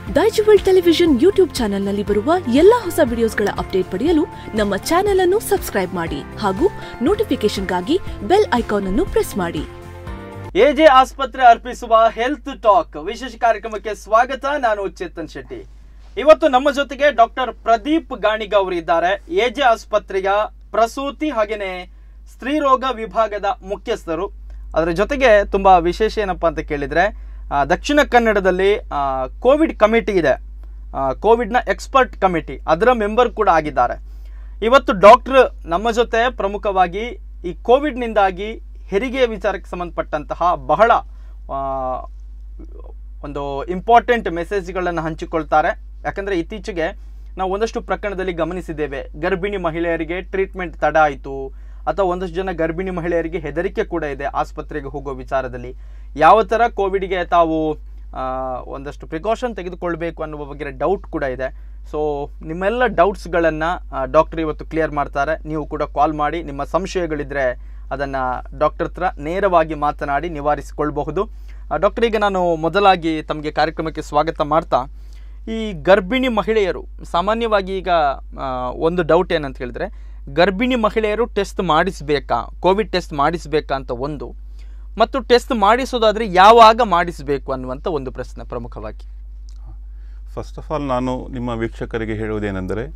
ದೈಜುವಲ್ television YouTube ಚಾನೆಲ್ನಲ್ಲಿ ಬರುವ ಎಲ್ಲಾ ಹೊಸ ವಿಡಿಯೋಸ್ಗಳ ಅಪ್ಡೇಟ್ ಪಡೆಯಲು ನಮ್ಮ ಚಾನೆಲ್ ಅನ್ನು ಸಬ್ಸ್ಕ್ರೈಬ್ ಮಾಡಿ ಹಾಗೂ ನೋಟಿಫಿಕೇಶನ್ಗಾಗಿ ಬೆಲ್ ಐಕಾನ್ ಅನ್ನು ಪ್ರೆಸ್ ಮಾಡಿ ಎಜೆ ಆಸ್ಪತ್ರೆ ಅರ್ಪಿಸುವ ಹೆಲ್ತ್ ಟಾಕ್ ವಿಶೇಷ ಕಾರ್ಯಕ್ರಮಕ್ಕೆ ಸ್ವಾಗತ ನಾನು ಚೇತನ್ ಶೆಟ್ಟಿ ಇವತ್ತು ನಮ್ಮ ಜೊತೆಗೆ ಡಾಕ್ಟರ್ ಪ್ರದೀಪ್ ಗಾಣಿಗ ಅವರು ಇದ್ದಾರೆ ಎಜೆ ಆಸ್ಪತ್ರೆಯ ಪ್ರಸೂತಿ ಹಾಗೇನೆ ಸ್ತ್ರೀರೋಗ ವಿಭಾಗದ ಮುಖ್ಯಸ್ಥರು ಅದರ ಜೊತೆಗೆ ತುಂಬಾ ವಿಶೇಷ ಏನಪ್ಪಾ ಅಂತ ಕೇಳಿದ್ರೆ ಆ, ದಕ್ಷಿಣ ಕನ್ನಡದಲ್ಲಿ ಆ, ಕೋವಿಡ್ ಕಮಿಟಿ ಇದೆ ಆ, ಕೋವಿಡ್ನ ಎಕ್ಸ್ಪರ್ಟ್ ಕಮಿಟಿ ಅದರ ಮೆಂಬರ್ ಕೂಡ ಆಗಿದ್ದಾರೆ ಇವತ್ತು ಡಾಕ್ಟರ್ ನಮ್ಮ ಜೊತೆ ಪ್ರಮುಖವಾಗಿ ಈ ಕೋವಿಡ್ನಿಂದಾಗಿ ಹೆರಿಗೆ ವಿಚಾರಕ್ಕೆ ಸಂಬಂಧಪಟ್ಟಂತಹ ಬಹಳ ಆ, ಒಂದು ಇಂಪಾರ್ಟೆಂಟ್ ಮೆಸೇಜ್ಗಳನ್ನು ಹಂಚಿಕೊಳ್ತಾರೆ ಯಾಕಂದರೆ ಇತ್ತೀಚೆಗೆ ನಾವು ಒಂದಷ್ಟು ಪ್ರಕರಣದಲ್ಲಿ ಗಮನಿಸಿದ್ದೇವೆ ಗರ್ಭಿಣಿ ಮಹಿಳೆಯರಿಗೆ ಟ್ರೀಟ್ಮೆಂಟ್ ತಡ ಆಯಿತು ಅಥವಾ ಒಂದಷ್ಟು ಜನ ಗರ್ಭಿಣಿ ಮಹಿಳೆಯರಿಗೆ ಹೆದರಿಕೆ ಕೂಡ ಇದೆ ಆಸ್ಪತ್ರೆಗೆ ಹೋಗೋ ವಿಚಾರದಲ್ಲಿ ಯಾವ ಥರ ಕೋವಿಡ್ಗೆ ತಾವು ಆ, ಒಂದಷ್ಟು ಪ್ರಿಕಾಷನ್ ತೆಗೆದುಕೊಳ್ಬೇಕು ಅನ್ನುವ ಬಗ್ಗೆ ಡೌಟ್ ಕೂಡ ಇದೆ ಸೊ ನಿಮ್ಮೆಲ್ಲ ಡೌಟ್ಸ್ಗಳನ್ನು ಡಾಕ್ಟರ್ ಇವತ್ತು ಕ್ಲಿಯರ್ ಮಾಡ್ತಾರೆ ನೀವು ಕೂಡ ಕಾಲ್ ಮಾಡಿ ನಿಮ್ಮ ಸಂಶಯಗಳಿದ್ರೆ ಅದನ್ನು ಡಾಕ್ಟರ್ ಹತ್ರ ನೇರವಾಗಿ ಮಾತನಾಡಿ ನಿವಾರಿಸಿಕೊಳ್ಬಹುದು ಡಾಕ್ಟರ್ ಈಗ ನಾನು ಮೊದಲಾಗಿ ತಮಗೆ ಕಾರ್ಯಕ್ರಮಕ್ಕೆ ಸ್ವಾಗತ ಮಾಡ್ತಾ ಈ ಗರ್ಭಿಣಿ ಮಹಿಳೆಯರು ಸಾಮಾನ್ಯವಾಗಿ ಈಗ ಆ, ಒಂದು ಡೌಟ್ ಏನಂತ ಹೇಳಿದ್ರೆ ಗರ್ಭಿಣಿ ಮಹಿಳೆಯರು ಟೆಸ್ಟ್ ಮಾಡಿಸಬೇಕಾ ಕೋವಿಡ್ ಟೆಸ್ಟ್ ಮಾಡಿಸಬೇಕಾ ಅಂತ ಒಂದು ಮತ್ತು ಟೆಸ್ಟ್ ಮಾಡಿಸೋದಾದ್ರೆ ಯಾವಾಗ ಮಾಡಿಸಬೇಕು ಅನ್ನುವಂಥ ಒಂದು ಪ್ರಶ್ನೆ ಪ್ರಮುಖವಾಗಿ ಫಸ್ಟ್ ಆಫ್ ಆಲ್ ನಾನು ನಿಮ್ಮ ವೀಕ್ಷಕರಿಗೆ ಹೇಳುವುದೇನೆಂದರೆ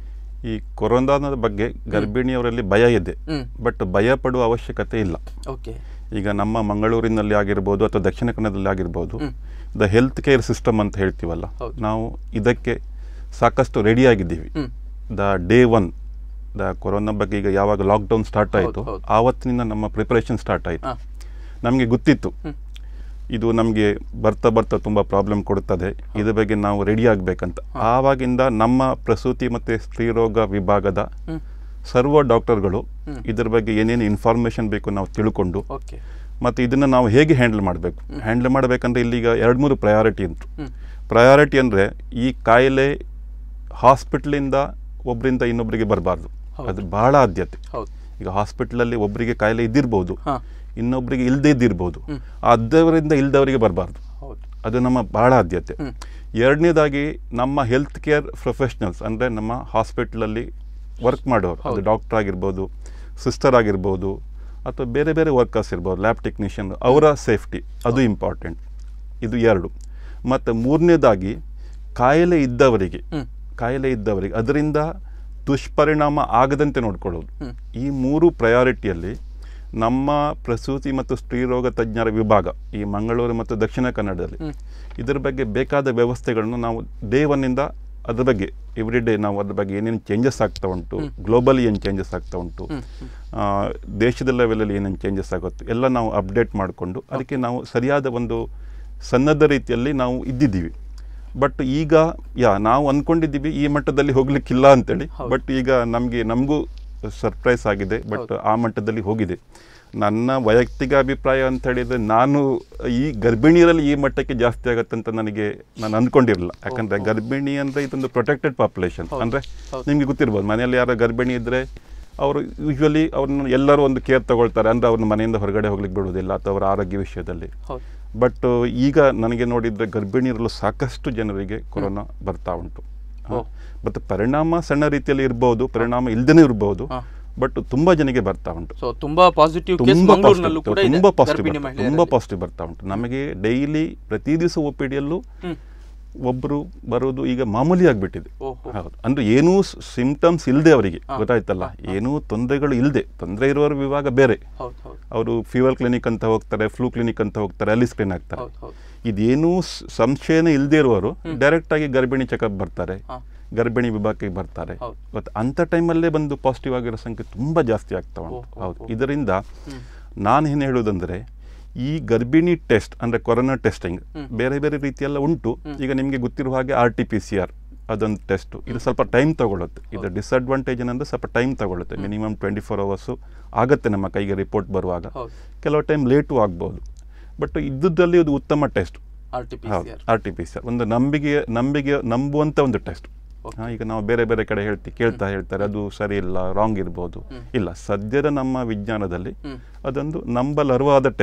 ಈ ಕೊರೋನಾದ ಬಗ್ಗೆ ಗರ್ಭಿಣಿಯವರಲ್ಲಿ ಭಯ ಇದೆ ಹ್ಮ್ ಬಟ್ ಭಯ ಪಡುವ ಅವಶ್ಯಕತೆ ಇಲ್ಲ ಓಕೆ ಈಗ ನಮ್ಮ ಮಂಗಳೂರಿನಲ್ಲಿ ಆಗಿರ್ಬೋದು ಅಥವಾ ದಕ್ಷಿಣ ಕನ್ನಡದಲ್ಲಿ ಆಗಿರ್ಬೋದು hmm. The health care system ಅಂತ ಹೇಳ್ತೀವಲ್ಲ ಹೌದು. ನಾವು ಇದಕ್ಕೆ ಸಾಕಷ್ಟು ರೆಡಿ ಆಗಿದ್ದೀವಿ hmm the day one the corona ಬಗ್ಗೆ ಈಗ ಯಾವಾಗ ಲಾಕ್ಡೌನ್ ಸ್ಟಾರ್ಟ್ ಆಯಿತು ಹೌದು, ಹೌದು. ಆವತ್ತಿನಿಂದ ನಮ್ಮ ಪ್ರಿಪರೇಷನ್ ಸ್ಟಾರ್ಟ್ ಆಯಿತು ಹಾ. ನಮಗೆ ಗೊತ್ತಿತ್ತು ಹ್ಮ್. ಇದು ನಮಗೆ ಬರ್ತಾ ಬರ್ತಾ ತುಂಬ ಪ್ರಾಬ್ಲಮ್ ಕೊಡುತ್ತದೆ ಇದ್ರ ಬಗ್ಗೆ ನಾವು ರೆಡಿ ಆಗಬೇಕಂತ ಆವಾಗಿಂದ ನಮ್ಮ ಪ್ರಸೂತಿ ಮತ್ತು ಸ್ತ್ರೀರೋಗ ವಿಭಾಗದ ಹ್ಮ್ ಸರ್ವ ಡಾಕ್ಟರ್ಗಳು ಹ್ಮ್. ಇದ್ರ ಬಗ್ಗೆ ಏನೇನು ಇನ್ಫಾರ್ಮೇಷನ್ ಬೇಕು ನಾವು ತಿಳ್ಕೊಂಡು ಓಕೆ ಮತ್ತು ಇದನ್ನು ನಾವು ಹೇಗೆ ಹ್ಯಾಂಡಲ್ ಮಾಡಬೇಕು ಹ್ಯಾಂಡಲ್ ಮಾಡಬೇಕಂದ್ರೆ ಇಲ್ಲಿಗ ಎರಡು ಮೂರು ಪ್ರಯಾರಿಟಿ ಉಂಟು ಹ್ಮ್ ಪ್ರಯಾರಿಟಿ ಅಂದರೆ ಈ ಕಾಯಿಲೆ ಹಾಸ್ಪಿಟ್ಲಿಂದ ಒಬ್ಬರಿಂದ ಇನ್ನೊಬ್ಬರಿಗೆ ಬರಬಾರ್ದು ಹೌದು. ಅದು ಬಹಳ ಆದ್ಯತೆ ಹೌದು ಈಗ ಹಾಸ್ಪಿಟ್ಲಲ್ಲಿ ಒಬ್ಬರಿಗೆ ಕಾಯಿಲೆ ಇದ್ದಿರ್ಬೋದು ಹಾ ಇನ್ನೊಬ್ಬರಿಗೆ ಇಲ್ಲದೇ ಇದ್ದಿರ್ಬೋದು ಹ್ಮ್. ಅದರಿಂದ ಇಲ್ದವರಿಗೆ ಬರಬಾರ್ದು ಹೌದು ಅದು ನಮ್ಮ ಬಹಳ ಆದ್ಯತೆ ಹ್ಮ್ ಎರಡನೇದಾಗಿ ನಮ್ಮ ಹೆಲ್ತ್ ಕೇರ್ ಪ್ರೊಫೆಷ್ನಲ್ಸ್ ಅಂದರೆ ನಮ್ಮ ಹಾಸ್ಪಿಟ್ಲಲ್ಲಿ ವರ್ಕ್ ಮಾಡೋರು ಅದು ಹೌದು. ಡಾಕ್ಟರ್ ಆಗಿರ್ಬೋದು ಸಿಸ್ಟರ್ ಆಗಿರ್ಬೋದು ಅಥವಾ ಬೇರೆ ಬೇರೆ ವರ್ಕರ್ಸ್ ಇರ್ಬೋದು ಲ್ಯಾಬ್ ಟೆಕ್ನಿಷಿಯನ್ ಅವರ ಸೇಫ್ಟಿ ಅದು ಇಂಪಾರ್ಟೆಂಟ್ ಇದು ಎರಡು ಮತ್ತು ಮೂರನೇದಾಗಿ ಕಾಯಿಲೆ ಇದ್ದವರಿಗೆ ಹ್ಮ್ ಕಾಯಿಲೆ ಇದ್ದವರಿಗೆ ಅದರಿಂದ ದುಷ್ಪರಿಣಾಮ ಆಗದಂತೆ ನೋಡ್ಕೊಳ್ಳೋದು ಹ್ಮ್ ಈ ಮೂರು ಪ್ರಯಾರಿಟಿಯಲ್ಲಿ ನಮ್ಮ ಪ್ರಸೂತಿ ಮತ್ತು ಸ್ತ್ರೀರೋಗ ತಜ್ಞರ ವಿಭಾಗ ಈ ಮಂಗಳೂರು ಮತ್ತು ದಕ್ಷಿಣ ಕನ್ನಡದಲ್ಲಿ ಹ್ಮ್ ಇದರ ಬಗ್ಗೆ ಬೇಕಾದ ವ್ಯವಸ್ಥೆಗಳನ್ನು ನಾವು ಡೇ ಒನ್ನಿಂದ ಅದ್ರ ಬಗ್ಗೆ ಎವ್ರಿ ಡೇ ನಾವು ಅದ್ರ ಬಗ್ಗೆ ಏನೇನು ಚೇಂಜಸ್ ಆಗ್ತಾ ಉಂಟು ಗ್ಲೋಬಲಿ ಏನು ಚೇಂಜಸ್ ಆಗ್ತಾ ಉಂಟು ಹ್ಮ್ ಹ್ಮ್ ಆ, ದೇಶದ ಲೆವೆಲಲ್ಲಿ ಏನೇನು ಚೇಂಜಸ್ ಆಗುತ್ತೆ ಎಲ್ಲ ನಾವು ಅಪ್ಡೇಟ್ ಮಾಡಿಕೊಂಡು ಅದಕ್ಕೆ ನಾವು ಸರಿಯಾದ ಒಂದು ಸನ್ನದ್ಧ ರೀತಿಯಲ್ಲಿ ನಾವು ಇದ್ದಿದ್ದೀವಿ ಬಟ್ ಈಗ ಯಾ ನಾವು ಅಂದ್ಕೊಂಡಿದ್ದೀವಿ ಈ ಮಟ್ಟದಲ್ಲಿ ಹೋಗ್ಲಿಕ್ಕಿಲ್ಲ ಅಂತೇಳಿ ಹೌದು. ಬಟ್ ಈಗ ನಮಗೆ ನಮಗೂ ಸರ್ಪ್ರೈಸ್ ಆಗಿದೆ ಬಟ್ ಆ ಮಟ್ಟದಲ್ಲಿ ಹೋಗಿದೆ ನನ್ನ ವೈಯಕ್ತಿಕ ಅಭಿಪ್ರಾಯ ಅಂತ ಹೇಳಿದ್ರೆ ನಾನು ಈ ಗರ್ಭಿಣಿಯರಲ್ಲಿ ಈ ಮಟ್ಟಕ್ಕೆ ಜಾಸ್ತಿ ಆಗತ್ತೆ ಅಂತ ನನಗೆ ನಾನು ಅಂದ್ಕೊಂಡಿರಲಿಲ್ಲ ಯಾಕಂದ್ರೆ ಗರ್ಭಿಣಿ ಅಂದ್ರೆ ಇದೊಂದು ಪ್ರೊಟೆಕ್ಟೆಡ್ ಪಾಪ್ಯುಲೇಷನ್ ಹೌದು. ಅಂದ್ರೆ ಹೌದು. ನಿಮ್ಗೆ ಗೊತ್ತಿರ್ಬೋದು ಮನೆಯಲ್ಲಿ ಯಾರೋ ಗರ್ಭಿಣಿ ಇದ್ದರೆ ಅವರು ಯೂಶ್ವಲಿ ಅವ್ರನ್ನ ಎಲ್ಲರೂ ಒಂದು ಕೇರ್ ತಗೊಳ್ತಾರೆ ಅಂದರೆ ಅವ್ರನ್ನ ಮನೆಯಿಂದ ಹೊರಗಡೆ ಹೋಗ್ಲಿಕ್ಕೆ ಬಿಡೋದಿಲ್ಲ ಅಥವಾ ಅವರ ಆರೋಗ್ಯ ವಿಷಯದಲ್ಲಿ ಹೌದು ಬಟ್ ಈಗ ನನಗೆ ನೋಡಿದರೆ ಗರ್ಭಿಣಿಯರಲ್ಲೂ ಸಾಕಷ್ಟು ಜನರಿಗೆ ಕೊರೋನಾ ಬರ್ತಾ ಉಂಟು ಓ. ಮತ್ತು ಪರಿಣಾಮ ಸಣ್ಣ ರೀತಿಯಲ್ಲಿ ಇರ್ಬೋದು ಪರಿಣಾಮ ಇಲ್ದೇನೆ ಇರ್ಬೋದು ಹಾ. ಬಟ್ ತುಂಬಾ ಜನಕ್ಕೆ ಬರ್ತಾ ಉಂಟು ಸೊ ತುಂಬಾ ಪಾಸಿಟಿವ್ ಕೇಸ್ ತುಂಬಾ ಮಂಗಳೂರಿನಲ್ಲೂ ಪಾಸಿಟಿವ್ ಕೂಡ ಇದೆ ತುಂಬಾ ಪಾಸಿಟಿವ್ ಗರ್ಭಿಣಿ ತುಂಬಾ ಮಹಿಳೆಯರಲ್ಲಿ. ಪಾಸಿಟಿವ್ ಬರ್ತಾ ಉಂಟು ನಮಗೆ ಡೈಲಿ ಪ್ರತಿ ದಿವಸ ಒ ಪಿ ಡಿಯಲ್ಲೂ ಹ್ಮ್ ಒಬ್ಬರು ಬರೋದು ಈಗ ಮಾಮೂಲಿ ಆಗಿಬಿಟ್ಟಿದೆ ಓಹೋ ಹೌದು ಅಂದ್ರೆ ಏನೂ ಸಿಂಪ್ಟಮ್ಸ್ ಇಲ್ಲದೆ ಅವರಿಗೆ ಹಾ. ಗೊತ್ತಾಯ್ತಲ್ಲ ಏನೂ ತೊಂದರೆಗಳು ಇಲ್ಲದೆ ತೊಂದರೆ ಇರುವವರ ವಿಭಾಗ ಬೇರೆ ಹೌದು ಹೌದು ಅವರು ಫೀವರ್ ಕ್ಲಿನಿಕ್ ಅಂತ ಹೋಗ್ತಾರೆ ಫ್ಲೂ ಕ್ಲಿನಿಕ್ ಅಂತ ಹೋಗ್ತಾರೆ ಅಲ್ಲಿ ಸ್ಕ್ರೀನ್ ಆಗ್ತಾರೆ ಹೌದು ಹೌದು ಇದೇನೂ ಸ್- ಸಂಶಯನೇ ಇಲ್ಲದೆ ಇರುವವರು ಡೈರೆಕ್ಟ್ ಆಗಿ ಗರ್ಭಿಣಿ ಚೆಕಪ್ ಬರ್ತಾರೆ ಹಾ ಗರ್ಭಿಣಿ ವಿಭಾಗಕ್ಕೆ ಬರ್ತಾರೆ ಹೌದು. ಮತ್ತು ಅಂಥ ಟೈಮಲ್ಲೇ ಬಂದು ಪಾಸಿಟಿವ್ ಆಗಿರೋ ಸಂಖ್ಯೆ ತುಂಬ ಜಾಸ್ತಿ ಆಗ್ತಾ ಉಂಟು ಓ, ಓ, ಹೌದು ಓ. ಇದರಿಂದ ಹ್ಮ್ ನಾನು ಏನು ಹೇಳೋದಂದರೆ ಈ ಗರ್ಭಿಣಿ ಟೆಸ್ಟ್ ಅಂದರೆ ಕೊರೋನಾ ಟೆಸ್ಟಿಂಗ್ ಹ್ಮ್. ಬೇರೆ ಬೇರೆ ರೀತಿಯೆಲ್ಲ ಉಂಟು ಈಗ ನಿಮಗೆ ಗೊತ್ತಿರುವ ಹಾಗೆ R T P C R ಅದೊಂದು ಟೆಸ್ಟು ಇದು ಸ್ವಲ್ಪ ಟೈಮ್ ತಗೊಳುತ್ತೆ ಇದು ಡಿಸಡ್ವಾಂಟೇಜ್ ಏನಂದ್ರೆ ಸ್ವಲ್ಪ ಟೈಮ್ ತಗೊಳುತ್ತೆ ಮಿನಿಮಮ್ ಟ್ವೆಂಟಿ ಫೋರ್ ಅವರ್ಸು ಆಗುತ್ತೆ ನಮ್ಮ ಕೈಗೆ ರಿಪೋರ್ಟ್ ಬರುವಾಗ ಹೌದು ಕೆಲವು ಟೈಮ್ ಲೇಟು ಆಗ್ಬೋದು ಬಟ್ ಇದ್ದುದಲ್ಲಿ ಇದು ಉತ್ತಮ ಟೆಸ್ಟ್ ಆರ್ ಟಿ ಪಿ ಹೌದು R T P C R ಒಂದು ನಂಬಿಕೆ ನಂಬಿಕೆ ನಂಬುವಂಥ ಒಂದು ಟೆಸ್ಟ್ Okay. ಈಗ ನಾವು ಬೇರೆ ಬೇರೆ ಕಡೆ ಹೇಳ್ತಿ ಕೇಳ್ತಾ ಹೇಳ್ತಾರೆ ಅದು ಸರಿ ಇಲ್ಲ ರಾಂಗ್ ಇರ್ಬೋದು ಇಲ್ಲ ಸದ್ಯದ ನಮ್ಮ ವಿಜ್ಞಾನದಲ್ಲಿ ಹ್ಮ್. ಅದೊಂದು ನಂಬಲರ್ವಾದ test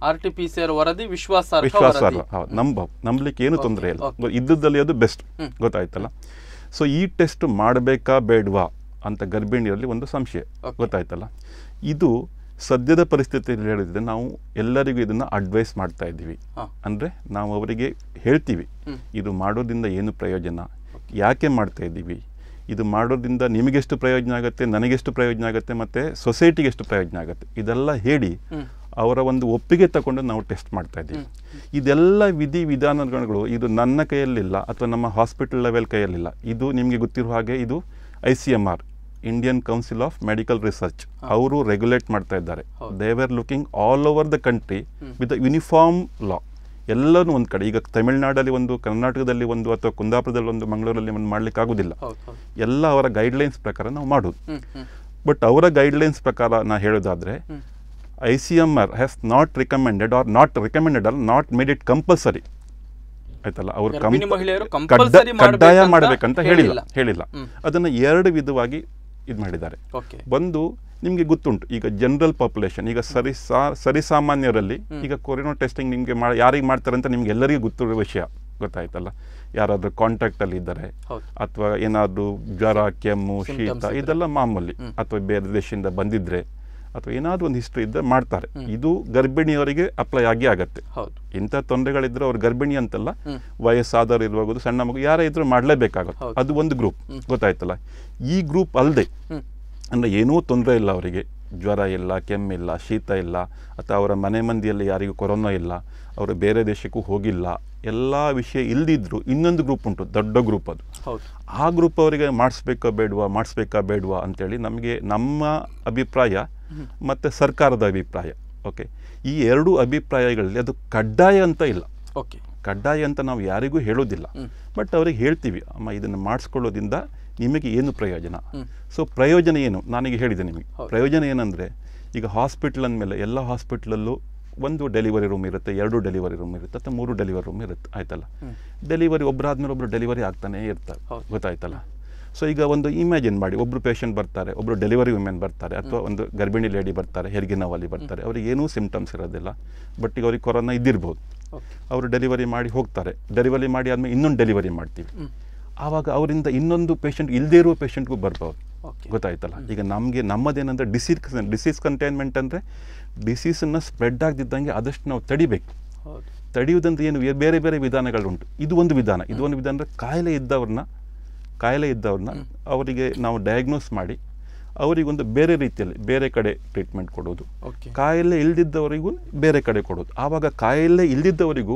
R T P C R ವರದಿ ವಿಶ್ವಾಸಾರ್ಹ ವಿಶ್ವಾಸಾರ್ಹ ವರದಿ. ಹೌದು ನಂಬ ನಂಬಲಿಕ್ಕೆ ಏನು ತೊಂದರೆ ಇಲ್ಲ okay. ಇದ್ದದ್ದಲ್ಲಿ ಅದು ಬೆಸ್ಟ್ ಗೊತ್ತಾಯ್ತಲ್ಲ ಸೊ ಈ ಟೆಸ್ಟ್ ಮಾಡಬೇಕಾ ಬೇಡವಾ ಅಂತ ಗರ್ಭಿಣಿಯರಲ್ಲಿ ಒಂದು ಸಂಶಯ Okay. ಗೊತ್ತಾಯ್ತಲ್ಲ ಇದು ಸದ್ಯದ ಪರಿಸ್ಥಿತಿಯಲ್ಲಿ ಹೇಳಿದ್ರೆ ನಾವು ಎಲ್ಲರಿಗೂ ಇದನ್ನು ಅಡ್ವೈಸ್ ಮಾಡ್ತಾ ಇದ್ದೀವಿ ಹಾ. ಅಂದರೆ ನಾವು ಅವರಿಗೆ ಹೇಳ್ತೀವಿ ಹ್ಮ್. ಇದು ಮಾಡೋದ್ರಿಂದ ಏನು ಪ್ರಯೋಜನ ಯಾಕೆ ಮಾಡ್ತಾ ಇದ್ದೀವಿ ಇದು ಮಾಡೋದ್ರಿಂದ ನಿಮಗೆಷ್ಟು ಪ್ರಯೋಜನ ಆಗುತ್ತೆ ನನಗೆಷ್ಟು ಪ್ರಯೋಜನ ಆಗುತ್ತೆ ಮತ್ತು ಸೊಸೈಟಿಗೆ ಎಷ್ಟು ಪ್ರಯೋಜನ ಆಗುತ್ತೆ ಇದೆಲ್ಲ ಹೇಳಿ ಹ್ಮ್. ಅವರ ಒಂದು ಒಪ್ಪಿಗೆ ತಗೊಂಡು ನಾವು ಟೆಸ್ಟ್ ಮಾಡ್ತಾ ಇದ್ದೀವಿ ಇದೆಲ್ಲ ವಿಧಿ ವಿಧಾನಗಳು ಇದು ನನ್ನ ಕೈಯಲ್ಲಿಲ್ಲ ಅಥವಾ ನಮ್ಮ ಹಾಸ್ಪಿಟಲ್ ಲೆವೆಲ್ ಕೈಯಲ್ಲಿಲ್ಲ ಇದು ನಿಮಗೆ ಗೊತ್ತಿರುವ ಹಾಗೆ ಇದು I C M R Indian Council of Medical Research ಅವರು ರೆಗ್ಯುಲೇಟ್ ಮಾಡ್ತಾ ಇದ್ದಾರೆ ಹೌದು. They are looking all over the country with uniform law ಎಲ್ಲನೂ ಒಂದು ಕಡೆ ಈಗ ತಮಿಳುನಾಡಲ್ಲಿ ಒಂದು ಕರ್ನಾಟಕದಲ್ಲಿ ಒಂದು ಅಥವಾ ಕುಂದಾಪುರದಲ್ಲಿ ಒಂದು ಮಂಗಳೂರಲ್ಲಿ ಒಂದು ಮಾಡ್ಲಿಕ್ಕೆ ಆಗೋದಿಲ್ಲ ಹೌದು ಹೌದು ಎಲ್ಲ ಅವರ ಗೈಡ್ಲೈನ್ಸ್ ಪ್ರಕಾರ ನಾವು ಮಾಡೋದು ಹ್ಮ್ ಹ್ಮ್ ಬಟ್ ಅವರ ಗೈಡ್ಲೈನ್ಸ್ ಪ್ರಕಾರ ನಾ ಹೇಳೋದಾದರೆ hmm. I C M R has not recommended or not recommended or not made it compulsory ಆಯ್ತಲ್ಲ ಅವರು ಗರ್ಭಿಣಿ ಮಹಿಳೆಯರು compulsory ಕಡ್ಡಾಯ ಮಾಡ್ಬೇಕಂತ ಮಾಡಬೇಕಂತ ಹೇಳಿಲ್ಲ ಹೇಳಿಲ್ಲ. ಹೇಳಿಲ್ಲ ಹ್ಮ್. ಅದನ್ನು ಎರಡು ವಿಧವಾಗಿ ಇದು ಮಾಡಿದ್ದಾರೆ ಓಕೆ ಒಂದು ನಿಮಗೆ ಗೊತ್ತುಂಟು ಈಗ ಜನರಲ್ ಪಾಪ್ಯುಲೇಷನ್ ಈಗ ಸರಿ ಸಾ ಸರಿಸಾಮಾನ್ಯರಲ್ಲಿ ಈಗ ಕೊರೋನಾ ಟೆಸ್ಟಿಂಗ್ ನಿಮಗೆ ಮಾ ಯಾರಿಗೆ ಮಾಡ್ತಾರೆ ಅಂತ ನಿಮ್ಗೆ ಎಲ್ಲರಿಗೂ ಗೊತ್ತಿರೋ ವಿಷಯ ಗೊತ್ತಾಯ್ತಲ್ಲ ಯಾರಾದರೂ ಕಾಂಟ್ಯಾಕ್ಟಲ್ಲಿ ಇದ್ದಾರೆ ಹೌದು. ಅಥವಾ ಏನಾದರೂ ಜ್ವರ ಕೆಮ್ಮು Symptoms ಶೀತ ಇದ್ರೆ. ಇದೆಲ್ಲ ಮಾಮೂಲಿ ಅಥವಾ ಬೇರೆ ದೇಶದಿಂದ ಬಂದಿದ್ರೆ ಅಥವಾ ಏನಾದರೂ ಒಂದು ಹಿಸ್ಟ್ರಿ ಇದ್ದರೆ ಮಾಡ್ತಾರೆ ಇದು ಗರ್ಭಿಣಿಯವರಿಗೆ ಅಪ್ಲೈ ಆಗಿ ಆಗತ್ತೆ ಹೌದು ಇಂಥ ತೊಂದರೆಗಳಿದ್ರೆ ಅವ್ರು ಗರ್ಭಿಣಿ ಅಂತಲ್ಲ ಹ್ಮ್. ವಯಸ್ಸಾದವರು ಇರುವಾಗ ಸಣ್ಣ ಮಗು ಯಾರೇ ಇದ್ರೂ ಮಾಡಲೇಬೇಕಾಗುತ್ತೆ ಹೌದು. ಅದು ಒಂದು ಗ್ರೂಪ್ ಗೊತ್ತಾಯ್ತಲ್ಲ ಈ ಗ್ರೂಪ್ ಅಲ್ಲದೆ ಹ್ಮ್ ಅಂದರೆ ಏನೂ ತೊಂದರೆ ಇಲ್ಲ ಅವರಿಗೆ ಜ್ವರ ಇಲ್ಲ ಕೆಮ್ಮಿಲ್ಲ ಶೀತ ಇಲ್ಲ ಅಥವಾ ಅವರ ಮನೆ ಮಂದಿಯಲ್ಲಿ ಯಾರಿಗೂ ಕೊರೋನಾ ಇಲ್ಲ ಅವರು ಬೇರೆ ದೇಶಕ್ಕೂ ಹೋಗಿಲ್ಲ ಎಲ್ಲ ವಿಷಯ ಇಲ್ದಿದ್ರು ಇನ್ನೊಂದು ಗ್ರೂಪ್ ಉಂಟು ದೊಡ್ಡ ಗ್ರೂಪ್ ಅದು ಹೌದು ಆ ಗ್ರೂಪ್ ಅವರಿಗೆ ಮಾಡಿಸ್ಬೇಕಾ ಬೇಡವಾ ಮಾಡಿಸ್ಬೇಕಾ ಬೇಡವಾ ಅಂತೇಳಿ ನಮಗೆ ನಮ್ಮ ಅಭಿಪ್ರಾಯ ಮತ್ತು ಸರ್ಕಾರದ ಅಭಿಪ್ರಾಯ ಓಕೆ ಈ ಎರಡೂ ಅಭಿಪ್ರಾಯಗಳಲ್ಲಿ ಅದು ಕಡ್ಡಾಯ ಅಂತ ಇಲ್ಲ ಓಕೆ ಕಡ್ಡಾಯ ಅಂತ ನಾವು ಯಾರಿಗೂ ಹೇಳೋದಿಲ್ಲ ಬಟ್ ಅವ್ರಿಗೆ ಹೇಳ್ತೀವಿ ಅಮ್ಮ ಇದನ್ನು ಮಾಡಿಸ್ಕೊಳ್ಳೋದ್ರಿಂದ ನಿಮಗೆ ಏನು ಪ್ರಯೋಜನ ಸೊ ಪ್ರಯೋಜನ ಏನು ನಾನೀಗ ಹೇಳಿದೆ ನಿಮಗೆ ಹೌದು. ಪ್ರಯೋಜನ ಏನಂದರೆ ಈಗ ಹಾಸ್ಪಿಟ್ಲ್ ಅಂದಮೇಲೆ ಎಲ್ಲ ಹಾಸ್ಪಿಟ್ಲಲ್ಲೂ ಒಂದು ಡೆಲಿವರಿ ರೂಮ್ ಇರುತ್ತೆ ಎರಡು ಡೆಲಿವರಿ ರೂಮ್ ಇರುತ್ತೆ ಅಥವಾ ಮೂರು ಡೆಲಿವರಿ ರೂಮ್ ಇರುತ್ತೆ ಆಯ್ತಲ್ಲ ಡೆಲಿವರಿ ಒಬ್ಬರಾದ್ಮೇಲೆ ಒಬ್ಬರು ಡೆಲಿವರಿ ಆಗ್ತಾನೇ ಇರ್ತಾರೆ ಹೌದು. ಗೊತ್ತಾಯ್ತಲ್ಲ ಸೊ ಈಗ ಒಂದು ಇಮ್ಯಾಜಿನ್ ಮಾಡಿ ಒಬ್ಬರು ಪೇಷಂಟ್ ಬರ್ತಾರೆ ಒಬ್ಬರು ಡೆಲಿವರಿ ವುಮೆನ್ ಬರ್ತಾರೆ ಅಥವಾ ಒಂದು ಗರ್ಭಿಣಿ ಲೇಡಿ ಬರ್ತಾರೆ ಹೆರಿಗೆ ನೋವಲ್ಲಿ ಬರ್ತಾರೆ ಅವ್ರಿಗೆ ಏನೂ ಸಿಮ್ಟಮ್ಸ್ ಇರೋದಿಲ್ಲ ಬಟ್ ಈಗ ಅವ್ರಿಗೆ ಕೊರೋನಾ ಇದ್ದಿರ್ಬೋದು ಓಕೆ ಅವರು ಡೆಲಿವರಿ ಮಾಡಿ ಹೋಗ್ತಾರೆ ಡೆಲಿವರಿ ಮಾಡಿ ಆದಮೇಲೆ ಇನ್ನೊಂದು ಡೆಲಿವರಿ ಮಾಡ್ತೀವಿ ಆವಾಗ ಅವರಿಂದ ಇನ್ನೊಂದು ಪೇಷಂಟ್ ಇಲ್ಲದೇ ಇರುವ ಪೇಷಂಟ್ಗೂ ಬರ್ಬೋದು ಓಕೆ ಗೊತ್ತಾಯ್ತಲ್ಲ ಈಗ ನಮಗೆ ನಮ್ಮದೇನಂದ್ರೆ ಡಿಸೀಸ್ ಡಿಸೀಸ್ ಕಂಟೈನ್ಮೆಂಟ್ ಅಂದರೆ ಡಿಸೀಸನ್ನು ಸ್ಪ್ರೆಡ್ ಆಗದಿದ್ದಂಗೆ ಆದಷ್ಟು ನಾವು ತಡಿಬೇಕು ಹೌದು ತಡೆಯುವುದಂದ್ರೆ ಏನು ವೇ- ಬೇರೆ ಬೇರೆ ವಿಧಾನಗಳುಂಟು ಇದು ಒಂದು ವಿಧಾನ ಇದು ಒಂದು ವಿಧಾನ ಅಂದರೆ ಕಾಯಿಲೆ ಇದ್ದವ್ರನ್ನ ಕಾಯಿಲೆ ಇದ್ದವ್ರನ್ನ ಅವರಿಗೆ ನಾವು ಡಯಾಗ್ನೋಸ್ ಮಾಡಿ ಅವರಿಗೊಂದು ಬೇರೆ ರೀತಿಯಲ್ಲಿ ಬೇರೆ ಕಡೆ ಟ್ರೀಟ್ಮೆಂಟ್ ಕೊಡೋದು ಓಕೆ ಕಾಯಿಲೆ ಇಲ್ದಿದ್ದವರಿಗೂ ಬೇರೆ ಕಡೆ ಕೊಡೋದು ಆವಾಗ ಕಾಯಿಲೆ ಇಲ್ದಿದ್ದವರಿಗೂ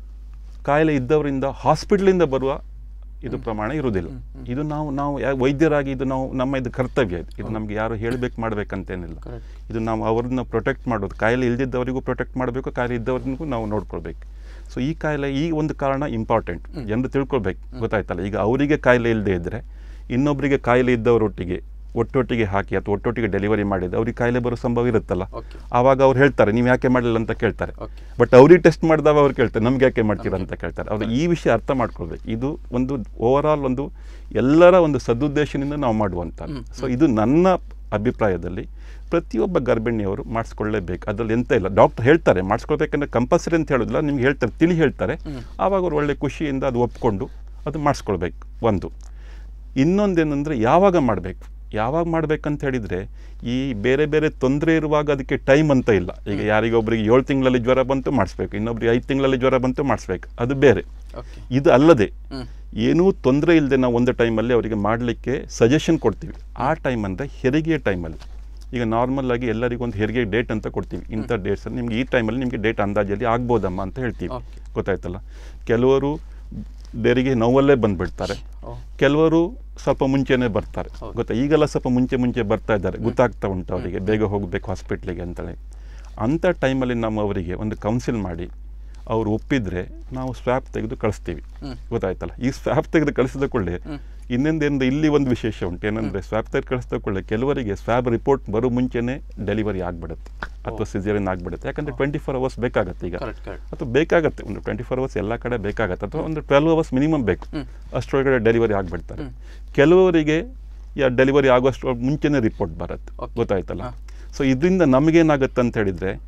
ಕಾಯಿಲೆ ಇದ್ದವರಿಂದ ಹಾಸ್ಪಿಟ್ಲಿಂದ ಬರುವ ಇದು ಪ್ರಮಾಣ ಇರುವುದಿಲ್ಲ ಇದು ನಾವು ನಾವು ಯಾ- ವೈದ್ಯರಾಗಿ ಇದು ನಾವು ನಮ್ಮ ಇದು ಕರ್ತವ್ಯ ಇದು ಇದು ನಮಗೆ ಯಾರು ಹೇಳಬೇಕು ಮಾಡಬೇಕಂತೇನಿಲ್ಲ Correct. ಇದು ನಾವು ಅವ್ರನ್ನ ಪ್ರೊಟೆಕ್ಟ್ ಮಾಡೋದು ಕಾಯಿಲೆ ಇಲ್ದಿದ್ದವರಿಗೂ ಪ್ರೊಟೆಕ್ಟ್ ಮಾಡಬೇಕು ಕಾಯಿಲೆ ಇದ್ದವ್ರಿಗೂ ನಾವು ನೋಡ್ಕೊಳ್ಬೇಕು ಸೊ ಈ ಕಾಯಿಲೆ ಈ ಒಂದು ಕಾರಣ ಇಂಪಾರ್ಟೆಂಟ್ ಜನರು ತಿಳ್ಕೊಳ್ಬೇಕು ಗೊತ್ತಾಯ್ತಲ್ಲ ಈಗ ಅವರಿಗೆ ಕಾಯಿಲೆ ಇಲ್ಲದೆ ಇದ್ದರೆ ಇನ್ನೊಬ್ಬರಿಗೆ ಕಾಯಿಲೆ ಇದ್ದವರೊಟ್ಟಿಗೆ ಒಟ್ಟೊಟ್ಟಿಗೆ ಹಾಕಿ ಅಥವಾ ಒಟ್ಟೊಟ್ಟಿಗೆ ಡೆಲಿವರಿ ಮಾಡಿದ್ರೆ ಅವ್ರಿಗೆ ಕಾಯಿಲೆ ಬರೋ ಸಂಭವ ಇರುತ್ತಲ್ಲ ಓಕೆ ಆವಾಗ ಅವ್ರು ಹೇಳ್ತಾರೆ ನೀವು ಯಾಕೆ ಮಾಡಲಿಲ್ಲ ಅಂತ ಕೇಳ್ತಾರೆ ಓಕೆ ಬಟ್ ಅವ್ರಿಗೆ ಟೆಸ್ಟ್ ಮಾಡಿದಾಗ ಅವ್ರು ಕೇಳ್ತಾರೆ ನಮ್ಗೆ ಯಾಕೆ ಮಾಡ್ತೀರಾ ಅಂತ ಕೇಳ್ತಾರೆ ಅವ್ರು ಈ ವಿಷಯ ಅರ್ಥ ಮಾಡ್ಕೊಳ್ಬೇಕು ಇದು ಒಂದು ಓವರ್ ಆಲ್ ಒಂದು ಎಲ್ಲರ ಒಂದು ಸದುದ್ದೇಶದಿಂದ ನಾವು ಮಾಡುವಂಥದ್ದು ಸೊ ಇದು ನನ್ನ ಅಭಿಪ್ರಾಯದಲ್ಲಿ ಪ್ರತಿಯೊಬ್ಬ ಗರ್ಭಿಣಿಯವರು ಮಾಡಿಸ್ಕೊಳ್ಳೇಬೇಕು ಅದರಲ್ಲಿ ಎಂತ ಇಲ್ಲ ಡಾಕ್ಟರ್ ಹೇಳ್ತಾರೆ ಮಾಡಿಸ್ಕೊಳ್ಬೇಕಂದ್ರೆ ಕಂಪಲ್ಸರಿ ಅಂತ ಹೇಳೋದಿಲ್ಲ ನಿಮ್ಗೆ ಹೇಳ್ತಾರೆ ತಿಳಿ ಹೇಳ್ತಾರೆ ಆವಾಗ ಅವ್ರು ಒಳ್ಳೆ ಖುಷಿಯಿಂದ ಅದು ಒಪ್ಕೊಂಡು ಅದು ಮಾಡಿಸ್ಕೊಳ್ಬೇಕು ಒಂದು ಇನ್ನೊಂದೇನೆಂದರೆ ಯಾವಾಗ ಮಾಡಬೇಕು ಯಾವಾಗ ಮಾಡ್ಬೇಕಂತ ಹೇಳಿದರೆ ಈ ಬೇರೆ ಬೇರೆ ತೊಂದರೆ ಇರುವಾಗ ಅದಕ್ಕೆ ಟೈಮ್ ಅಂತ ಇಲ್ಲ ಈಗ ಯಾರಿಗೊಬ್ಬರಿಗೆ ಏಳು ತಿಂಗಳಲ್ಲಿ ಜ್ವರ ಬಂತು ಮಾಡಿಸ್ಬೇಕು ಇನ್ನೊಬ್ರಿಗೆ ಐದು ತಿಂಗಳಲ್ಲಿ ಜ್ವರ ಬಂತು ಮಾಡಿಸ್ಬೇಕು ಅದು ಬೇರೆ ಓಕೆ ಇದು ಅಲ್ಲದೆ ಹ್ಮ್ ಏನೂ ತೊಂದರೆ ಇಲ್ಲದೆ ನಾವು ಒಂದು ಟೈಮಲ್ಲಿ ಅವರಿಗೆ ಮಾಡಲಿಕ್ಕೆ ಸಜೆಷನ್ ಕೊಡ್ತೀವಿ ಆ ಟೈಮ್ ಅಂದರೆ ಹೆರಿಗೆಯ ಟೈಮಲ್ಲಿ ಈಗ ನಾರ್ಮಲ್ ಆಗಿ ಎಲ್ಲರಿಗೂ ಒಂದು ಹೆರಿಗೆ ಡೇಟ್ ಅಂತ ಕೊಡ್ತೀವಿ ಇಂಥ ಡೇಟ್ಸಲ್ಲಿ ನಿಮ್ಗೆ ಈ ಟೈಮಲ್ಲಿ ನಿಮಗೆ ಡೇಟ್ ಅಂದಾಜಲ್ಲಿ ಆಗ್ಬೋದಮ್ಮ ಅಂತ ಹೇಳ್ತೀವಿ Okay. ಗೊತ್ತಾಯ್ತಲ್ಲ ಕೆಲವರು ದೇರಿಗೆ ನೋವಲ್ಲೇ ಬಂದುಬಿಡ್ತಾರೆ ಓ ಕೆಲವರು ಸ್ವಲ್ಪ ಮುಂಚೆನೇ ಬರ್ತಾರೆ ಹೌದು. ಗೊತ್ತಾ ಈಗೆಲ್ಲ ಸ್ವಲ್ಪ ಮುಂಚೆ ಮುಂಚೆ ಬರ್ತಾ ಇದ್ದಾರೆ ಗೊತ್ತಾಗ್ತಾ ಉಂಟು ಅವರಿಗೆ ಬೇಗ ಹೋಗಬೇಕು ಹಾಸ್ಪಿಟ್ಲಿಗೆ ಅಂತೇಳಿ ಅಂಥ ಟೈಮಲ್ಲಿ ನಾವು ಅವರಿಗೆ ಒಂದು ಕೌನ್ಸಿಲ್ ಮಾಡಿ ಅವರು ಒಪ್ಪಿದರೆ ನಾವು ಸ್ವ್ಯಾಪ್ ತೆಗೆದು ಕಳಿಸ್ತೀವಿ ಹ್ಮ್. ಗೊತ್ತಾಯ್ತಲ್ಲ ಈ ಸ್ವ್ಯಾಪ್ ತೆಗೆದು ಕಳಿಸಿದ ಕೂಡಲೇ ಇನ್ನೊಂದೇನು ಇಲ್ಲಿ ಒಂದು ವಿಶೇಷ ಉಂಟು ಏನಂದರೆ ಸ್ವ್ಯಾಪ್ ತೆಗೆದು ಕಳಿಸಿದ ಕೂಡಲೇ ಕೆಲವರಿಗೆ ಸ್ವ್ಯಾಬ್ ರಿಪೋರ್ಟ್ ಬರೋ ಮುಂಚೆನೇ ಡೆಲಿವರಿ ಆಗಿಬಿಡುತ್ತೆ ಅಥವಾ ಸಿಸೇರಿಯನ್ ಆಗಿಬಿಡುತ್ತೆ ಯಾಕಂದರೆ ಟ್ವೆಂಟಿ ಫೋರ್ ಅವರ್ಸ್ ಬೇಕಾಗತ್ತೆ ಈಗ ಕರೆಕ್ಟ್ ಕರೆಕ್ಟ್ ಅಥವಾ ಬೇಕಾಗತ್ತೆ ಒಂದು ಟ್ವೆಂಟಿ ಫೋರ್ ಅವರ್ಸ್ ಎಲ್ಲ ಕಡೆ ಬೇಕಾಗತ್ತೆ ಅಥವಾ ಒಂದು ಟ್ವೆಲ್ವ್ ಅವರ್ಸ್ ಮಿನಿಮಮ್ ಬೇಕು ಅಷ್ಟರೊಳಗಡೆ ಡೆಲಿವರಿ ಆಗಿಬಿಡ್ತಾರೆ ಕೆಲವರಿಗೆ ಯಾ ಡೆಲಿವರಿ ಆಗುವಷ್ಟು ಮುಂಚೆನೇ ರಿಪೋರ್ಟ್ ಬರುತ್ತೆ Okay. ಗೊತ್ತಾಯ್ತಲ್ಲ ಹಾ. ಸೊ ಇದರಿಂದ ನಮಗೇನಾಗುತ್ತೆ ಅಂತ ಹೇಳಿದರೆ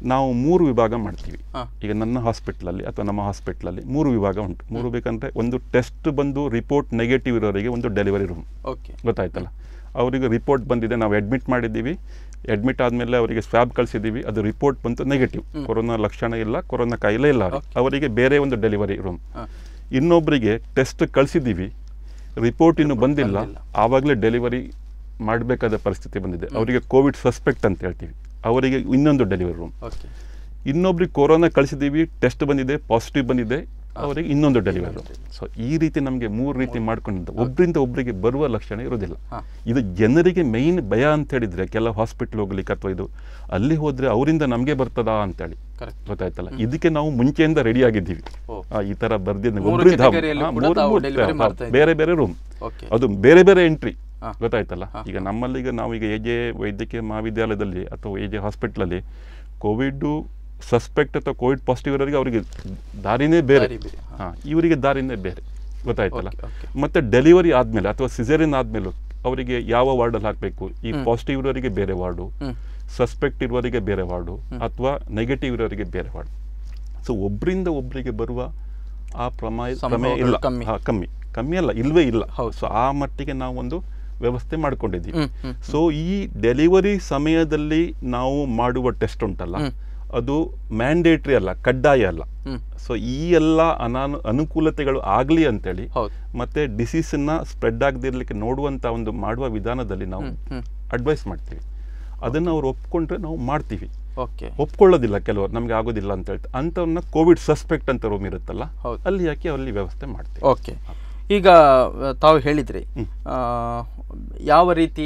ನಾವು ಮೂರು ವಿಭಾಗ ಮಾಡ್ತೀವಿ ಹಾ. ಈಗ ನನ್ನ ಹಾಸ್ಪಿಟ್ಲಲ್ಲಿ ಅಥವಾ ನಮ್ಮ ಹಾಸ್ಪಿಟ್ಲಲ್ಲಿ ಮೂರು ವಿಭಾಗ ಉಂಟು ಮೂರು ಬೇಕಂದ್ರೆ ಒಂದು ಟೆಸ್ಟ್ ಬಂದು ರಿಪೋರ್ಟ್ ನೆಗೆಟಿವ್ ಇರೋರಿಗೆ ಒಂದು ಡೆಲಿವರಿ ರೂಮ್ ಓಕೆ ಗೊತ್ತಾಯ್ತಲ್ಲ ಅವರಿಗೆ ರಿಪೋರ್ಟ್ ಬಂದಿದೆ ನಾವು ಅಡ್ಮಿಟ್ ಮಾಡಿದ್ದೀವಿ ಅಡ್ಮಿಟ್ ಆದಮೇಲೆ ಅವರಿಗೆ ಸ್ವ್ಯಾಬ್ ಕಳಿಸಿದ್ದೀವಿ ಅದು ರಿಪೋರ್ಟ್ ಬಂತು ನೆಗೆಟಿವ್ ಕೊರೋನಾ ಲಕ್ಷಣ ಇಲ್ಲ ಕೊರೋನಾ ಕಾಯಿಲೆ ಇಲ್ಲ ಅವ್ರಿಗೆ. ಅವರಿಗೆ ಬೇರೆ ಒಂದು ಡೆಲಿವರಿ ರೂಮ್ ಹಾ. ಇನ್ನೊಬ್ಬರಿಗೆ ಟೆಸ್ಟ್ ಕಳಿಸಿದ್ದೀವಿ ರಿಪೋರ್ಟ್ ಇನ್ನು ಬಂದಿಲ್ಲ ಆವಾಗಲೇ ಡೆಲಿವರಿ ಮಾಡಬೇಕಾದ ಪರಿಸ್ಥಿತಿ ಬಂದಿದೆ ಅವರಿಗೆ ಕೋವಿಡ್ ಸಸ್ಪೆಕ್ಟ್ ಅಂತ ಹೇಳ್ತೀವಿ ಅವರಿಗೆ ಇನ್ನೊಂದು ಡೆಲಿವರಿ ರೂಮ್ ಓಕೆ ಇನ್ನೊಬ್ರಿಗೆ ಕೊರೋನಾ ಕಳಿಸಿದ್ದೀವಿ ಟೆಸ್ಟ್ ಬಂದಿದೆ ಪಾಸಿಟಿವ್ ಬಂದಿದೆ ಅವರಿಗೆ ಇನ್ನೊಂದು ಡೆಲಿವರಿ ರೂಮ್ ಸೊ ಈ ರೀತಿ ನಮಗೆ ಮೂರು ರೀತಿ ಮಾಡ್ಕೊಂಡಿದ್ದ ಒಬ್ಬರಿಂದ ಒಬ್ಬರಿಗೆ ಬರುವ ಲಕ್ಷಣ ಇರೋದಿಲ್ಲ ಹಾ. ಇದು ಜನರಿಗೆ ಮೈನ್ ಭಯ ಅಂತ ಹೇಳಿದ್ರೆ ಕೆಲವು ಹಾಸ್ಪಿಟ್ಲ್ ಹೋಗ್ಲಿಕ್ಕೆ ಅಥವಾ ಇದು ಅಲ್ಲಿ ಹೋದ್ರೆ ಅವರಿಂದ ನಮಗೆ ಬರ್ತದಾ ಅಂತೇಳಿ ಕರೆಕ್ಟ್ ಗೊತ್ತಾಯ್ತಲ್ಲ ಇದಕ್ಕೆ ನಾವು ಮುಂಚೆಯಿಂದ ರೆಡಿ ಆಗಿದ್ದೀವಿ ಓ. ಆ, ಈ ತರ ಬರ್ದಿದ್ದು ಮೂರು ಒಬ್ರಿಂದ categoryಯಲ್ಲಿ ಹಾ, ಕೂಡ ಮೂರು- ತಾವು ಮೂರು- delivery ಹಾ, ಮಾಡ್ತಾ ಇದ್ದೀರಿ. ಬೇರೆ ಬೇರೆ ರೂಮ್ ಓಕೆ ಅದು ಬೇರೆ ಬೇರೆ ಎಂಟ್ರಿ ಹಾ. ಗೊತ್ತಾಯ್ತಲ್ಲ ಈಗ ನಮ್ಮಲ್ಲಿ ಈಗ ನಾವೀಗ ಎ ಜೆ ವೈದ್ಯಕೀಯ ಮಹಾವಿದ್ಯಾಲಯದಲ್ಲಿ ಅಥವಾ ಎ ಜೆ ಹಾಸ್ಪಿಟ್ಲಲ್ಲಿ ಕೋವಿಡ್ ಸಸ್ಪೆಕ್ಟ್ ಅಥವಾ ಕೋವಿಡ್ ಪಾಸಿಟಿವ್ ಇರೋರಿಗೆ ಅವರಿಗೆ ದಾರಿನೇ ಬೇರೆ ದಾರಿ ಬೇರೆ, ಹಾ. ಹಾಂ ಇವರಿಗೆ ದಾರಿನೇ ಬೇರೆ ಗೊತ್ತಾಯ್ತಲ್ಲ Okay, okay. ಮತ್ತೆ ಡೆಲಿವರಿ ಆದಮೇಲೆ ಅಥವಾ ಸಿಸೇರಿಯನ್ ಆದಮೇಲೂ ಅವರಿಗೆ ಯಾವ ವಾರ್ಡಲ್ಲಿ ಹಾಕಬೇಕು ಈ ಪಾಸಿಟಿವ್ ಇರೋರಿಗೆ ಬೇರೆ ವಾರ್ಡು ಹ್ಮ್. ಸಸ್ಪೆಕ್ಟ್ ಇರೋರಿಗೆ ಬೇರೆ ವಾರ್ಡು ಅಥವಾ ನೆಗೆಟಿವ್ ಇರೋರಿಗೆ ಬೇರೆ ವಾರ್ಡು ಸೊ ಒಬ್ಬರಿಂದ ಒಬ್ಬರಿಗೆ ಬರುವ ಆ ಪ್ರಮಾಯ ಪ್ರಮೇಯ ಸಂಭವಗಳು ಇಲ್ಲ ಕಮ್ಮಿ. ಹಾ, ಕಮ್ಮಿ ಕಮ್ಮಿ ಅಲ್ಲ ಇಲ್ವೇ ಇಲ್ಲ ಹೌದು. ಸೊ ಆ ಮಟ್ಟಿಗೆ ನಾವು ಒಂದು ವ್ಯವಸ್ಥೆ ಮಾಡ್ಕೊಂಡಿದ್ದೀವಿ ಹ್ಮ್, ಹ್ಮ್, ಸೊ ಈ ಡೆಲಿವರಿ ಸಮಯದಲ್ಲಿ ನಾವು ಮಾಡುವ ಟೆಸ್ಟ್ ಉಂಟಲ್ಲ ಹ್ಮ್. ಅದು ಮ್ಯಾಂಡೇಟ್ರಿ ಅಲ್ಲ ಕಡ್ಡಾಯ ಅಲ್ಲ ಹ್ಮ್. ಸೊ ಈ ಎಲ್ಲ ಅನಾನು ಅನುಕೂಲತೆಗಳು ಆಗಲಿ ಅಂತೇಳಿ ಹೌದು ಮತ್ತೆ ಡಿಸೀಸನ್ನ ಸ್ಪ್ರೆಡ್ ಆಗದಿರ್ಲಿಕ್ಕೆ ನೋಡುವಂಥ ಒಂದು ಮಾಡುವ ವಿಧಾನದಲ್ಲಿ ನಾವು ಹ್ಮ್. ಅಡ್ವೈಸ್ ಮಾಡ್ತೀವಿ ಅದನ್ನು ಅವ್ರು ಒಪ್ಕೊಂಡ್ರೆ ನಾವು ಮಾಡ್ತೀವಿ ಓಕೆ ಒಪ್ಕೊಳ್ಳೋದಿಲ್ಲ ಕೆಲವರು ನಮಗೆ ಆಗೋದಿಲ್ಲ ಅಂತ ಹೇಳ್ತಾರೆ ಅಂಥವ್ರನ್ನ ಕೋವಿಡ್ ಸಸ್ಪೆಕ್ಟ್ ಅಂತ ರೂಮ್ ಇರುತ್ತಲ್ಲ ಹೌದು. ಅಲ್ಲಿ ಯಾಕೆ ಅಲ್ಲಿ ವ್ಯವಸ್ಥೆ ಮಾಡ್ತೀವಿ ಓಕೆ ಈಗ ಆ, ತಾವು ಹೇಳಿದ್ರಿ ಆ, ಯಾವ ರೀತಿ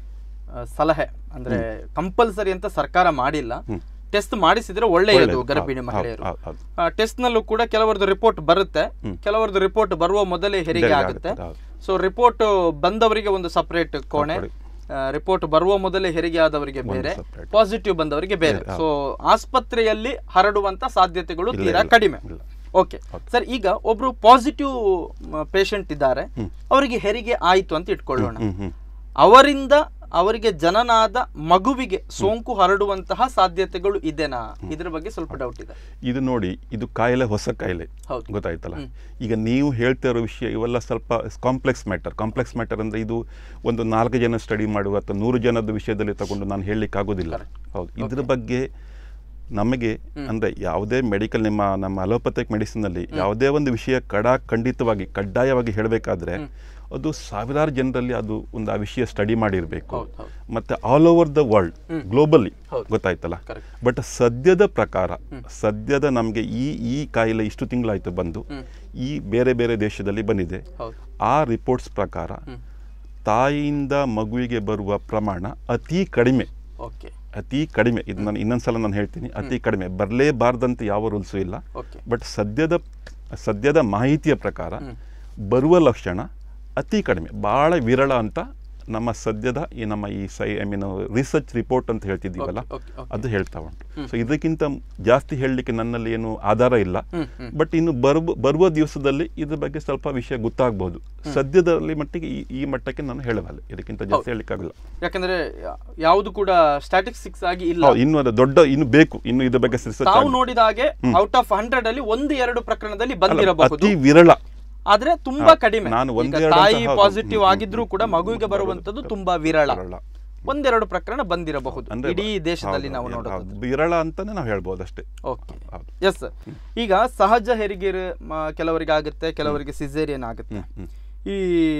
ಆ, ಸಲಹೆ ಅಂದ್ರೆ ಕಂಪಲ್ಸರಿ ಅಂತ ಸರ್ಕಾರ ಮಾಡಿಲ್ಲ ಟೆಸ್ಟ್ ಮಾಡಿಸಿದ್ರೆ ಒಳ್ಳೆಯದು ಒಳ್ಳೆಯದು. ಗರ್ಭಿಣಿ ಹೌದು, ಮಹಿಳೆಯರು ಹೌದು, ಹೌದು. ಆ, ಟೆಸ್ಟ್ ನಲ್ಲೂ ಕೂಡ ಕೆಲವರದ್ದು ರಿಪೋರ್ಟ್ ಬರುತ್ತೆ ಕೆಲವರದ್ದು ರಿಪೋರ್ಟ್ ಬರುವ ಮೊದಲೇ ಹೆರಿಗೆ ಹೆರಿಗೆ ಆಗುತ್ತೆ ಆಗುತ್ತೆ, ಹೌದು. ಸೊ ರಿಪೋರ್ಟ್ ಬಂದವರಿಗೆ ಒಂದು ಸಪರೇಟ್ ಕೋಣೆ ಕೊಡಿ. ರಿಪೋರ್ಟ್ ಬರುವ ಮೊದಲೇ ಹೆರಿಗೆ ಆದವರಿಗೆ ಬೇರೆ separate. ಪಾಸಿಟಿವ್ ಬಂದವರಿಗೆ ಬೇರೆ ಸೊ ಆಸ್ಪತ್ರೆಯಲ್ಲಿ ಹರಡುವಂತ ಸಾಧ್ಯತೆಗಳು ಇಲ್ಲ, ತೀರಾ ಇಲ್ಲ, ಕಡಿಮೆ ಇಲ್ಲ. ಓಕೆ ಸರ್ ಈಗ ಒಬ್ರು ಪಾಸಿಟಿವ್ ಪೇಷಂಟ್ ಇದ್ದಾರೆ ಅವರಿಗೆ ಹೆರಿಗೆ ಆಯ್ತು ಅಂತ ಇಟ್ಕೊಳ್ಳೋಣ ಹ್ಮ್ ಹ್ಮ್ ಅವರಿಂದ ಅವರಿಗೆ ಜನನಾದ ಮಗುವಿಗೆ ಸೋಂಕು ಹರಡುವಂತಹ ಸಾಧ್ಯತೆಗಳು ಇದೆನಾ ಇದ್ರ ಬಗ್ಗೆ ಸ್ವಲ್ಪ ಡೌಟ್ ಇದೆ ಇದು ನೋಡಿ ಇದು ಕಾಯಿಲೆ ಹೊಸ ಕಾಯಿಲೆ ಹೌದು. ಗೊತ್ತಾಯ್ತಲ್ಲ ಈಗ ನೀವು ಹೇಳ್ತಾ ಇರೋ ವಿಷಯ ಇವೆಲ್ಲ ಸ್ವಲ್ಪ ಕಾಂಪ್ಲೆಕ್ಸ್ ಮ್ಯಾಟರ್ ಕಾಂಪ್ಲೆಕ್ಸ್ ಮ್ಯಾಟರ್ ಅಂದ್ರೆ ಇದು ಒಂದು ನಾಲ್ಕು ಜನ ಸ್ಟಡಿ ಮಾಡುವ ಅಥವಾ ನೂರು ಜನದ ವಿಷಯದಲ್ಲಿ ತಗೊಂಡು ನಾನು ಹೇಳಲಿಕ್ಕೆ ಆಗೋದಿಲ್ಲ ಹೌದು ಇದ್ರ ಬಗ್ಗೆ ನಮಗೆ ಅಂದ್ರೆ ಯಾವುದೇ ಮೆಡಿಕಲ್ ನಿಮ್ಮ ನಮ್ಮ ಅಲೋಪತಿಕ್ ಮೆಡಿಸಿನಲ್ಲಿ ಯಾವುದೇ ಒಂದು ವಿಷಯ ಕಡ ಖಂಡಿತವಾಗಿ ಕಡ್ಡಾಯವಾಗಿ ಹೇಳಬೇಕಾದ್ರೆ ಅದು ಸಾವಿರಾರು ಜನರಲ್ಲಿ ಅದು ಒಂದು ಆ ವಿಷಯ ಸ್ಟಡಿ ಮಾಡಿರಬೇಕು ಹೌದು, ಹೌದು. ಮತ್ತೆ all over the world globally ಗೊತ್ತಾಯ್ತಲ್ಲ Correct. ಬಟ್ ಸದ್ಯದ ಪ್ರಕಾರ ಸದ್ಯದ ನಮಗೆ ಈ ಈ ಕಾಯಿಲೆ ಇಷ್ಟು ತಿಂಗಳಾಯ್ತು ಬಂದು ಈ ಬೇರೆ ಬೇರೆ ದೇಶದಲ್ಲಿ ಬಂದಿದೆ ಹೌದು ಆ ರಿಪೋರ್ಟ್ಸ್ ಪ್ರಕಾರ ತಾಯಿಯಿಂದ ಮಗುವಿಗೆ ಬರುವ ಪ್ರಮಾಣ ಅತಿ ಕಡಿಮೆ ಓಕೆ ಅತಿ ಕಡಿಮೆ ಇದು ನಾನು ಇನ್ನೊಂದ್ಸಲ ನಾನು ಹೇಳ್ತೀನಿ ಅತಿ ಕಡಿಮೆ ಬರಲೇಬಾರ್ದಂತ ಯಾವ ರೂಲ್ಸು ಇಲ್ಲ ಓಕೆ ಬಟ್ ಸದ್ಯದ ಸದ್ಯದ ಮಾಹಿತಿಯ ಪ್ರಕಾರ ಬರುವ ಲಕ್ಷಣ ಅತಿ ಕಡಿಮೆ ಭಾಳ ವಿರಳ ಅಂತ ನಮ್ಮ ಸದ್ಯದ ಈ ನಮ್ಮ ಈ ಸೈ ಐ ಮೀನ್ ರಿಸರ್ಚ್ ರಿಪೋರ್ಟ್ ಅಂತ ಹೇಳ್ತಿದ್ದೀವಲ್ಲ okay, okay. ಅದು ಹೇಳ್ತಾ ಉಂಟು ಸೊ ಇದಕ್ಕಿಂತ ಜಾಸ್ತಿ ಹೇಳಲಿಕ್ಕೆ ನನ್ನಲ್ಲಿ ಏನು ಆಧಾರ ಇಲ್ಲ ಬಟ್ ಇನ್ನು ಬರುವ ಬರುವ ದಿವಸದಲ್ಲಿ ಇದ್ರ ಬಗ್ಗೆ ಸ್ವಲ್ಪ ವಿಷಯ ಗೊತ್ತಾಗ್ಬೋದು ಸದ್ಯದಲ್ಲಿ ಮಟ್ಟಿಗೆ ಈ ಈ ಮಟ್ಟಕ್ಕೆ ನಾನು ಹೇಳಬಲ್ಲೆ ಇದಕ್ಕಿಂತ ಜಾಸ್ತಿ ಹೇಳಲಿಕ್ಕಾಗಲ್ಲ ಯಾಕಂದ್ರೆ ಯಾ- ಯಾವುದು ಕೂಡ ಸ್ಟ್ಯಾಟಿಸ್ಟಿಕ್ಸ್ ಆಗಿ ಇಲ್ಲ ಹೌದು, ಇನ್ನು ಅದು ದೊಡ್ಡ ಇನ್ನು ಬೇಕು ಇನ್ನು ಇದ್ರ ಬಗ್ಗೆ ರಿಸರ್ಚ್ ತಾವು ನೋಡಿದ ಹಾಗೆ ಔಟ್ ಆಫ್ ಹಂಡ್ರೆಡ್ ಅಲ್ಲಿ ಒಂದು ಎರಡು ಪ್ರಕರಣದಲ್ಲಿ ಬಂದಿರಬಹುದು ಅತಿ ವಿರಳ ಆದ್ರೆ ತುಂಬಾ ಕಡಿಮೆ ನಾನು ಈಗ ಒಂದೆರಡು ಅಂತ ತಾಯಿ ಹೌದು. ಪಾಸಿಟಿವ್ ಹ್ಮ್, ಹ್ಮ್, ಆಗಿದ್ರೂ ಕೂಡ ಹ್ಮ್, ಮಗುವಿಗೆ ಹ್ಮ್, ಬರುವಂತದ್ದು ತುಂಬಾ ವಿರಳ ವಿರಳ. ಒಂದೆರಡು ಪ್ರಕರಣ ಬಂದಿರಬಹುದು ಅಂದ್ರೆ ಇಡೀ ದೇಶದಲ್ಲಿ ಹೌದು, ನಾವು ಹೌದು, ನೋಡೋದು ಹೌದು. ವಿರಳ ಅಂತಾನೆ ನಾವು ಹೇಳ್ಬೋದು ಅಷ್ಟೇ ಓಕೆ ಹೌದು. ಎಸ್ ಈಗ ಸಹಜ ಹೆರಿಗೆ ಕೆಲವರಿಗೆ ಆಗುತ್ತೆ ಕೆಲವರಿಗೆ ಸಿಸೇರಿಯನ್ ಆಗುತ್ತೆ ಈ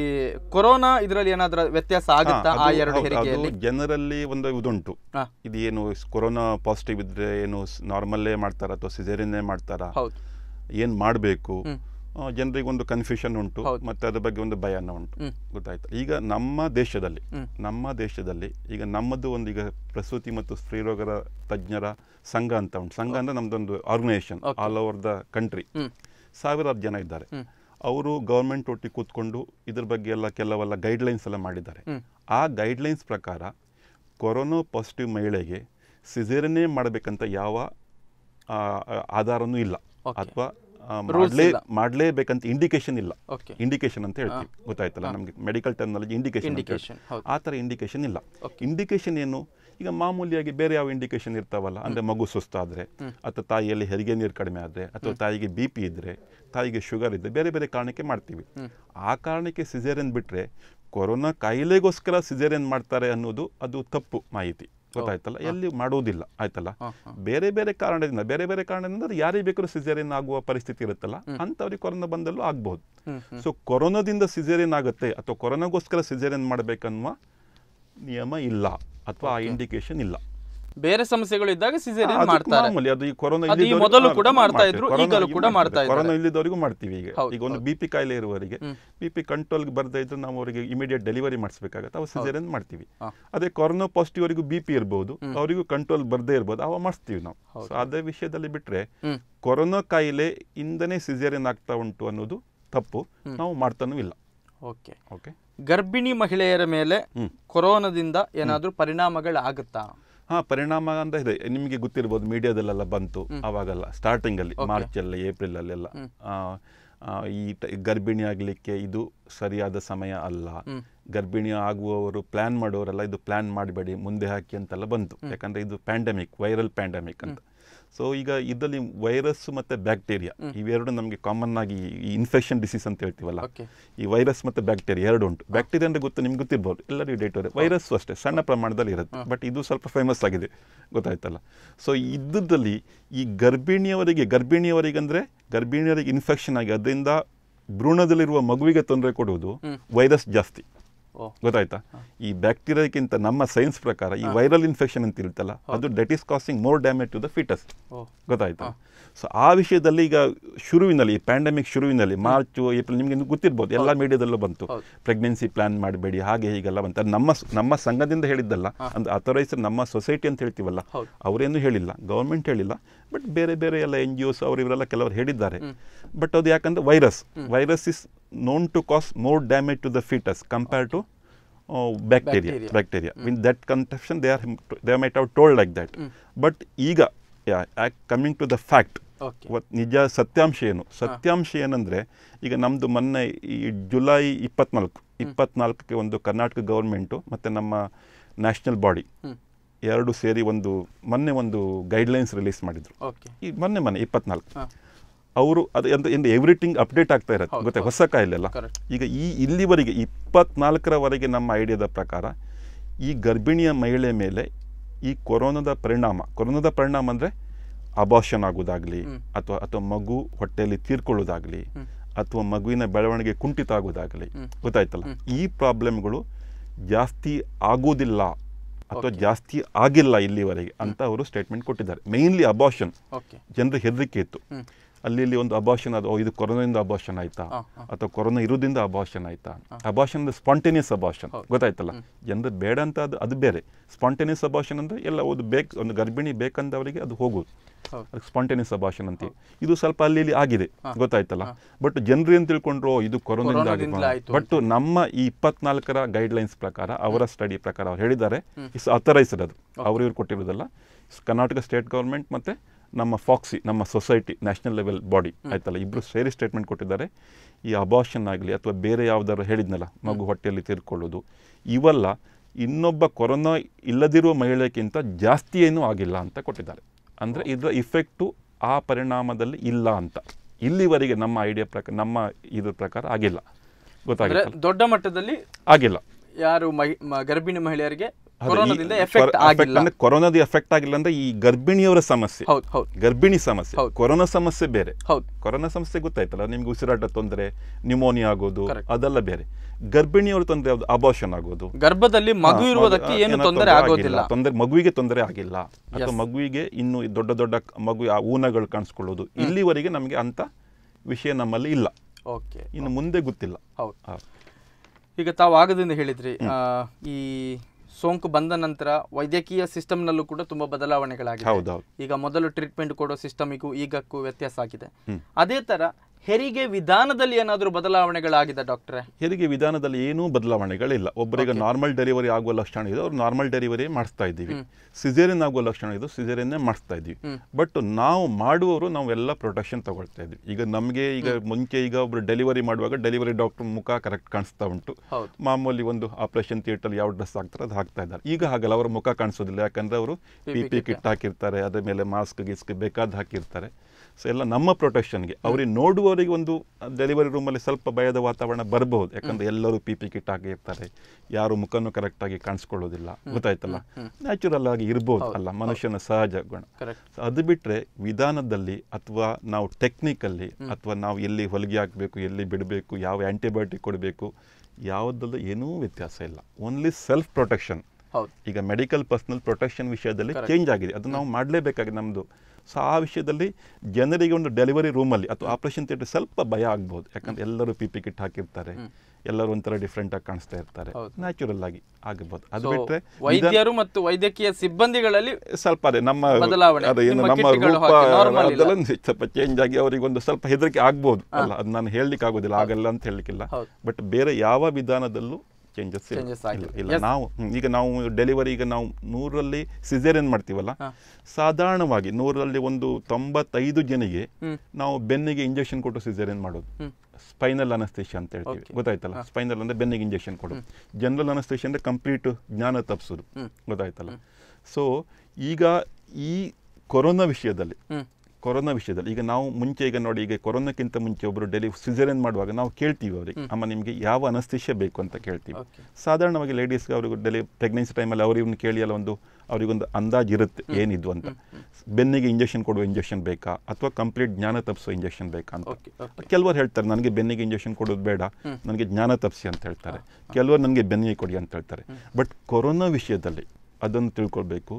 ಕೊರೋನಾ ಇದರಲ್ಲಿ ಏನಾದ್ರೂ ವ್ಯತ್ಯಾಸ ಆಗುತ್ತಾ ಹಾ, ಆ ಅದು ಎರಡು ಹೌದು, ಹೆರಿಗೆಯಲ್ಲಿ ಅದು ಜನರಲ್ಲಿ ಒಂದು ಇದುಂಟು ಹಾ. ಇದು ಏನು ಕೊರೋನಾ ಪಾಸಿಟಿವ್ ಇದ್ರೆ ಏನು ನಾರ್ಮಲ್ಲೇ ಮಾಡ್ತಾರ ಅಥವಾ ಸಿಸೇರಿಯನ್ನೇ ಮಾಡ್ತಾರಾ ಹೌದು ಏನು ಮಾಡಬೇಕು ಜನರಿಗೆ ಒಂದು ಕನ್ಫ್ಯೂಷನ್ ಉಂಟು ಹೌದು. ಮತ್ತೆ ಅದ್ರ ಬಗ್ಗೆ ಒಂದು ಭಯನ ಉಂಟು ಹ್ಮ್. ಗೊತ್ತಾಯ್ತು ಈಗ ನಮ್ಮ ದೇಶದಲ್ಲಿ ನಮ್ಮ ದೇಶದಲ್ಲಿ ಈಗ ನಮ್ಮದು ಒಂದು ಈಗ ಪ್ರಸೂತಿ ಮತ್ತು ಸ್ತ್ರೀರೋಗದ ತಜ್ಞರ ಸಂಘ ಅಂತ ಉಂಟು ಸಂಘ ಅಂದ್ರೆ ನಮ್ದೊಂದು organisation all over the country ಹ್ಮ್. ಸಾವಿರಾರು ಜನ ಇದ್ದಾರೆ ಅವರು ಗೌರ್ಮೆಂಟ್ ಒಟ್ಟಿಗೆ ಕೂತ್ಕೊಂಡು ಇದ್ರ ಬಗ್ಗೆ ಎಲ್ಲ ಕೆಲವೆಲ್ಲ ಗೈಡ್ಲೈನ್ಸ್ ಎಲ್ಲ ಮಾಡಿದ್ದಾರೆ ಆ ಗೈಡ್ಲೈನ್ಸ್ ಪ್ರಕಾರ ಕೊರೋನಾ ಪಾಸಿಟಿವ್ ಮಹಿಳೆಗೆ ಸಿಸೇರನ್ನೇ ಮಾಡಬೇಕಂತ ಯಾವ ಆ, ಆಧಾರನೂ ಇಲ್ಲ ಅಥವಾ ಮಾಡಲೇ ಇಲ್ಲ. ಮಾಡಲೇಬೇಕಂತ ಇಂಡಿಕೇಶನ್ ಇಲ್ಲ ಓಕೆ ಇಂಡಿಕೇಶನ್ ಅಂತ ಹೇಳ್ತೀವಿ ಗೊತ್ತಾಯ್ತಲ್ಲ ನಮಗೆ ಮೆಡಿಕಲ್ ಟರ್ಮ್ನಲ್ಲಿ ಇಂಡಿಕೇಶನ್ Indication, ಹೌದು. ಆ ಥರ ಇಂಡಿಕೇಶನ್ ಇಲ್ಲ ಇಂಡಿಕೇಶನ್ ಏನು ಈಗ ಮಾಮೂಲಿಯಾಗಿ ಬೇರೆ ಯಾವ ಇಂಡಿಕೇಶನ್ ಇರ್ತಾವಲ್ಲ ಅಂದ್ರೆ ಮಗು ಸುಸ್ತಾದ್ರೆ ಅಥವಾ ತಾಯಿಯಲ್ಲಿ ಹೆರಿಗೆ ನೀರು ಕಡಿಮೆ ಆದ್ರೆ ಅಥವಾ ತಾಯಿಗೆ ಬಿ ಪಿ ಇದ್ರೆ ತಾಯಿಗೆ ಶುಗರ್ ಇದ್ರೆ ಬೇರೆ ಬೇರೆ ಕಾರಣಕ್ಕೆ ಮಾಡ್ತೀವಿ ಆ ಕಾರಣಕ್ಕೆ ಸಿಸೇರಿಯನ್ ಬಿಟ್ರೆ ಕೊರೋನಾ ಕಾಯಿಲೆಗೋಸ್ಕರ ಸಿಸೇರಿಯನ್ ಮಾಡ್ತಾರೆ ಅನ್ನೋದು ಅದು ತಪ್ಪು ಮಾಹಿತಿ ಗೊತ್ತಾಯ್ತಲ್ಲ ಎಲ್ಲಿ ಮಾಡೋದಿಲ್ಲ ಆಯ್ತಲ್ಲ ಬೇರೆ ಬೇರೆ ಕಾರಣದಿಂದ ಬೇರೆ ಬೇರೆ ಕಾರಣದಿಂದ ಅದು ಯಾರಿಗೆ ಬೇಕಾದ್ರೂ ಸಿಸೇರಿಯನ್ ಆಗುವ ಪರಿಸ್ಥಿತಿ ಇರುತ್ತಲ್ಲ ಅಂಥವ್ರಿಗೆ ಕೊರೋನಾ ಬಂದಲ್ಲೂ ಆಗ್ಬಹುದು ಸೊ ಕೊರೋನಾದಿಂದ ಸಿಸೇರಿಯನ್ ಆಗುತ್ತೆ ಅಥವಾ ಕೊರೋನಾಗೋಸ್ಕರ ಸಿಸೇರಿಯನ್ ಮಾಡಬೇಕನ್ನುವ ನಿಯಮ ಇಲ್ಲ ಅಥವಾ ಆ ಇಂಡಿಕೇಶನ್ ಇಲ್ಲ ಬೇರೆ ಸಮಸ್ಯೆಗಳು ಇದ್ದಾಗ ಸಿಸೇರಿಯನ್ ಅದು ಮಾಡ್ತಾರೆ ಮಾಮೂಲಿ ಅದು ಈ ಕೊರೋನಾ ಅದು ಈ ಇಲ್ಲಿದ್ದವ್ರಿಗೆ- ಮೊದಲು ಕೂಡ ಹಾ, ಮಾಡ್ತಾ ಮಾಡ್ತೀವಿ. ಇದ್ರು, ಕೊರೋನಾ ಈಗಲೂ ಈಗ ಕೂಡ ಮಾಡ್ತೀವಿ. ಮಾಡ್ತಾ ಇದ್ದಾರೆ. ಕೊರೋನಾ ಇಲ್ಲಿದ್ದವರಿಗೂ ಮಾಡ್ತೀವಿ ಈಗ ಹೌದು, ಈಗ ಒಂದು ಬಿ ಪಿ ಕಾಯಿಲೆ ಇರುವವರಿಗೆ ಬಿ ಪಿ ಕಂಟ್ರೋಲ್ಗೆ ಬರ್ದೇ ಇದ್ರೆ ನಾವು ಅವರಿಗೆ ಇಮಿಡಿಯೇಟ್ ಡೆಲಿವರಿ ಮಾಡಿಸ್ಬೇಕಾಗತ್ತೆ ಅವ ಸಿಸೇರಿಯನ್ ಮಾಡ್ತೀವಿ ಅದೇ ಕೊರೋನಾ ಪಾಸಿಟಿವ್ ಅವರಿಗೂ ಬಿ ಪಿ ಇರ್ಬೋದು ಅವರಿಗೂ ಕಂಟ್ರೋಲ್ ಬರ್ದೇ ಇರ್ಬೋದು ಅವ ಮಾಡಿಸ್ತೀವಿ ನಾವು ಸೊ ಅದೇ ವಿಷಯದಲ್ಲಿ ಬಿಟ್ರೆ ಹ್ಮ್. ಕೊರೋನಾ ಕಾಯಿಲೆ ಇಂದನೇ ಸಿಸೇರಿಯನ್ ಆಗ್ತಾ ಉಂಟು ಅನ್ನೋದು ತಪ್ಪು ನಾವು ಮಾಡ್ತಾನೂ ಇಲ್ಲ ಓಕೆ ಓಕೆ ಗರ್ಭಿಣಿ ಮಹಿಳೆಯರ ಮೇಲೆ ಹ್ಮ್. ಕೊರೋನಾದಿಂದ ಏನಾದ್ರೂ ಪರಿಣಾಮಗಳಾಗುತ್ತಾ ಹಾ ಪರಿಣಾಮ ಅಂತ ಇದೆ ನಿಮಗೆ ಗೊತ್ತಿರ್ಬೋದು ಮೀಡಿಯಾದಲ್ಲೆಲ್ಲ ಬಂತು ಅವಾಗೆಲ್ಲ ಸ್ಟಾರ್ಟಿಂಗ್ ಅಲ್ಲಿ ಮಾರ್ಚ್ ಅಲ್ಲಿ ಏಪ್ರಿಲ್ ಅಲ್ಲೆಲ್ಲ ಆ, ಆ, ಈ ಟ- ಗರ್ಭಿಣಿ ಆಗಲಿಕ್ಕೆ ಇದು ಸರಿಯಾದ ಸಮಯ ಅಲ್ಲ ಗರ್ಭಿಣಿ ಆಗುವವರು ಪ್ಲಾನ್ ಮಾಡುವವರೆಲ್ಲ ಇದು ಪ್ಲಾನ್ ಮಾಡಬೇಡಿ ಮುಂದೆ ಹಾಕಿ ಅಂತೆಲ್ಲ ಬಂತು ಯಾಕಂದ್ರೆ ಇದು ಪ್ಯಾಂಡಮಿಕ್ ವೈರಲ್ ಪ್ಯಾಂಡಮಿಕ್ ಅಂತ ಸೊ ಈಗ ಇದರಲ್ಲಿ ವೈರಸ್ ಮತ್ತೆ ಬ್ಯಾಕ್ಟೀರಿಯಾ ಇವೆರಡು ನಮಗೆ ಕಾಮನ್ ಆಗಿ ಈ ಇನ್ಫೆಕ್ಷನ್ ಡಿಸೀಸ್ ಅಂತ ಹೇಳ್ತೀವಲ್ಲ ಓಕೆ ಈ ವೈರಸ್ ಮತ್ತೆ ಬ್ಯಾಕ್ಟೀರಿಯಾ ಎರಡು ಉಂಟು ಬ್ಯಾಕ್ಟೀರಿಯಾ ಅಂದ್ರೆ ಗೊತ್ತು ನಿಮ್ಗೆ ಗೊತ್ತಿರ್ಬೋದು ಎಲ್ಲರಿಗೂ ಡೇಟ್ ವೈರಸ್ ಅಷ್ಟೇ ಸಣ್ಣ ಪ್ರಮಾಣದಲ್ಲಿ ಇರುತ್ತೆ ಬಟ್ ಇದು ಸ್ವಲ್ಪ ಫೇಮಸ್ ಆಗಿದೆ ಗೊತ್ತಾಯ್ತಲ್ಲ ಸೊ ಇದ್ದುದಲ್ಲಿ ಈ ಗರ್ಭಿಣಿಯವರಿಗೆ ಗರ್ಭಿಣಿಯವರಿಗೆ ಅಂದ್ರೆ ಗರ್ಭಿಣಿಯವರಿಗೆ ಇನ್ಫೆಕ್ಷನ್ ಆಗಿ ಅದರಿಂದ ಭ್ರೂಣದಲ್ಲಿರುವ ಮಗುವಿಗೆ ತೊಂದರೆ ಕೊಡುವುದು ವೈರಸ್ ಜಾಸ್ತಿ ಓ ಗೊತ್ತಾಯ್ತಾ ಈ ಬ್ಯಾಕ್ಟೀರಿಯಾಕ್ಕಿಂತ ನಮ್ಮ ಸೈನ್ಸ್ ಪ್ರಕಾರ ಈ ವೈರಲ್ ಇನ್ಫೆಕ್ಷನ್ ಅಂತ ಇರುತ್ತಲ್ಲ ಅದು that is causing more damage to the foetus ಓ ಗೊತ್ತಾಯ್ತಾ ಸೊ ಆ ವಿಷಯದಲ್ಲಿ ಈಗ ಶುರುವಿನಲ್ಲಿ ಈ ಪ್ಯಾಂಡಮಿಕ್ ಶುರುವಿನಲ್ಲಿ ಮಾರ್ಚ್ ಏಪ್ರಿಲ್ ನಿಮಗೆ ಗೊತ್ತಿರ್ಬೋದು ಎಲ್ಲ ಮೀಡಿಯಾದಲ್ಲೂ ಬಂತು ಹೌದು. ಪ್ರೆಗ್ನೆನ್ಸಿ ಪ್ಲಾನ್ ಮಾಡಬೇಡಿ ಹಾಗೆ ಹೀಗೆಲ್ಲ ಬಂತು ಅದು ನಮ್ಮ ಸ- ನಮ್ಮ ಸಂಘದಿಂದ ಹೇಳಿದ್ದಲ್ಲ ಅಂದ್ರೆ ಅಥರೈಸ್ ನಮ್ಮ ಸೊಸೈಟಿ ಅಂತ ಹೇಳ್ತೀವಲ್ಲ ಹೌದು. ಅವರೇನು ಹೇಳಿಲ್ಲ ಗೌರ್ಮೆಂಟ್ ಹೇಳಿಲ್ಲ ಬಟ್ ಬೇರೆ ಬೇರೆ ಎಲ್ಲ ಎನ್ ಜಿ ಒಸ್ ಅವರು ಇವರೆಲ್ಲ ಕೆಲವರು ಹೇಳಿದ್ದಾರೆ ಬಟ್ ಅದು ಯಾಕಂದ್ರೆ virus virus is known to cause more damage to the foetus compare to bacteria Bacteria. Bacteria in that conception they are they might have told like that but ಈಗ coming to the fact okay ಇವತ್ತು ನಿಜ ಸತ್ಯಾಂಶ ಏನು ಸತ್ಯಾಂಶ ಏನಂದ್ರೆ ಈಗ ನಮ್ದು ಮೊನ್ನೆ ಈ ಜುಲೈ ಇಪ್ಪತ್ನಾಲ್ಕು ಇಪ್ಪತ್ನಾಲ್ಕಕ್ಕೆ ಒಂದು ಕರ್ನಾಟಕ ಗೌರ್ಮೆಂಟು ಮತ್ತೆ ನಮ್ಮ ನ್ಯಾಷನಲ್ ಬಾಡಿ ಹ್ಮ್. ಎರಡು ಸೇರಿ ಒಂದು ಮೊನ್ನೆ ಒಂದು ಗೈಡ್ಲೈನ್ಸ್ ರಿಲೀಸ್ ಮಾಡಿದ್ರು ಓಕೆ ಈ ಮೊನ್ನೆ ಮೊನ್ನೆ ಇಪ್ಪತ್ನಾಲ್ಕು ಹಾ ಅವರು ಅದು ಎಂದು ಎವ್ರಿಥಿಂಗ್ ಅಪ್ಡೇಟ್ ಆಗ್ತಾ ಇರುತ್ತೆ ಹೌದು, ಗೊತ್ತೆ ಹೌದು. ಹೊಸ ಕಾಯಿಲೆ ಅಲ್ಲ Correct. ಈಗ ಈ ಇಲ್ಲಿವರೆಗೆ ಇಪ್ಪತ್ನಾಲ್ಕರವರೆಗೆ ನಮ್ಮ ಐಡಿಯಾದ ಪ್ರಕಾರ ಈ ಗರ್ಭಿಣಿಯ ಮಹಿಳೆ ಮೇಲೆ ಈ ಕೊರೋನಾದ ಪರಿಣಾಮ ಕೊರೋನಾದ ಪರಿಣಾಮ ಅಂದರೆ ಅಬಾಷನ್ ಆಗೋದಾಗ್ಲಿ ಅಥವಾ ಅಥವಾ ಮಗು ಹೊಟ್ಟೆಯಲ್ಲಿ ತೀರ್ಕೊಳ್ಳೋದಾಗ್ಲಿ ಅಥವಾ ಮಗುವಿನ ಬೆಳವಣಿಗೆ ಕುಂಠಿತ ಆಗೋದಾಗ್ಲಿ ಗೊತ್ತಾಯ್ತಲ್ಲ ಈ ಪ್ರಾಬ್ಲಮ್ಗಳು ಜಾಸ್ತಿ ಆಗೋದಿಲ್ಲ ಅಥವಾ ಜಾಸ್ತಿ ಆಗಿಲ್ಲ ಇಲ್ಲಿವರೆಗೆ ಅಂತ ಅವರು ಸ್ಟೇಟ್ಮೆಂಟ್ ಕೊಟ್ಟಿದ್ದಾರೆ ಮೇನ್ಲಿ ಅಬಾಷನ್ ಓಕೆ ಜನರಿಗೆ ಹೆದರಿಕೆ ಇತ್ತು ಅಲ್ಲಿ ಇಲ್ಲಿ ಒಂದು ಅಬಾಷನ್ ಅದು ಓ, ಇದು ಕೊರೋನಾದಿಂದ ಅಬಾಷನ್ ಆಯ್ತಾ ಹಾ, ಹಾ. ಅಥವಾ ಕೊರೋನಾ ಇರೋದ್ರಿಂದ ಅಬಾಷನ್ ಆಯ್ತಾ ಅಬಾಷನ್ ಅಂದ್ರೆ ಸ್ಪಾಂಟೇನಿಯಸ್ ಅಬಾಷನ್ ಗೊತ್ತಾಯ್ತಲ್ಲ ಜನರು ಬೇಡ ಅಂತ ಅದು ಅದು ಬೇರೆ ಸ್ಪಾಂಟೇನಿಯಸ್ ಅಬಾಷನ್ ಅಂದ್ರೆ ಎಲ್ಲ ಒಂದು ಬೇಕು ಒಂದು ಗರ್ಭಿಣಿ ಬೇಕಂದವರಿಗೆ ಅದು ಹೋಗೋದು ಹೌದು. ಅದಕ್ಕೆ ಸ್ಪಾಂಟೇನಿಯಸ್ ಅಬಾಷನ್ ಅಂತೀವಿ ಇದು ಸ್ವಲ್ಪ ಅಲ್ಲಿ ಇಲ್ಲಿ ಆಗಿದೆ ಗೊತ್ತಾಯ್ತಲ್ಲ ಬಟ್ ಜನರು ಏನ್ ತಿಳ್ಕೊಂಡ್ರು ಓ, ಇದು ಕೊರೋನಾದಿಂದ ಕೊರೋನಾದಿಂದಲೇ ಆಯ್ತು ಬಟ್ ನಮ್ಮ ಈ ಇಪ್ಪತ್ನಾಲ್ಕರ ಗೈಡ್ಲೈನ್ಸ್ ಪ್ರಕಾರ ಅವರ ಸ್ಟಡಿ ಪ್ರಕಾರ ಅವ್ರು ಹೇಳಿದ್ದಾರೆ ಇಸ್ ಅಥರೈಸ್ಡ್ ಅದು ಅವ್ರು ಇವ್ರು ಕೊಟ್ಟಿರೋದಲ್ಲ ಕರ್ನಾಟಕ ಸ್ಟೇಟ್ ಗೌರ್ಮೆಂಟ್ ಮತ್ತೆ ನಮ್ಮ ಫಾಕ್ಸಿ ನಮ್ಮ ಸೊಸೈಟಿ ನ್ಯಾಷನಲ್ ಲೆವೆಲ್ ಬಾಡಿ ಆಯ್ತಲ್ಲ ಇಬ್ರು ಸೇರಿ ಸ್ಟೇಟ್ಮೆಂಟ್ ಕೊಟ್ಟಿದ್ದಾರೆ ಈ ಅಬಾಷನ್ ಆಗಲಿ ಅಥವಾ ಬೇರೆ ಯಾವ್ದಾದ್ರು ಹೇಳಿದ್ನಲ್ಲ ಮಗು ಹೊಟ್ಟೆಯಲ್ಲಿ ತೀರ್ಕೊಳ್ಳೋದು ಇವೆಲ್ಲ ಇನ್ನೊಬ್ಬ ಕೊರೋನಾ ಇಲ್ಲದಿರುವ ಮಹಿಳೆಗಿಂತ ಜಾಸ್ತಿ ಏನೂ ಆಗಿಲ್ಲ ಅಂತ ಕೊಟ್ಟಿದ್ದಾರೆ ಅಂದರೆ ಇದರ ಇಫೆಕ್ಟು ಆ ಪರಿಣಾಮದಲ್ಲಿ ಇಲ್ಲ ಅಂತ ಇಲ್ಲಿವರೆಗೆ ನಮ್ಮ ಐಡಿಯಾ ಪ್ರಕಾರ ನಮ್ಮ ಇದ್ರ ಪ್ರಕಾರ ಆಗಿಲ್ಲ ಅಂದ್ರೆ ಗೊತ್ತಾಗಿಲ್ಲ ದೊಡ್ಡ ಮಟ್ಟದಲ್ಲಿ ಆಗಿಲ್ಲ ಯಾರು ಮಹಿ- ಮ- ಗರ್ಭಿಣಿ ಮಹಿಳೆಯರಿಗೆ ಅದೇ ಈ ಕೊರೋನಾದಿಂದ ಕೊರ- ಎಫೆಕ್ಟ್ effect ಆಗಿಲ್ಲ ಅಂದ್ರೆ ಕೊರೋನಾದ ಎಫೆಕ್ಟ್ ಆಗಿಲ್ಲ ಅಂದ್ರೆ ಈ ಗರ್ಭಿಣಿಯವರ ಸಮಸ್ಯೆ ಹೌದು ಹೌದು ಗರ್ಭಿಣಿ ಸಮಸ್ಯೆ ಹೌದು. ಕೊರೋನಾ ಸಮಸ್ಯೆ ಬೇರೆ ಹೌದು ಕೊರೋನಾ ಸಮಸ್ಯೆ ಗೊತ್ತಾಯ್ತಲ್ಲ ನಿಮ್ಗೆ ಉಸಿರಾಟ ತೊಂದರೆ ನ್ಯೂಮೋನಿಯಾ ಆಗೋದು Correct. ಅದೆಲ್ಲ ಬೇರೆ ಗರ್ಭಿಣಿಯವರ ತೊಂದರೆ ಯಾವುದು ಅಬಾಷನ್ ಆಗೋದು ಗರ್ಭದಲ್ಲಿ ಮಗು ಹಾ, ಇರುವುದಕ್ಕೆ ಮಗು- ಏನು ಏನೋ ತೊಂದರೆ ಆಗೋದಿಲ್ಲ ತೊಂದರೆ ಮಗುವಿಗೆ ತೊಂದರೆ ಆಗಿಲ್ಲ ಅಥವಾ ಮಗುವಿಗೆ ಇನ್ನು ದೊಡ್ಡ ದೊಡ್ಡ ಮಗು ಆ ಊನಗಳು ಕಾಣಿಸ್ಕೊಳ್ಳೋದು ಇಲ್ಲಿವರೆಗೆ ನಮಗೆ ಅಂತ ವಿಷಯ ನಮ್ಮಲ್ಲಿ ಇಲ್ಲ ಓಕೆ ಇನ್ನು ಮುಂದೆ ಗೊತ್ತಿಲ್ಲ ಹೌದು ಹಾ. ಈಗ ತಾವು ಆಗದಿಂದ ಹೇಳಿದ್ರಿ ಆ, ಈ ಸೋಂಕು ಬಂದ ನಂತರ ವೈದ್ಯಕೀಯ ಸಿಸ್ಟಮ್ನಲ್ಲೂ ಕೂಡ ತುಂಬಾ ಬದಲಾವಣೆಗಳಾಗಿದೆ ಹೌದೌದು ಈಗ ಮೊದಲು ಟ್ರೀಟ್ಮೆಂಟ್ ಕೊಡೋ ಸಿಸ್ಟಮಿಗೂ ಈಗಕ್ಕೂ ವ್ಯತ್ಯಾಸ ಆಗಿದೆ ಅದೇ ತರ ಹೆರಿಗೆ ವಿಧಾನದಲ್ಲಿ ಏನಾದರೂ ಬದಲಾವಣೆಗಳಾಗಿದೆ ಡಾಕ್ಟ್ರೆ ಹೆರಿಗೆ ವಿಧಾನದಲ್ಲಿ ಏನೂ ಬದಲಾವಣೆಗಳಿಲ್ಲ ಒಬ್ಬರಿಗೆ ನಾರ್ಮಲ್ ಡೆಲಿವರಿ ಆಗುವ ಲಕ್ಷಣ ಇದೆ ಅವ್ರು ನಾರ್ಮಲ್ ಡೆಲಿವರಿ ಮಾಡಿಸ್ತಾ ಇದ್ದೀವಿ ಸಿಸೇರಿಯನ್ ಆಗುವ ಲಕ್ಷಣ ಇದು ಸಿಸೇರಿಯನ್ನೇ ಮಾಡಿಸ್ತಾ ಇದ್ದೀವಿ ಬಟ್ ನಾವು ಮಾಡುವವರು ನಾವೆಲ್ಲ ಪ್ರೊಟೆಕ್ಷನ್ ತಗೊಳ್ತಾ ಇದ್ವಿ ಈಗ ನಮಗೆ ಈಗ ಮುಂಚೆ ಈಗ ಒಬ್ರು ಡೆಲಿವರಿ ಮಾಡುವಾಗ ಡೆಲಿವರಿ ಡಾಕ್ಟರ್ ಮುಖ ಕರೆಕ್ಟ್ ಕಾಣಿಸ್ತಾ ಉಂಟು ಹೌದು. ಮಾಮೂಲಿ ಒಂದು ಆಪರೇಷನ್ ಥಿಯೇಟರ್ ಯಾವ ಡ್ರೆಸ್ ಹಾಕ್ತಾರೆ ಅದು ಹಾಕ್ತಾ ಇದ್ದಾರೆ ಈಗ ಹಾಗಲ್ಲ ಅವರ ಮುಖ ಕಾಣಿಸೋದಿಲ್ಲ ಯಾಕಂದ್ರೆ ಅವರು ಪಿ ಪಿ ಕಿಟ್ ಹಾಕಿರ್ತಾರೆ ಅದ್ರ ಮೇಲೆ ಮಾಸ್ಕ್ ಗಿಸ್ಕ್ ಬೇಕಾದ ಹಾಕಿರ್ತಾರೆ ಸೊ ಎಲ್ಲ ನಮ್ಮ ಪ್ರೊಟೆಕ್ಷನ್ಗೆ ಅವ್ರಿಗೆ ನೋಡುವವರಿಗೆ ಒಂದು ಡೆಲಿವರಿ ರೂಮಲ್ಲಿ ಸ್ವಲ್ಪ ಭಯದ ವಾತಾವರಣ ಬರಬಹುದು ಯಾಕಂದ್ರೆ ಎಲ್ಲರೂ ಪಿ ಪಿ ಕಿಟ್ ಹಾಕಿರ್ತಾರೆ ಯಾರು ಮುಖನೂ ಕರೆಕ್ಟಾಗಿ ಕಾಣಿಸ್ಕೊಳ್ಳೋದಿಲ್ಲ ಗೊತ್ತಾಯ್ತಲ್ಲ ನ್ಯಾಚುರಲ್ ಆಗಿ ಇರ್ಬೋದು ಅಲ್ಲ ಮನುಷ್ಯನ ಸಹಜ ಗುಣ ಕರೆಕ್ಟ್ So ಅದು ಬಿಟ್ಟರೆ ವಿಧಾನದಲ್ಲಿ ಅಥವಾ ನಾವು ಟೆಕ್ನಿಕಲ್ಲಿ ಅಥವಾ ನಾವು ಎಲ್ಲಿ ಹೊಲಿಗೆ ಹಾಕಬೇಕು ಎಲ್ಲಿ ಬಿಡಬೇಕು ಯಾವ ಆ್ಯಂಟಿಬಯೋಟಿಕ್ ಕೊಡಬೇಕು ಯಾವುದಲ್ಲೂ ಏನೂ ವ್ಯತ್ಯಾಸ ಇಲ್ಲ ಓನ್ಲಿ ಸೆಲ್ಫ್ ಪ್ರೊಟೆಕ್ಷನ್ ಹೌದು ಈಗ ಮೆಡಿಕಲ್ ಪರ್ಸನಲ್ ಪ್ರೊಟೆಕ್ಷನ್ ವಿಷಯದಲ್ಲಿ ಚೇಂಜ್ ಆಗಿದೆ ಅದು ನಾವು ಮಾಡಲೇಬೇಕಾಗಿದೆ ನಮ್ಮದು ಸೊ ಆ ವಿಷಯದಲ್ಲಿ ಜನರಿಗೆ ಒಂದು ಡೆಲಿವರಿ ರೂಮಲ್ಲಿ ಅಥವಾ ಆಪರೇಷನ್ ಥಿಯೇಟರ್ ಸ್ವಲ್ಪ ಭಯ ಆಗ್ಬೋದು ಯಾಕಂದ್ರೆ ಎಲ್ಲರೂ ಪಿ ಪಿ ಕಿಟ್ ಹಾಕಿರ್ತಾರೆ ಎಲ್ಲರೂ ಒಂಥರ ಡಿಫ್ರೆಂಟ್ ಆಗಿ ಕಾಣಿಸ್ತಾ ಇರ್ತಾರೆ ಹೌದು. ನ್ಯಾಚುರಲ್ ಆಗಿ ಆಗಬಹುದು ಅದು So, ಬಿಟ್ಟರೆ ವೈದ್ಯರು ಮತ್ತು ವೈದ್ಯಕೀಯ ಸಿಬ್ಬಂದಿಗಳಲ್ಲಿ ಸ್ವಲ್ಪ ಅದೇ ನಮ್ಮ ಬದಲಾವಣೆ. ಅದು ಏನು ನಿಮ್ಮ ನಮ್ಮ ಕಿಟ್ಗಳು ರೂಪ ಹಾಕಿ normal ಇಲ್ಲ. ಅದೆಲ್ಲ ಒಂದು ಸ್ವಲ್ಪ ಚೇಂಜ್ ಆಗಿ ಅವರಿಗೆ ಒಂದು ಸ್ವಲ್ಪ ಹೆದರಿಕೆ ಆಗ್ಬೋದು ಅಲ್ಲ ಅದು ನಾನು ಹೇಳಲಿಕ್ಕೆ ಆಗೋದಿಲ್ಲ ಆಗಲ್ಲ ಅಂತ ಹೇಳಲಿಕ್ಕಿಲ್ಲ ಹೌದು. ಬಟ್ ಬೇರೆ ಯಾವ ವಿಧಾನದಲ್ಲೂ ಚೇಂಜಸ್ Changes ಇಲ್ಲ ಆಗಿಲ್ಲ. ಇಲ್ಲ Yes. ನಾವು ಹ್ಮ್, ಈಗ ನಾವು ಡೆಲಿವರಿ ಈಗ ನಾವು ನೂರಲ್ಲಿ ಸಿಸೇರಿಯನ್ ಮಾಡ್ತೀವಲ್ಲ ಹಾ. ಸಾಧಾರಣವಾಗಿ ನೂರಲ್ಲಿ ಒಂದು ತೊಂಬತ್ತೈದು ಜನಿಗೆ ಹ್ಮ್. ನಾವು ಬೆನ್ನಿಗೆ ಇಂಜೆಕ್ಷನ್ ಕೊಟ್ಟು ಸಿಸೇರಿಯನ್ ಮಾಡೋದು ಹ್ಮ್. ಸ್ಪೈನಲ್ ಅನಸ್ತೇಷನ್ ಅಂತ ಹೇಳ್ತೀವಿ Okay. ಗೊತ್ತಾಯ್ತಲ್ಲ ಸ್ಪೈನಲ್ ಅಂದ್ರೆ ಬೆನ್ನಿಗೆ ಇಂಜೆಕ್ಷನ್ ಕೊಡೋದು ಜನರಲ್ ಅನಸ್ತೇಷನ್ ಅಂದ್ರೆ ಕಂಪ್ಲೀಟ್ ಜ್ಞಾನ ತಪ್ಪಿಸೋದು ಗೊತ್ತಾಯ್ತಲ್ಲ ಸೊ ಈಗ ಈ ಕೊರೋನಾ ವಿಷಯದಲ್ಲಿ ಹ್ಮ್ ಕೊರೋನಾ ವಿಷಯದಲ್ಲಿ ಈಗ ನಾವು ಮುಂಚೆ ಈಗ ನೋಡಿ ಈಗ ಕೊರೋನಾಕ್ಕಿಂತ ಮುಂಚೆ ಒಬ್ಬರು ಡೆಲಿ ಸಿಸೇರಿಯನ್ ಮಾಡುವಾಗ ನಾವು ಕೇಳ್ತೀವಿ ಅವರಿಗೆ ಅಮ್ಮ ನಿಮಗೆ ಯಾವ ಅನಸ್ತೇಷ ಬೇಕು ಅಂತ ಕೇಳ್ತೀವಿ ಓಕೆ ಸಾಧಾರಣವಾಗಿ ಲೇಡೀಸ್ಗೆ ಅವ್ರಿಗೆ ಡೆಲಿ ಪ್ರೆಗ್ನೆನ್ಸಿ ಟೈಮಲ್ಲಿ ಅವ್ರಿಗೆ ಕೇಳಿ ಎಲ್ಲ ಒಂದು ಅವರಿಗೊಂದು ಅಂದಾಜು ಇರುತ್ತೆ ಏನಿದು ಅಂತ ಬೆನ್ನಿಗೆ ಇಂಜೆಕ್ಷನ್ ಕೊಡುವ ಇಂಜೆಕ್ಷನ್ ಬೇಕಾ ಅಥವಾ ಕಂಪ್ಲೀಟ್ ಜ್ಞಾನ ತಪ್ಪಿಸೋ ಇಂಜೆಕ್ಷನ್ ಬೇಕಾ ಅಂತ ಓಕೆ ಓಕೆ ಕೆಲವರು ಹೇಳ್ತಾರೆ ನನಗೆ ಬೆನ್ನಿಗೆ ಇಂಜೆಕ್ಷನ್ ಕೊಡೋದು ಬೇಡ ನನಗೆ ಜ್ಞಾನ ತಪ್ಪಿಸಿ ಅಂತ ಹೇಳ್ತಾರೆ ಕೆಲವರು ನನಗೆ ಬೆನ್ನಿಗೆ ಕೊಡಿ ಅಂತ ಹೇಳ್ತಾರೆ ಬಟ್ ಕೊರೋನಾ ವಿಷಯದಲ್ಲಿ ಅದನ್ನು ತಿಳ್ಕೊಳ್ಬೇಕು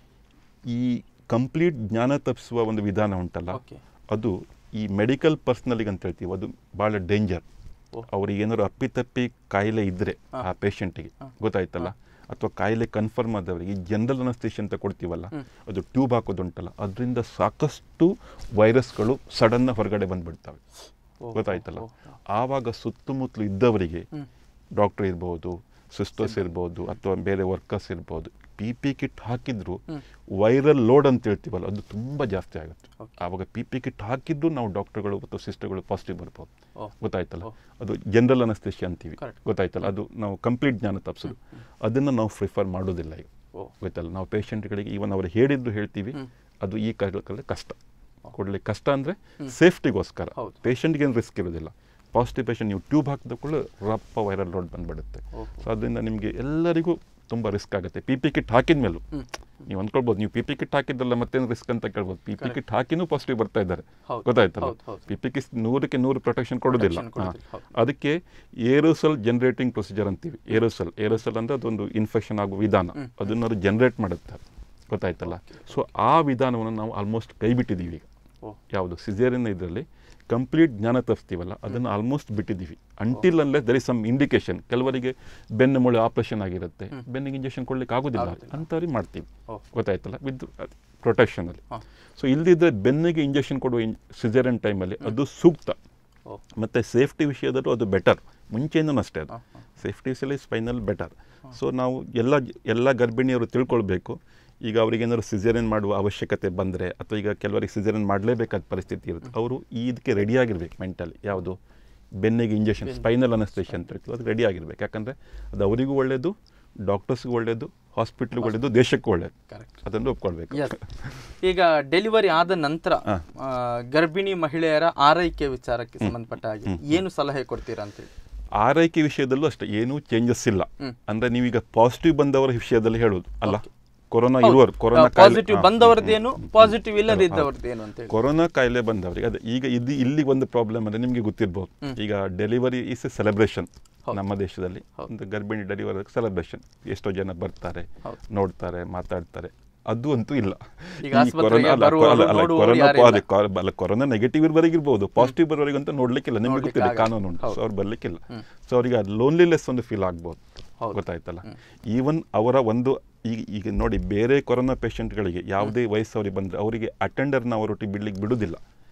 ಈ ಕಂಪ್ಲೀಟ್ ಜ್ಞಾನ ತಪ್ಪಿಸುವ ಒಂದು ವಿಧಾನ ಉಂಟಲ್ಲ ಓಕೆ ಅದು ಈ ಮೆಡಿಕಲ್ ಪರ್ಸ್ನಲಿಗೆ ಅಂತ ಹೇಳ್ತೀವಿ ಅದು ಭಾಳ ಡೇಂಜರ್ ಓ. ಅವ್ರಿಗೆ ಏನಾದ್ರು ಅಪ್ಪಿತಪ್ಪಿ ಕಾಯಿಲೆ ಇದ್ದರೆ ಆ ಪೇಷಂಟಿಗೆ ಗೊತ್ತಾಯ್ತಲ್ಲ ಅಥವಾ ಕಾಯಿಲೆ ಕನ್ಫರ್ಮ್ ಆದವರಿಗೆ ಈ ಜನರಲ್ ಅನಸ್ತೇಷನ್ ಅಂತ ಕೊಡ್ತೀವಲ್ಲ ಅದು ಟ್ಯೂಬ್ ಹಾಕೋದುಂಟಲ್ಲ ಅದರಿಂದ ಸಾಕಷ್ಟು ವೈರಸ್ಗಳು ಸಡನ್ನ ಹೊರಗಡೆ ಬಂದ್ಬಿಡ್ತವೆ ಓ, ಗೊತ್ತಾಯ್ತಲ್ಲ ಓ, ಆವಾಗ ಸುತ್ತಮುತ್ತಲು ಇದ್ದವರಿಗೆ ಡಾಕ್ಟರ್ ಇರ್ಬೋದು ಸಿಸ್ಟರ್ಸ್ ಇರ್ಬೋದು ಅಥವಾ ಬೇರೆ ವರ್ಕರ್ಸ್ ಇರ್ಬೋದು ಪಿ ಪಿ ಕಿಟ್ ಹಾಕಿದ್ರು ವೈರಲ್ ಲೋಡ್ ಅಂತ ಹೇಳ್ತೀವಲ್ಲ ಅದು ತುಂಬ ಜಾಸ್ತಿ ಆಗುತ್ತೆ ಆವಾಗ ಪಿ ಪಿ ಕಿಟ್ ಹಾಕಿದ್ರು ನಾವು ಡಾಕ್ಟರ್ಗಳು ಮತ್ತು ಸಿಸ್ಟರ್ಗಳು ಪಾಸಿಟಿವ್ ಬರ್ಬೋದು ಓ. ಗೊತ್ತಾಯ್ತಲ್ಲ ಅದು ಜನರಲ್ ಅನಸ್ತೇಷಿ ಅಂತೀವಿ Correct. ಗೊತ್ತಾಯ್ತಲ್ಲ ಅದು ನಾವು ಕಂಪ್ಲೀಟ್ ಜ್ಞಾನ ತಪ್ಪಿಸೋದು ಅದನ್ನು ನಾವು ಪ್ರಿಫರ್ ಮಾಡೋದಿಲ್ಲ ಈಗ ಓ ಗೊತ್ತಲ್ಲ ನಾವು ಪೇಷಂಟ್ಗಳಿಗೆ ಇವನ್ ಅವ್ರು ಹೇಳಿದ್ರು ಹೇಳ್ತೀವಿ ಅದು ಈ ಕಾಲದಲ್ಲಿ ಕಷ್ಟ ಕೊಡ್ಲಿಕ್ಕೆ ಕಷ್ಟ ಅಂದರೆ ಸೇಫ್ಟಿಗೋಸ್ಕರ ಹೌದು. ಪೇಷಂಟ್ಗೆ ಏನು ರಿಸ್ಕ್ ಇರೋದಿಲ್ಲ ಪಾಸಿಟಿವ್ ಪೇಷಂಟ್ ನೀವು ಟ್ಯೂಬ್ ಹಾಕಿದ ಕೂಡ ರಪ್ಪ ವೈರಲ್ ಲೋಡ್ ಬಂದ್ಬಿಡುತ್ತೆ ಓಹೋ. ಸೊ ಅದರಿಂದ ನಿಮಗೆ ಎಲ್ಲರಿಗೂ ತುಂಬ ರಿಸ್ಕ್ ಆಗುತ್ತೆ ಪಿ ಪಿ ಕಿಟ್ ಹಾಕಿದ ಮೇಲೂ ನೀವು ಅಂದ್ಕೊಳ್ಬೋದು ನೀವು ಪಿ ಪಿ ಕಿಟ್ ಹಾಕಿದ್ರಲ್ಲ ಮತ್ತೇನು ರಿಸ್ಕ್ ಅಂತ ಕೇಳ್ಬೋದು ಪಿ ಪಿ ಕಿಟ್ ಹಾಕಿನೂ ಪಾಸಿಟಿವ್ ಬರ್ತಾ ಇದ್ದಾರೆ ಹೌದು. ಗೊತ್ತಾಯ್ತಲ್ಲ ಹೌದು, ಹೌದು. ಪಿ ಪಿ ಕಿಟ್ ನೂರಕ್ಕೆ ನೂರು ಪ್ರೊಟೆಕ್ಷನ್ ಕೊಡೋದಿಲ್ಲ Protection ಕೊಡೋದಿಲ್ಲ, ಹಾ. ಹೌದು. ಅದಕ್ಕೆ ಏರೋಸಲ್ ಜನರೇಟಿಂಗ್ ಪ್ರೊಸೀಜರ್ ಅಂತೀವಿ ಏರೋಸಲ್ ಏರೋಸಲ್ ಅಂದ್ರೆ ಅದೊಂದು ಇನ್ಫೆಕ್ಷನ್ ಆಗುವ ವಿಧಾನ ಅದನ್ನು ಅದು ಜನರೇಟ್ ಮಾಡುತ್ತೆ ಗೊತ್ತಾಯ್ತಲ್ಲ ಸೊ ಆ ವಿಧಾನವನ್ನು ನಾವು ಆಲ್ಮೋಸ್ಟ್ ಕೈ ಬಿಟ್ಟಿದ್ದೀವಿ ಈಗ ಓ ಯಾವುದು ಸಿಸೇರಿಯನ್ ಇದರಲ್ಲಿ ಕಂಪ್ಲೀಟ್ ಜ್ಞಾನ ತಪ್ಪಿಸ್ತೀವಲ್ಲ ಅದನ್ನು ಆಲ್ಮೋಸ್ಟ್ ಬಿಟ್ಟಿದ್ದೀವಿ until unless there is some indication ಕೆಲವರಿಗೆ ಬೆನ್ನು ಮೂಳೆ ಆಪರೇಷನ್ ಆಗಿರುತ್ತೆ ಬೆನ್ನಿಗೆ ಇಂಜೆಕ್ಷನ್ ಕೊಡ್ಲಿಕ್ಕೆ ಆಗೋದಿಲ್ಲ ಅಂಥವ್ರಿಗೆ ಮಾಡ್ತೀವಿ ಓ. ಗೊತ್ತಾಯ್ತಲ್ಲ ವಿತ್ ಪ್ರೊಟೆಕ್ಷನಲ್ಲಿ ಹಾ. ಸೊ ಇಲ್ದಿದ್ರೆ ಬೆನ್ನಿಗೆ ಇಂಜೆಕ್ಷನ್ ಕೊಡುವ ಸಿಸೇರಿಯನ್ ಟೈಮಲ್ಲಿ ಅದು ಸೂಕ್ತ ಓ ಮತ್ತು ಸೇಫ್ಟಿ ವಿಷಯದಲ್ಲೂ ಅದು ಬೆಟರ್ ಮುಂಚೆಯಿಂದನೂ ಅಷ್ಟೇ ಅದು ಸೇಫ್ಟಿ ವಿಷಯದಲ್ಲಿ ಸ್ಪೈನಲ್ ಬೆಟರ್ ಸೊ ನಾವು ಎಲ್ಲ ಎಲ್ಲ ಗರ್ಭಿಣಿಯರು ತಿಳ್ಕೊಳ್ಬೇಕು ಈಗ ಅವ್ರಿಗೆ ಏನಾದ್ರು ಸಿಸೇರಿಯನ್ ಮಾಡುವ ಅವಶ್ಯಕತೆ ಬಂದರೆ ಅಥವಾ ಈಗ ಕೆಲವರಿಗೆ ಸಿಸೇರಿಯನ್ ಮಾಡಲೇಬೇಕಾದ ಪರಿಸ್ಥಿತಿ ಇರುತ್ತೆ ಅವರು ಈ ಇದಕ್ಕೆ ರೆಡಿ ಆಗಿರ್ಬೇಕು ಮೆಂಟಲಿ ಯಾವುದು ಬೆನ್ನಿಗೆ ಇಂಜೆಕ್ಷನ್ ಸ್ಪೈನಲ್ ಅನಸ್ತೇಷನ್ ಅಂತ ಹೇಳ್ತೀವಿ ಅದು ರೆಡಿ ಆಗಿರ್ಬೇಕು ಯಾಕಂದರೆ ಅದು ಅವರಿಗೂ ಒಳ್ಳೆಯದು ಡಾಕ್ಟರ್ಸ್ಗೂ ಒಳ್ಳೆಯದು ಹಾಸ್ಪಿಟ್ಲಿಗೂ ಒಳ್ಳೆಯದು ದೇಶಕ್ಕೂ ಒಳ್ಳೆಯದು ಕರೆಕ್ಟ್ ಅದನ್ನು ಒಪ್ಕೊಳ್ಬೇಕು ಎಸ್ ಈಗ ಡೆಲಿವರಿ ಆದ ನಂತರ ಹಾ. ಆ, ಗರ್ಭಿಣಿ ಮಹಿಳೆಯರ ಆರೈಕೆ ವಿಚಾರಕ್ಕೆ ಸಂಬಂಧಪಟ್ಟ ಹಾಗೆ ಏನು ಸಲಹೆ ಕೊಡ್ತೀರಾ ಅಂತೇಳಿ ಆರೈಕೆ ವಿಷಯದಲ್ಲೂ ಅಷ್ಟೇ ಏನೂ ಚೇಂಜಸ್ ಇಲ್ಲ ಅಂದ್ರೆ ನೀವೀಗ ಪಾಸಿಟಿವ್ ಬಂದವರ ವಿಷಯದಲ್ಲಿ ಹೇಳೋದು ಅಲ್ಲ ಕೊರೋನಾ ಇರುವರು ಕೊರೋನಾ ಕಾಯಿಲೆ ಪಾಸಿಟಿವ್ ಬಂದವರದ್ದೇನು ಪಾಸಿಟಿವ್ ಇಲ್ಲದಿದ್ದವರದ್ದೇನು ಅಂತೇಳಿ ಕೊರೋನಾ ಕಾಯಿಲೆ ಬಂದವರಿಗೆ ಅದೇ ಈಗ ಇದು ಇಲ್ಲಿ ಒಂದು ಪ್ರಾಬ್ಲಮ್ ಅಂದ್ರೆ ನಿಮಗೆ ಗೊತ್ತಿರ್ಬೋದು ಈಗ ಡೆಲಿವರಿ ಇಸ್ ಎ ಸೆಲೆಬ್ರೇಷನ್ ನಮ್ಮ ದೇಶದಲ್ಲಿ ಒಂದು ಗರ್ಭಿಣಿ ಡೆಲಿವರಿ ಸೆಲೆಬ್ರೇಷನ್ ಎಷ್ಟೋ ಜನ ಬರ್ತಾರೆ ನೋಡ್ತಾರೆ ಮಾತಾಡ್ತಾರೆ ಅದು ಅಂತೂ ಇಲ್ಲ ಈಗ ಈ ಆಸ್ಪತ್ರೆಗೆ ಕೊರೋನಾ ಅಲ್ಲ, ಬರುವವರು ಅಲ್ಲ, ಅಲ್ಲ, ನೋಡುವವರು ಕೊರೋನಾ ಯಾರಿಲ್ಲ. ಅದೇ, ಕೊ- ಅಲ್ಲ ಕೊರೋನಾ ನೆಗೆಟಿವ್ ಇರುವವರೆಗೆ ಇರ್ಬೋದು ಪಾಸಿಟಿವ್ ಬರೋರಿಗಂತೂ ನೋಡ್ಲಿಕ್ಕಿಲ್ಲ ನಿಮ್ಗೆ ನೋಡ್ಲಿಕ್ಕೆ ಗೊತ್ತಿದೆ ಆಗಲ್ಲ. ಕಾನೂನು ಉಂಟು ಸೊ ಅವ್ರು ಬರ್ಲಿಕ್ಕಿಲ್ಲ ಸೊ ಅವ್ರಿಗೆ ಲೋನ್ಲಿನೆಸ್ ಒಂದು ಫೀಲ್ ಆಗ್ಬೋದು ಹೌದು. ಗೊತ್ತಾಯ್ತಲ್ಲ ಈವನ್ ಅವರ ಒಂದು ಈಗ ಈಗ ನೋಡಿ ಬೇರೆ ಕೊರೋನಾ ಪೇಷಂಟ್ಗಳಿಗೆ ಯಾವುದೇ ವಯಸ್ಸವರಿಗೆ ಬಂದರೆ ಅವರಿಗೆ ಅಟೆಂಡರ್ನ ಅವರೊಟ್ಟಿಗೆ ಬಿಡ್ಲಿಕ್ಕೆ ಬಿಡುವುದಿಲ್ಲ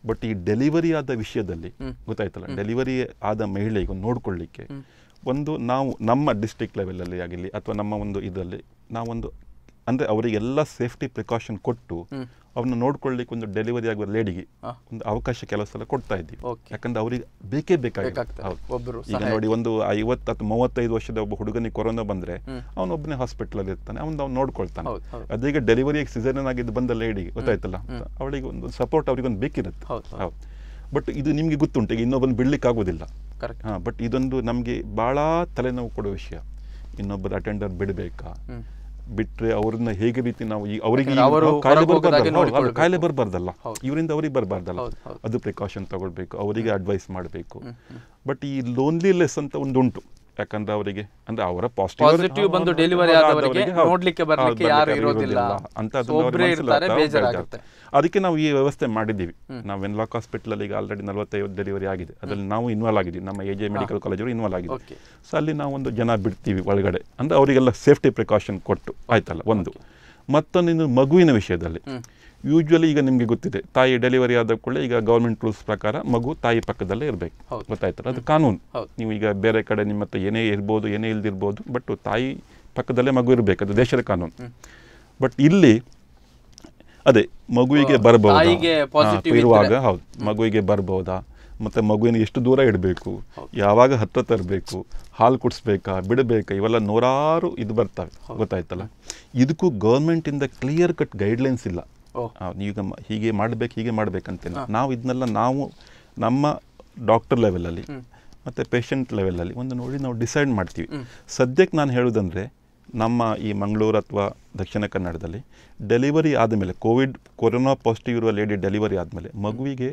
ಬಟ್ ಈ ಡೆಲಿವರಿ ಆದ ವಿಷಯದಲ್ಲಿ ಹ್ಮ್. ಗೊತ್ತಾಯ್ತಲ್ಲ ಡೆಲಿವರಿ ಆದ ಮಹಿಳೆಗೆ ನೋಡ್ಕೊಳ್ಳಿಕ್ಕೆ ಹ್ಮ್. ಒಂದು ನಾವು ನಮ್ಮ ಡಿಸ್ಟ್ರಿಕ್ಟ್ ಲೆವೆಲಲ್ಲಿ ಆಗಿರಲಿ ಅಥವಾ ನಮ್ಮ ಒಂದು ಇದರಲ್ಲಿ ನಾವೊಂದು ಅಂದರೆ ಅವರಿಗೆಲ್ಲ ಸೇಫ್ಟಿ ಪ್ರಿಕಾಷನ್ ಕೊಟ್ಟು ಹ್ಮ್. ಅವ್ರನ್ನ ನೋಡ್ಕೊಳ್ಳಿಕ್ಕೆ ಒಂದು ಡೆಲಿವರಿ ಆಗುವ ಲೇಡಿಗೆ ಹಾ. ಒಂದು ಅವಕಾಶ ಕೆಲವು ಸಲ ಕೊಡ್ತಾ ಇದ್ದೀವಿ Okay. ಯಾಕಂದ್ರೆ ಅವರಿಗೆ ಬೇಕೇ ಬೇಕಾಗುತ್ತೆ ಬೇಕಾಗ್ತದೆ. ಹೌದು. ಒಬ್ರು ಈಗ ಸಹಾಯ. ನೋಡಿ ಒಂದು ಐವತ್ತು ಅಥವಾ ಮೂವತ್ತೈದು ವರ್ಷದ ಒಬ್ಬ ಹುಡುಗನಿಗೆ ಕೊರೋನಾ ಬಂದ್ರೆ ಹ್ಮ್. ಅವನೊಬ್ಬನೇ ಹಾಸ್ಪಿಟಲ್ ಇರ್ತಾನೆ ಅವ್ನು ಅವ್ನು ನೋಡ್ಕೊಳ್ತಾನೆ ಹೌದು, ಹೌದು. ಅದೀಗ ಡೆಲಿವರಿ ಸಿಸೇರಿಯನ್ ಆಗಿದ್ದು ಬಂದ ಲೇಡಿಗೆ ಗೊತ್ತಾಯ್ತಲ್ಲ ಹ್ಮ್. ಅವಳಿಗೆ ಒಂದು ಸಪೋರ್ಟ್ ಅವ್ರಿಗೊಂದು ಬೇಕಿರುತ್ತೆ ಹೌದು, ಹೌದು. ಹೌದು ಬಟ್ ಇದು ನಿಮಗೆ ಗೊತ್ತುಂಟು ಈಗ ಇನ್ನೊಬ್ಬನ ಬಿಡ್ಲಿಕ್ಕೆ ಆಗೋದಿಲ್ಲ ಕರೆಕ್ಟ್ ಹಾಂ ಬಟ್ ಇದೊಂದು ನಮಗೆ ಭಾಳ ತಲೆನೋವು ಕೊಡೋ ವಿಷಯ ಇನ್ನೊಬ್ಬರ ಅಟೆಂಡರ್ ಬಿಡಬೇಕಾ ಹ್ಮ್ ಬಿಟ್ರೆ ಅವ್ರನ್ನ ಹೇಗೆ ರೀತಿ ನಾವು ಈ ಅವರಿಗೆ ಯಾಕಂದ್ರೆ ಅವರು ಕಾಯಿಲೆ ಹೊರಗೆ ಹೋಗದಾಗೆ ಬರಬಾರ್ದಲ್ಲ ಹೌದು, ನೋಡ್ಕೊಳ್ಬೇಕು. ಕಾಯಿಲೆ ಬರಬಾರ್ದಲ್ಲ ಹೌದು. ಇವರಿಂದ ಅವ್ರಿಗೆ ಬರಬಾರ್ದಲ್ಲ ಹೌದು, ಹೌದು. ಅದು ಪ್ರಿಕಾಷನ್ ತಗೊಳ್ಬೇಕು ಅವರಿಗೆ ಅಡ್ವೈಸ್ ಮಾಡಬೇಕು ಹ್ಮ್, ಹ್ಮ್. ಬಟ್ ಈ ಲೋನ್ಲಿಲೆಸ್ ಅಂತ ಒಂದು ಉಂಟು ಯಾಕಂದ್ರೆ ಅವರಿಗೆ ಅಂದ್ರೆ ಅವರ Positive ಬಂದು delivery ಆದವರಿಗೆ ನೋಡ್ಲಿಕ್ಕೆ ಬರ್ಲಿಕ್ಕೆ ಯಾರು ಇರೋದಿಲ್ಲ. ಅಂತ So ಒಬ್ರೇ ಇರ್ತಾರೆ, ಬೇಜಾರಾಗುತ್ತೆ. ಅದಕ್ಕೆ ನಾವು ಈ ವ್ಯವಸ್ಥೆ ಮಾಡಿದ್ದೀವಿ ನಾವು ವೆನ್ಲಾಕ್ ಹಾಸ್ಪಿಟಲ್ ಅಲ್ಲಿ ಈಗ ಆಲ್ರೆಡಿ ನಲವತ್ತೈದು ಡೆಲಿವರಿ ಆಗಿದೆ ಅದರಲ್ಲಿ ನಾವು ಇನ್ವಾಲ್ವ್ ಆಗಿದ್ದೀವಿ ನಮ್ಮ ಎ ಜೆ ಮೆಡಿಕಲ್ ಕಾಲೇಜ್ ಅವರು ಇನ್ವಾಲ್ವ್ ಆಗಿದೆ Okay. ಸೊ ಅಲ್ಲಿ ನಾವು ಒಂದು ಜನ ಬಿಡ್ತೀವಿ ಒಳಗಡೆ ಅಂದ್ರೆ ಅವರಿಗೆಲ್ಲ ಸೇಫ್ಟಿ ಪ್ರಿಕಾಷನ್ ಕೊಟ್ಟು ಆಯ್ತಲ್ಲ ಒಂದು ಮತ್ತೊಂದು ಇನ್ನು ಮಗುವಿನ ವಿಷಯದಲ್ಲಿ ಹ್ಮ್. ಯೂಶ್ವಲಿ ಈಗ ನಿಮಗೆ ಗೊತ್ತಿದೆ ತಾಯಿ ಡೆಲಿವರಿ ಆದ ಕೂಡಲೇ ಈಗ ಗೌರ್ಮೆಂಟ್ ರೂಲ್ಸ್ ಪ್ರಕಾರ ಮಗು ತಾಯಿ ಪಕ್ಕದಲ್ಲೇ ಇರಬೇಕು ಹೌದು. ಗೊತ್ತಾಯ್ತಲ್ಲ ಅದು ಕಾನೂನು ಹೌದು. ನೀವು ಈಗ ಬೇರೆ ಕಡೆ ನಿಮ್ಮ ಹತ್ರ ಏನೇ ಇರ್ಬೋದು ಏನೇ ಇಲ್ದಿರ್ಬೋದು ಬಟ್ ತಾಯಿ ಪಕ್ಕದಲ್ಲೇ ಮಗು ಇರಬೇಕು ಅದು ದೇಶದ ಕಾನೂನು ಬಟ್ ಇಲ್ಲಿ ಅದೇ ಮಗುವಿಗೆ ಓ, ಬರಬಹುದಾ ತಾಯಿಗೆ positive ಇರುವಾಗ ಇದ್ರೆ. ಹೌದು ಮಗುವಿಗೆ ಬರ್ಬೋದಾ ಮತ್ತೆ ಮಗುವಿನ ಎಷ್ಟು ದೂರ ಇಡಬೇಕು ಯಾವಾಗ ಹತ್ರ ತರಬೇಕು ಹಾಲು ಕುಡಿಸ್ಬೇಕಾ ಬಿಡಬೇಕಾ ಇವೆಲ್ಲ ನೂರಾರು ಇದು ಬರ್ತವೆ ಗೊತ್ತಾಯ್ತಲ್ಲ ಇದಕ್ಕೂ ಗೌರ್ಮೆಂಟಿಂದ ಕ್ಲಿಯರ್ ಕಟ್ ಗೈಡ್ಲೈನ್ಸ್ ಇಲ್ಲ ಓ ಆ, ಈಗ ಮ- ಹೀಗೆ ಮಾಡಬೇಕು ಹೀಗೆ ಮಾಡಬೇಕಂತೇನೆ ನಾವು ಇದನ್ನೆಲ್ಲ ನಾವು ನಮ್ಮ ಡಾಕ್ಟರ್ ಲೆವೆಲಲ್ಲಿ ಮತ್ತು ಪೇಷಂಟ್ ಲೆವೆಲಲ್ಲಿ ಒಂದು ನೋಡಿ ನಾವು ಡಿಸೈಡ್ ಮಾಡ್ತೀವಿ ಸದ್ಯಕ್ಕೆ ನಾನು ಹೇಳೋದಂದರೆ ನಮ್ಮ ಈ ಮಂಗಳೂರು ಅಥವಾ ದಕ್ಷಿಣ ಕನ್ನಡದಲ್ಲಿ ಡೆಲಿವರಿ ಆದಮೇಲೆ ಕೋವಿಡ್ ಕೊರೋನಾ ಪಾಸಿಟಿವ್ ಇರುವ ಲೇಡಿ ಡೆಲಿವರಿ ಆದಮೇಲೆ ಮಗುವಿಗೆ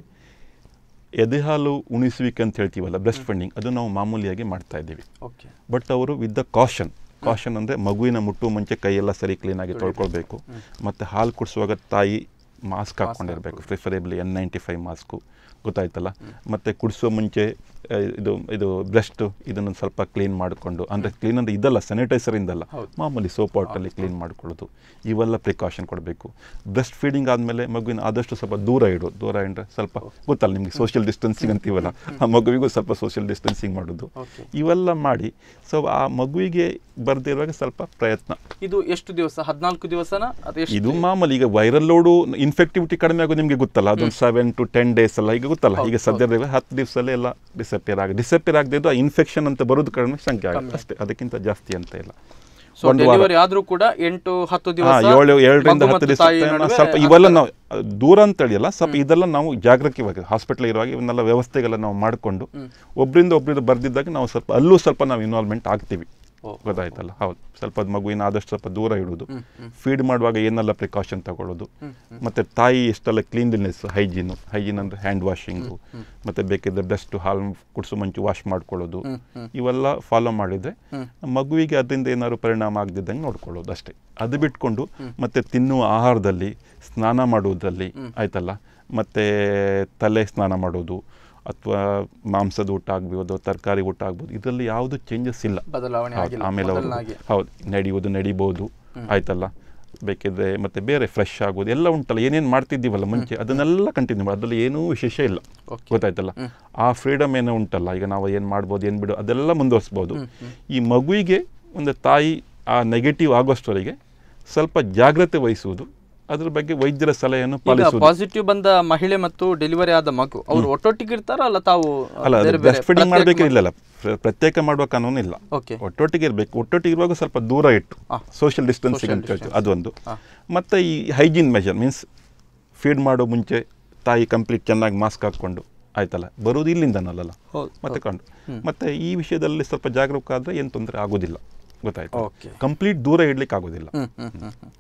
ಎದೆಹಾಲು ಉಣಿಸುವಿಕೆ ಅಂತ ಹೇಳ್ತೀವಲ್ಲ ಬ್ರೆಸ್ಟ್ ಫಂಡಿಂಗ್ ಅದು ನಾವು ಮಾಮೂಲಿಯಾಗಿ ಮಾಡ್ತಾ ಇದ್ದೀವಿ ಓಕೆ ಬಟ್ ಅವರು ವಿತ್ ದ ಕಾಷನ್ ಕಾಷನ್ ಅಂದರೆ ಮಗುವಿನ ಮುಟ್ಟುವ ಮುಂಚೆ ಕೈಯೆಲ್ಲ ಸರಿ ಕ್ಲೀನಾಗಿ ತೊಳ್ಕೊಳ್ಬೇಕು ಮತ್ತು ಹಾಲು ಕುಡಿಸುವಾಗ ತಾಯಿ ಮಾಸ್ಕ್ ಹಾಕ್ಕೊಂಡಿರ್ಬೇಕು preferably N ninety five mask ಗೊತ್ತಾಯ್ತಲ್ಲ ಮತ್ತು ಕುಡಿಸೋ ಮುಂಚೆ ಆ, ಇದು ಇದು ಬ್ರೆಸ್ಟ್ ಇದನ್ನು ಸ್ವಲ್ಪ ಕ್ಲೀನ್ ಮಾಡಿಕೊಂಡು ಅಂದರೆ ಕ್ಲೀನ್ ಅಂದರೆ ಇದಲ್ಲ ಸ್ಯಾನಿಟೈಸರ್ ಇಂದಲ್ಲ ಹೌದು. ಮಾಮೂಲಿ ಸೋಪ್ ವಾಟರಲ್ಲಿ ಕ್ಲೀನ್ ಮಾಡ್ಕೊಳ್ಳೋದು ಇವೆಲ್ಲ ಪ್ರಿಕಾಷನ್ ಕೊಡಬೇಕು ಬ್ರೆಸ್ಟ್ ಫೀಡಿಂಗ್ ಆದಮೇಲೆ ಮಗುವಿನ ಆದಷ್ಟು ಸ್ವಲ್ಪ ದೂರ ಇಡು ದೂರ ಇಟ್ಟರೆ ಸ್ವಲ್ಪ ಗೊತ್ತಲ್ಲ ನಿಮಗೆ ಸೋಷಿಯಲ್ ಡಿಸ್ಟೆನ್ಸಿಂಗ್ ಅಂತೀವಲ್ಲ ಆ ಮಗುವಿಗೂ ಸ್ವಲ್ಪ ಸೋಷಿಯಲ್ ಡಿಸ್ಟೆನ್ಸಿಂಗ್ ಮಾಡೋದು Okay. ಇವೆಲ್ಲ ಮಾಡಿ ಸೊ ಆ ಮಗುವಿಗೆ ಬರ್ದಿರುವಾಗ ಸ್ವಲ್ಪ ಪ್ರಯತ್ನ ಇದು ಎಷ್ಟು ದಿವಸ ಹದಿನಾಲ್ಕು ದಿವಸನ ಅದು ಎಷ್ಟು ಇದು ಮಾಮೂಲಿ ಈಗ ವೈರಲ್ ಲೋಡು ಇನ್ಫೆಕ್ಟಿವಿಟಿ ಕಡಿಮೆ ಆಗೋದು ನಿಮಗೆ ಗೊತ್ತಲ್ಲ ಅದೊಂದು ಸೆವೆನ್ ಟು ಟೆನ್ ಡೇಸ್ ಅಲ್ಲ ಈಗ ಗೊತ್ತಲ್ಲ ಈಗ ಸದ್ಯ ಹತ್ತು ದಿವಸಲ್ಲೇ ಎಲ್ಲ ಡಿಸಪಿಯರ್ ಆಗ ಡಿಸಪಿಯರ್ ಆಗದಿದ್ದು ಆ ಇನ್ಫೆಕ್ಷನ್ ಅಂತ ಬರೋದು ಕಡಿಮೆ ಸಂಖ್ಯೆ ಆಗುತ್ತೆ ಅಷ್ಟೇ ಅದಕ್ಕಿಂತ ಜಾಸ್ತಿ ಅಂತ ಇಲ್ಲ ಸೊ ಒಂದು ವಾರ ಡೆಲಿವರಿ ಆದ್ರೂ ಕೂಡ ಎಂಟು ಹತ್ತು ಹಾ, ದಿವಸ ಏಳು ಏಳರಿಂದ ಮಗು ಹತ್ತು ಮತ್ತು ದಿವಸ ತಾಯಿ ತನಕ ನಡುವೆ ಸ್ವಲ್ಪ ಇವೆಲ್ಲ ನಾವು ಅಹ್, ದೂರ ಅಂತ ಹೇಳಿಯಲ್ಲ ಸ್ವಲ್ಪ ಇದೆಲ್ಲ ನಾವು ಜಾಗೃತಿವಾಗಿ ಹಾಸ್ಪಿಟಲ್ ಇರುವಾಗ ಇವನ್ನೆಲ್ಲ ವ್ಯವಸ್ಥೆಗೆಲ್ಲ ನಾವು ಮಾಡಿಕೊಂಡು ಒಬ್ಬರಿಂದ ಒಬ್ಬರಿಂದ ಬರ್ದಿದ್ದಾಗ ನಾವು ಸ್ವಲ್ಪ ಅಲ್ಲೂ ಸ್ವಲ್ಪ ನಾವು ಇನ್ವಾಲ್ವ್ಮೆಂಟ್ ಆಗ್ತೀವಿ ಓ, ಗೊತ್ತಾಯ್ತಲ್ಲ ಹೌದು ಸ್ವಲ್ಪ ಅದು ಮಗುವಿನ ಆದಷ್ಟು ಸ್ವಲ್ಪ ದೂರ ಇಡೋದು ಫೀಡ್ ಮಾಡುವಾಗ ಏನೆಲ್ಲ ಪ್ರಿಕಾಷನ್ ತಗೊಳ್ಳೋದು ಮತ್ತೆ ತಾಯಿ ಎಷ್ಟೆಲ್ಲ ಕ್ಲೀನ್ಲಿನೆಸ್ ಹೈಜೀನು ಹೈಜೀನ್ ಅಂದರೆ ಹ್ಯಾಂಡ್ ವಾಷಿಂಗು ಮತ್ತೆ ಬೇಕಿದ್ರೆ ಬೆಸ್ಟ್ ಹಾಲು ಕುಡಿಸೋ ಮುಂಚೆ ವಾಶ್ ಮಾಡ್ಕೊಳ್ಳೋದು ಇವೆಲ್ಲ ಫಾಲೋ ಮಾಡಿದ್ರೆ ಮಗುವಿಗೆ ಅದರಿಂದ ಏನಾದ್ರು ಪರಿಣಾಮ ಆಗದಿದ್ದಂಗೆ ನೋಡ್ಕೊಳ್ಳೋದು ಅಷ್ಟೇ ಅದು ಬಿಟ್ಕೊಂಡು ಮತ್ತೆ ತಿನ್ನುವ ಆಹಾರದಲ್ಲಿ ಸ್ನಾನ ಮಾಡುವುದರಲ್ಲಿ ಆಯ್ತಲ್ಲ ಮತ್ತೆ ತಲೆ ಸ್ನಾನ ಮಾಡೋದು ಅಥವಾ ಮಾಂಸದ ಊಟ ಆಗ್ಬೋದು ತರಕಾರಿ ಊಟ ಆಗ್ಬೋದು ಇದರಲ್ಲಿ ಯಾವುದು ಚೇಂಜಸ್ ಇಲ್ಲ ಬದಲಾವಣೆ ಹೌದು, ಆಗಿಲ್ಲ ಆಮೇಲೆ ಅವರು ಮೊದಲನಾಗೆ. ಹೌದು ನಡೆಯುವುದು ನಡಿಬೋದು ಆಯ್ತಲ್ಲ ಬೇಕಿದ್ರೆ ಮತ್ತೆ ಬೇರೆ ಫ್ರೆಶ್ ಆಗೋದು ಎಲ್ಲ ಉಂಟಲ್ಲ ಏನೇನು ಮಾಡ್ತಿದ್ದೀವಲ್ಲ ಮುಂಚೆ ಅದನ್ನೆಲ್ಲ ಕಂಟಿನ್ಯೂ ಮಾಡಿ ಅದರಲ್ಲಿ ಏನೂ ವಿಶೇಷ ಇಲ್ಲ Okay. ಗೊತ್ತಾಯ್ತಲ್ಲ ಆ ಫ್ರೀಡಮ್ ಏನೋ ಉಂಟಲ್ಲ ಈಗ ನಾವು ಏನು ಮಾಡ್ಬೋದು ಏನು ಬಿಡು ಅದೆಲ್ಲ ಮುಂದುವರಿಸ್ಬೋದು ಈ ಮಗುವಿಗೆ ಒಂದು ತಾಯಿ ಆ ನೆಗೆಟಿವ್ ಆಗೋಷ್ಟವರೆಗೆ ಸ್ವಲ್ಪ ಜಾಗ್ರತೆ ವಹಿಸುವುದು ಅದ್ರ ಬಗ್ಗೆ ವೈದ್ಯರ ಸಲಹೆಯನ್ನು ಈಗ ಪಾಲಿಸುವುದು ಪಾಸಿಟಿವ್ ಬಂದ ಮಹಿಳೆ ಮತ್ತು ಡೆಲಿವರಿ ಆದ ಮಗು ಅವ್ರು ಒಟ್ಟೊಟ್ಟಿಗೆ ಇರ್ತಾರ ಅಲ್ಲ ತಾವು ಅಲ್ಲ ಬೇರೆ ಬೇರೆ ಬ್ರೆಸ್ಟ್ ಫೀಡಿಂಗ್ ಪ್ರತ್ಯೇಕ ಮಾಡಬೇಕಿಲ್ಲ ಪ್ರತ್ಯೇಕ ಮಾಡುವ ಕಾನೂನು ಇಲ್ಲ ಓಕೆ ಒಟ್ಟೊಟ್ಟಿಗೆ ಇರಬೇಕು ಒಟ್ಟೊಟ್ಟಿಗೆ ಇರುವಾಗ ಸ್ವಲ್ಪ ದೂರ ಇಟ್ಟು ಹಾ. ಸೋಷಿಯಲ್ ಡಿಸ್ಟೆನ್ಸಿಂಗ್ ಅಂತ ಹೇಳ್ತೀವಿ ಅದೊಂದು ಮತ್ತು ಈ ಹೈಜೀನ್ ಮೆಷರ್ ಮೀನ್ಸ್ ಫೀಡ್ ಮಾಡೋ ಮುಂಚೆ ತಾಯಿ ಕಂಪ್ಲೀಟ್ ಚೆನ್ನಾಗಿ ಮಾಸ್ಕ್ ಹಾಕ್ಕೊಂಡು ಆಯ್ತಲ್ಲ ಬರೋದು ಇಲ್ಲಿಂದನಲ್ಲ ಹೌದು, ಮತ್ತೆ ಕಂಡು ಮತ್ತೆ ಈ ವಿಷಯದಲ್ಲಿ ಸ್ವಲ್ಪ ಜಾಗರೂಕ ಆದರೆ ಏನು ತೊಂದರೆ ಆಗೋದಿಲ್ಲ ಗೊತ್ತಾಯ್ತು Okay. ಕಂಪ್ಲೀಟ್ ದೂರ ಇಡ್ಲಿಕ್ಕೆ ಆಗೋದಿಲ್ಲ ಹ್ಮ್, ಹ್ಮ್, ಹ್ಮ್, ಹ್ಮ್.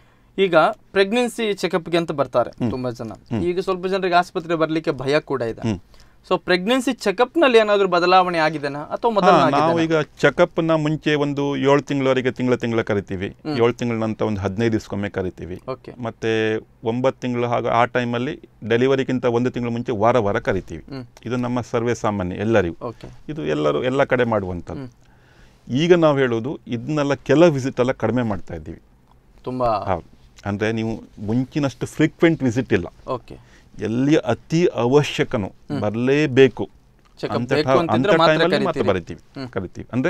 ಈಗ ಪ್ರೆಗ್ನೆನ್ಸಿ ಚೆಕಪ್ಗೆ ಅಂತ ಬರ್ತಾರೆ ತುಂಬಾ ಜನ ಈಗ ಸ್ವಲ್ಪ ಜನರಿಗೆ ಆಸ್ಪತ್ರೆ ಬರ್ಲಿಕ್ಕೆ ಭಯ ಕೂಡ ಇದೆ ಸೊ ಪ್ರೆಗ್ನೆನ್ಸಿ ಚೆಕಪ್ ನಲ್ಲಿ ಏನಾದ್ರು ಬದಲಾವಣೆ ಆಗಿದೆನಾ ಅಥವಾ ಮೊದಲ ಹಾ, ನಾವು ಈಗ ಚೆಕಪ್ನ ಮುಂಚೆ ಒಂದು ಏಳು ತಿಂಗಳವರೆಗೆ ತಿಂಗಳ ತಿಂಗಳ ಕರಿತೀವಿ ಏಳು ತಿಂಗಳ ನಂತರ ಒಂದು ಹದಿನೈದು ದಿವಸಕ್ಕೊಮ್ಮೆ ಕರಿತೀವಿ ಓಕೆ ಮತ್ತೆ ಒಂಬತ್ತು ತಿಂಗಳು ಹಾಗೂ ಆ ಟೈಮಲ್ಲಿ ಡೆಲಿವರಿಗಿಂತ ಒಂದು ತಿಂಗಳು ಮುಂಚೆ ವಾರ ವಾರ ಕರಿತೀವಿ ಇದು ನಮ್ಮ ಸರ್ವೇ ಸಾಮಾನ್ಯ ಎಲ್ಲರಿಗೂ ಓಕೆ ಇದು ಎಲ್ಲರೂ ಎಲ್ಲ ಕಡೆ ಮಾಡುವಂಥದ್ದು ಈಗ ನಾವು ಹೇಳೋದು ಇದನ್ನೆಲ್ಲ ಕೆಲ ವಿಸಿಟ್ ಎಲ್ಲ ಕಡಿಮೆ ಮಾಡ್ತಾ ಇದ್ದೀವಿ ತುಂಬಾ ಹೌದು ಅಂದರೆ ನೀವು ಮುಂಚಿನಷ್ಟು ಫ್ರೀಕ್ವೆಂಟ್ ವಿಸಿಟ್ ಇಲ್ಲ ಓಕೆ ಎಲ್ಲಿ ಅತಿ ಅವಶ್ಯಕನು ಬರಲೇಬೇಕು Checkup ಅಂತ ಬೇಕು ಟ- ಅಂತಿದ್ರೆ ಅಂತ ಮಾತ್ರ ಟೈಮಲ್ಲಿ ಮಾತ್ರ ಕರಿತೀರಿ. ಬರಿತೀವಿ ಕರಿತೀವಿ ಅಂದರೆ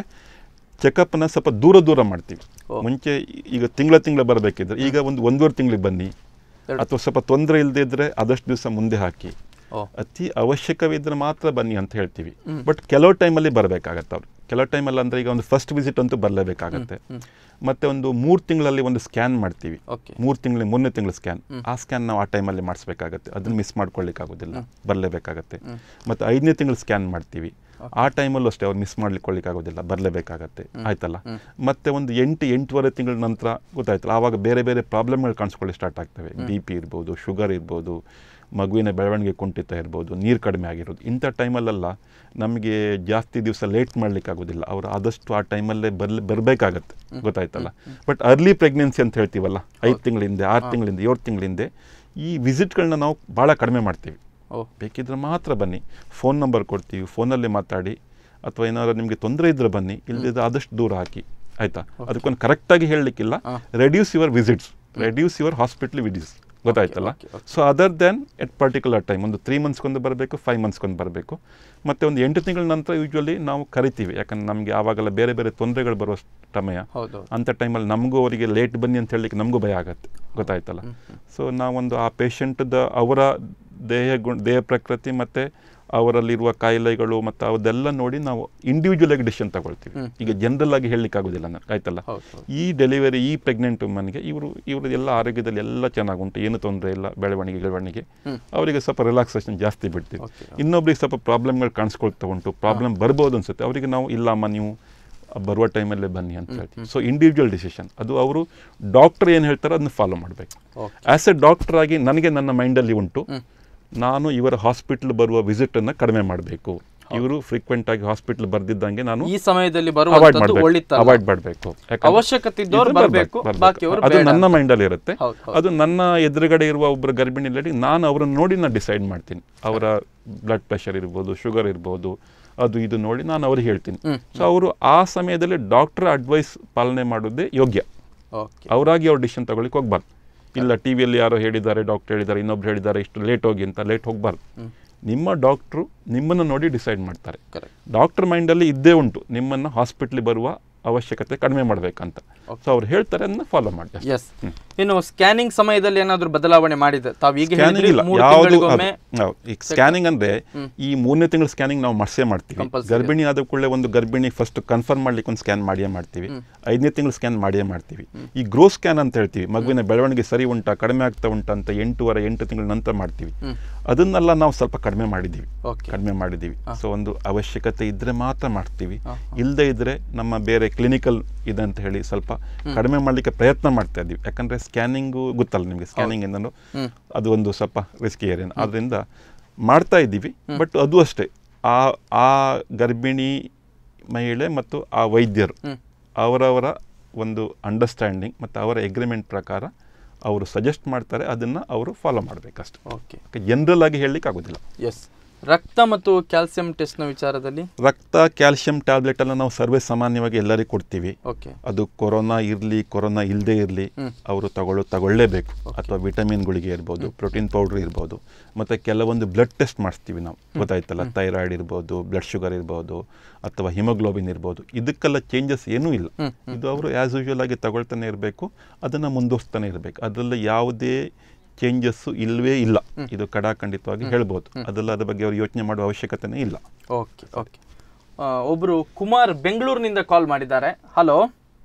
ಚೆಕಪ್ನ ಸ್ವಲ್ಪ ದೂರ ದೂರ ಮಾಡ್ತೀವಿ ಮುಂಚೆ ಈಗ ತಿಂಗಳ ತಿಂಗಳ ಬರಬೇಕಿದ್ರೆ ಈಗ ಒಂದು ಒಂದೂವರೆ ತಿಂಗಳಿಗೆ ಬನ್ನಿ ಅಥವಾ ಸ್ವಲ್ಪ ತೊಂದರೆ ಇಲ್ಲದೆ ಇದ್ರೆ ಆದಷ್ಟು ದಿವಸ ಮುಂದೆ ಹಾಕಿ ಓ ಅತಿ ಅವಶ್ಯಕವಿದ್ರೆ ಮಾತ್ರ ಬನ್ನಿ ಅಂತ ಹೇಳ್ತೀವಿ ಬಟ್ ಕೆಲವು ಟೈಮಲ್ಲಿ ಬರಬೇಕಾಗತ್ತೆ ಅವ್ರು ಕೆಲವು ಟೈಮಲ್ಲಿ ಅಂದರೆ ಈಗ ಒಂದು ಫಸ್ಟ್ ವಿಸಿಟ್ ಅಂತೂ ಬರಲೇಬೇಕಾಗತ್ತೆ ಮತ್ತೆ ಒಂದು ಮೂರು ತಿಂಗಳಲ್ಲಿ ಒಂದು ಸ್ಕ್ಯಾನ್ ಮಾಡ್ತೀವಿ ಓಕೆ ಮೂರು ತಿಂಗಳ ಮೂರನೇ ತಿಂಗಳ ಸ್ಕ್ಯಾನ್ ಆ ಸ್ಕ್ಯಾನ್ ನಾವು ಆ ಟೈಮಲ್ಲಿ ಮಾಡಿಸ್ಬೇಕಾಗತ್ತೆ ಅದನ್ನ ಮಿಸ್ ಮಾಡ್ಕೊಳ್ಳಿಕ್ಕಾಗೋದಿಲ್ಲ ಬರಲೇಬೇಕಾಗತ್ತೆ ಮತ್ತು ಐದನೇ ತಿಂಗಳು ಸ್ಕ್ಯಾನ್ ಮಾಡ್ತೀವಿ ಆ ಟೈಮಲ್ಲೂ ಅಷ್ಟೇ ಅವ್ರು ಮಿಸ್ ಮಾಡ್ಲಿಕ್ಕೊಳ್ಳಿಕ್ಕಾಗೋದಿಲ್ಲ ಬರಲೇಬೇಕಾಗತ್ತೆ ಆಯ್ತಲ್ಲ ಮತ್ತೆ ಒಂದು ಎಂಟು ಎಂಟೂವರೆ ತಿಂಗಳ ನಂತರ ಗೊತ್ತಾಯ್ತಲ್ಲ ಆವಾಗ ಬೇರೆ ಬೇರೆ ಪ್ರಾಬ್ಲಮ್ಗಳು ಕಾಣಿಸ್ಕೊಳ್ಳಿ ಸ್ಟಾರ್ಟ್ ಆಗ್ತವೆ ಬಿ ಪಿ ಇರ್ಬೋದು ಶುಗರ್ ಇರ್ಬೋದು ಮಗುವಿನ ಬೆಳವಣಿಗೆ ಕುಂಠಿತ ಇರ್ಬೋದು ನೀರು ಕಡಿಮೆ ಆಗಿರೋದು ಇಂಥ ಟೈಮಲ್ಲೆಲ್ಲ ನಮಗೆ ಜಾಸ್ತಿ ದಿವಸ ಲೇಟ್ ಮಾಡಲಿಕ್ಕಾಗೋದಿಲ್ಲ ಅವರು ಆದಷ್ಟು ಆ ಟೈಮಲ್ಲೇ ಬರ್ಲಿ ಬರಬೇಕಾಗತ್ತೆ ಗೊತ್ತಾಯ್ತಲ್ಲ ಬಟ್ ಅರ್ಲಿ ಪ್ರೆಗ್ನೆನ್ಸಿ ಅಂತ ಹೇಳ್ತೀವಲ್ಲ ಐದು ತಿಂಗಳಿಂದ ಆರು ತಿಂಗಳಿಂದ ಏಳು ತಿಂಗಳಿಂದ ಈ ವಿಸಿಟ್ಗಳನ್ನ ನಾವು ಭಾಳ ಕಡಿಮೆ ಮಾಡ್ತೀವಿ ಓ ಬೇಕಿದ್ರೆ ಮಾತ್ರ ಬನ್ನಿ ಫೋನ್ ನಂಬರ್ ಕೊಡ್ತೀವಿ ಫೋನಲ್ಲಿ ಮಾತಾಡಿ ಅಥವಾ ಏನಾದ್ರು ನಿಮಗೆ ತೊಂದರೆ ಇದ್ರೆ ಬನ್ನಿ ಇಲ್ಲದಿದ್ರೆ ಆದಷ್ಟು ದೂರ ಹಾಕಿ ಆಯ್ತಾ ಅದಕ್ಕೊಂದು ಕರೆಕ್ಟಾಗಿ ಹೇಳಲಿಕ್ಕಿಲ್ಲ reduce your visits reduce your hospital visits ಗೊತ್ತಾಯ್ತಲ್ಲ okay, okay. So other than at particular time ಒಂದು ತ್ರೀ ಮಂತ್ಸ್ಗೊಂದು ಬರಬೇಕು ಫೈವ್ ಮಂತ್ಸ್ಗೊಂದು ಬರಬೇಕು ಮತ್ತು ಒಂದು ಎಂಟು ತಿಂಗಳ ನಂತರ ಯೂಶ್ವಲಿ ನಾವು ಕರಿತೀವಿ ಯಾಕಂದ್ರೆ ನಮಗೆ ಆವಾಗೆಲ್ಲ ಬೇರೆ ಬೇರೆ ತೊಂದರೆಗಳು ಬರೋ ಸಮಯ ಹೌದು ಅಂಥ ಟೈಮಲ್ಲಿ ನಮಗೂ ಅವರಿಗೆ ಲೇಟ್ ಬನ್ನಿ ಅಂತ ಹೇಳಲಿಕ್ಕೆ ನಮಗೂ ಭಯ ಆಗುತ್ತೆ ಗೊತ್ತಾಯ್ತಲ್ಲ ಸೊ ನಾವೊಂದು ಆ ಪೇಷಂಟ್ದ ಅವರ ದೇಹ ಗುಣ ದೇಹ ಪ್ರಕೃತಿ ಮತ್ತು ಅವರಲ್ಲಿರುವ ಕಾಯಿಲೆಗಳು ಮತ್ತು ಅದೆಲ್ಲ ನೋಡಿ ನಾವು ಇಂಡಿವಿಜುವಲ್ ಆಗಿ ಡಿಸಿಷನ್ ತಗೊಳ್ತೀವಿ ಈಗ ಜನರಲ್ ಆಗಿ ಹೇಳಲಿಕ್ಕೆ ಆಗೋದಿಲ್ಲ ನನಗೆ ಆಯ್ತಲ್ಲ ಹೌದು ಹೌದು ಈ ಡೆಲಿವರಿ ಈ ಪ್ರೆಗ್ನೆಂಟ್ ವುಮನ್ಗೆ ಇವರು ಇವರು ಎಲ್ಲ ಆರೋಗ್ಯದಲ್ಲಿ ಎಲ್ಲ ಚೆನ್ನಾಗುಂಟು ಏನು ತೊಂದರೆ ಇಲ್ಲ ಬೆಳವಣಿಗೆ ಬೆಳವಣಿಗೆ ಅವರಿಗೆ ಸ್ವಲ್ಪ ರಿಲ್ಯಾಕ್ಸೇಷನ್ ಜಾಸ್ತಿ ಬಿಡ್ತೀವಿ Okay. ಇನ್ನೊಬ್ರಿಗೆ ಸ್ವಲ್ಪ ಪ್ರಾಬ್ಲಮ್ಗಳು ಕಾಣಿಸ್ಕೊಳ್ತಾ ಉಂಟು ಪ್ರಾಬ್ಲಮ್ ಬರ್ಬೋದು ಅನ್ಸುತ್ತೆ ಅವರಿಗೆ ನಾವು ಇಲ್ಲಮ್ಮ ನೀವು ಬರುವ ಟೈಮಲ್ಲೇ ಬನ್ನಿ ಅಂತ ಹೇಳ್ತೀವಿ ಸೊ ಇಂಡಿವಿಜುವಲ್ ಡಿಸಿಷನ್ ಅದು ಅವರು ಡಾಕ್ಟರ್ ಏನು ಹೇಳ್ತಾರೋ ಅದನ್ನ ಫಾಲೋ ಮಾಡಬೇಕು ಓಕೆ ಆ್ಯಸ್ ಎ ಡಾಕ್ಟರ್ ಆಗಿ ನನಗೆ ನನ್ನ ಮೈಂಡಲ್ಲಿ ಉಂಟು ನಾನು ಇವರ ಹಾಸ್ಪಿಟ್ಲ್ ಬರುವ ವಿಸಿಟನ್ನು ಕಡಿಮೆ ಮಾಡಬೇಕು ಇವರು ಫ್ರೀಕ್ವೆಂಟ್ ಆಗಿ ಹಾಸ್ಪಿಟ್ಲ್ ಬರ್ದಿದ್ದಂಗೆ ನಾನು ಈ ಸಮಯದಲ್ಲಿ ಅವಾಯ್ಡ್ ಬರುವಂತದ್ದು ಮಾಡಬೇಕು ಒಳ್ಳಿತಲ್ಲ ಅವಾಯ್ಡ್ ಮಾಡಬೇಕು ಅವಶ್ಯಕತೆ ಇದ್ದವ್ರು ಬರ್ಬೇಕು, ಬಾಕಿಯವರು ಅದು ಬೇಡ ನನ್ನ ಮೈಂಡಲ್ಲಿ ಇರುತ್ತೆ ಹೌದು, ಹೌದು. ಅದು ನನ್ನ ಎದುರುಗಡೆ ಇರುವ ಒಬ್ಬರು ಗರ್ಭಿಣಿ ಲೇಡಿ ನಾನು ಅವರನ್ನು ನೋಡಿ ನಾನು ಡಿಸೈಡ್ ಮಾಡ್ತೀನಿ ಅವರ ಬ್ಲಡ್ ಪ್ರೆಷರ್ ಇರ್ಬೋದು ಶುಗರ್ ಇರ್ಬೋದು ಅದು ಇದು ನೋಡಿ ನಾನು ಅವ್ರಿಗೆ ಹೇಳ್ತೀನಿ ಸೊ ಅವರು ಆ ಸಮಯದಲ್ಲಿ ಡಾಕ್ಟರ್ ಅಡ್ವೈಸ್ ಪಾಲನೆ ಮಾಡೋದೇ ಯೋಗ್ಯ ಓಕೆ ಅವರಾಗಿ ಅವ್ರು ಡಿಸಿಷನ್ ತಗೊಳ್ಳಿಕ್ಕೆ ಹೋಗ್ಬಾರ್ದು ಇಲ್ಲ ಟಿ ವಿಯಲ್ಲಿ ಯಾರೋ ಹೇಳಿದ್ದಾರೆ ಡಾಕ್ಟರ್ ಹೇಳಿದ್ದಾರೆ ಇನ್ನೊಬ್ರು ಹೇಳಿದ್ದಾರೆ ಇಷ್ಟು ಲೇಟ್ ಹೋಗಿ ಅಂತ ಲೇಟ್ ಹೋಗ್ಬಾರ್ದು ನಿಮ್ಮ ಡಾಕ್ಟ್ರು ನಿಮ್ಮನ್ನು ನೋಡಿ ಡಿಸೈಡ್ ಮಾಡ್ತಾರೆ ಕರೆಕ್ಟ್ ಡಾಕ್ಟರ್ ಮೈಂಡಲ್ಲಿ ಇದ್ದೇ ಉಂಟು ನಿಮ್ಮನ್ನು ಹಾಸ್ಪಿಟ್ಲಿಗೆ ಬರುವ ಅವಶ್ಯಕತೆ ಕಡಿಮೆ ಮಾಡಬೇಕಂತ ಸೊ ಅವ್ರು ಹೇಳ್ತಾರೆ ಅದನ್ನ ಫಾಲೋ ಮಾಡಿ ಅಷ್ಟೇ. ಎಸ್ ಇನ್ನು ಸ್ಕ್ಯಾನಿಂಗ್ ಸಮಯದಲ್ಲಿ ಏನಾದರೂ ಬದಲಾವಣೆ ಮಾಡಿದೆ ತಾವು ಈಗ ಸ್ಕ್ಯಾನಿಂಗ್ ಹೇಳಿದ್ರಿ ಇಲ್ಲ ಮೂರು ಯಾವುದು ತಿಂಗಳಿಗೊಮ್ಮೆ ಈಗ ಸ್ಕ್ಯಾನಿಂಗ್ ಅಂದ್ರೆ ಈ ಮೂರನೇ ತಿಂಗಳ ಸ್ಕ್ಯಾನಿಂಗ್ ನಾವು ಮಾಡಿಸೇ ಮಾಡ್ತೀವಿ Compulsory. ಗರ್ಭಿಣಿ ಆದ ಕೂಡಲೇ ಒಂದು ಗರ್ಭಿಣಿ ಫಸ್ಟ್ ಕನ್ಫರ್ಮ್ ಮಾಡ್ಲಿಕ್ಕೆ ಒಂದು ಸ್ಕ್ಯಾನ್ ಮಾಡಿಯೇ ಮಾಡ್ತೀವಿ ಐದನೇ ತಿಂಗಳು ಸ್ಕ್ಯಾನ್ ಮಾಡಿಯೇ ಮಾಡ್ತೀವಿ ಈ ಗ್ರೋ ಸ್ಕ್ಯಾನ್ ಅಂತ ಹೇಳ್ತೀವಿ ಮಗುವಿನ ಬೆಳವಣಿಗೆ ಸರಿ ಉಂಟಾ ಕಡಿಮೆ ಆಗ್ತಾ ಉಂಟಾ ಅಂತ ಎಂಟೂವರೆ ಎಂಟು ತಿಂಗಳ ನಂತರ ಮಾಡ್ತೀವಿ ಅದನ್ನೆಲ್ಲ ನಾವು ಸ್ವಲ್ಪ ಕಡಿಮೆ ಮಾಡಿದ್ದೀವಿ ಓಕೆ ಕಡಿಮೆ ಮಾಡಿದ್ದೀವಿ ಸೊ ಒಂದು ಅವಶ್ಯಕತೆ ಇದ್ರೆ ಮಾತ್ರ ಮಾಡ್ತೀವಿ ಇಲ್ಲದೆ ಇದ್ರೆ ನಮ್ಮ ಬೇರೆ ಕ್ಲಿನಿಕಲ್ ಇದೆ ಅಂತ ಹೇಳಿ ಸ್ವಲ್ಪ ಕಡಿಮೆ ಮಾಡಲಿಕ್ಕೆ ಪ್ರಯತ್ನ ಮಾಡ್ತಾ ಇದ್ದೀವಿ ಯಾಕಂದ್ರೆ ಸ್ಕ್ಯಾನಿಂಗು ಗೊತ್ತಲ್ಲ ನಿಮಗೆ ಸ್ಕ್ಯಾನಿಂಗ್ ಇಂದನು ಅದು ಒಂದು ಸ್ವಲ್ಪ ರಿಸ್ಕಿ ಏರಿಯಾ ಅದರಿಂದ ಮಾಡ್ತಾ ಇದ್ದೀವಿ ಬಟ್ ಅದು ಅಷ್ಟೇ ಆ ಆ ಗರ್ಭಿಣಿ ಮಹಿಳೆ ಮತ್ತು ಆ ವೈದ್ಯರು ಅವರವರ ಒಂದು ಅಂಡರ್ಸ್ಟ್ಯಾಂಡಿಂಗ್ ಮತ್ತು ಅವರ ಎಗ್ರಿಮೆಂಟ್ ಪ್ರಕಾರ ಅವರು ಸಜೆಸ್ಟ್ ಮಾಡ್ತಾರೆ ಅದನ್ನು ಅವರು ಫಾಲೋ ಮಾಡಬೇಕಷ್ಟೆ ಓಕೆ ಜನರಲ್ ಆಗಿ ಹೇಳಲಿಕ್ಕೆ ಆಗೋದಿಲ್ಲ ಎಸ್ ರಕ್ತ ಮತ್ತು ಕ್ಯಾಲ್ಸಿಯಂ ಟೆಸ್ಟ್ನ ವಿಚಾರದಲ್ಲಿ ರಕ್ತ ಕ್ಯಾಲ್ಸಿಯಂ ಟ್ಯಾಬ್ಲೆಟ್ ಎಲ್ಲ ನಾವು ಸರ್ವೇ ಸಾಮಾನ್ಯವಾಗಿ ಎಲ್ಲರಿಗೂ ಕೊಡ್ತೀವಿ ಓಕೆ ಅದು ಕೊರೋನಾ ಇರಲಿ ಕೊರೋನಾ ಇಲ್ಲದೆ ಇರಲಿ ಅವರು ತಗೊಳ್ಳೋ ತಗೊಳ್ಳೇಬೇಕು ಅಥವಾ ವಿಟಮಿನ್ ಗುಳಿಗೆ ಇರ್ಬೋದು ಪ್ರೋಟೀನ್ ಪೌಡ್ರ್ ಇರ್ಬೋದು ಮತ್ತು ಕೆಲವೊಂದು ಬ್ಲಡ್ ಟೆಸ್ಟ್ ಮಾಡಿಸ್ತೀವಿ ನಾವು ಗೊತ್ತಾಯ್ತಲ್ಲ ಥೈರಾಯ್ಡ್ ಇರ್ಬೋದು ಬ್ಲಡ್ ಶುಗರ್ ಇರ್ಬೋದು ಅಥವಾ ಹಿಮೋಗ್ಲೋಬಿನ್ ಇರ್ಬೋದು ಇದಕ್ಕೆಲ್ಲ ಚೇಂಜಸ್ ಏನೂ ಇಲ್ಲ ಇದು ಅವರು ಆ್ಯಸ್ ಯೂಶುವಲ್ ಆಗಿ ತಗೊಳ್ತಾನೆ ಇರಬೇಕು ಅದನ್ನು ಮುಂದುವರಿಸ್ತಾನೆ ಇರಬೇಕು ಅದರಲ್ಲಿ ಯಾವುದೇ ಚೇಂಜಸ್ಸು ಇಲ್ಲವೇ ಇಲ್ಲ ಇದು ಕಡಾಖಂಡಿತವಾಗಿ ಹೇಳ್ಬೋದು ಅದೆಲ್ಲ ಅದ್ರ ಬಗ್ಗೆ ಅವರು ಯೋಚನೆ ಮಾಡುವ ಅವಶ್ಯಕತೆನೇ ಇಲ್ಲ ಓಕೆ ಓಕೆ ಒಬ್ಬರು ಕುಮಾರ್ ಬೆಂಗಳೂರಿನಿಂದ ಕಾಲ್ ಮಾಡಿದ್ದಾರೆ ಹಲೋ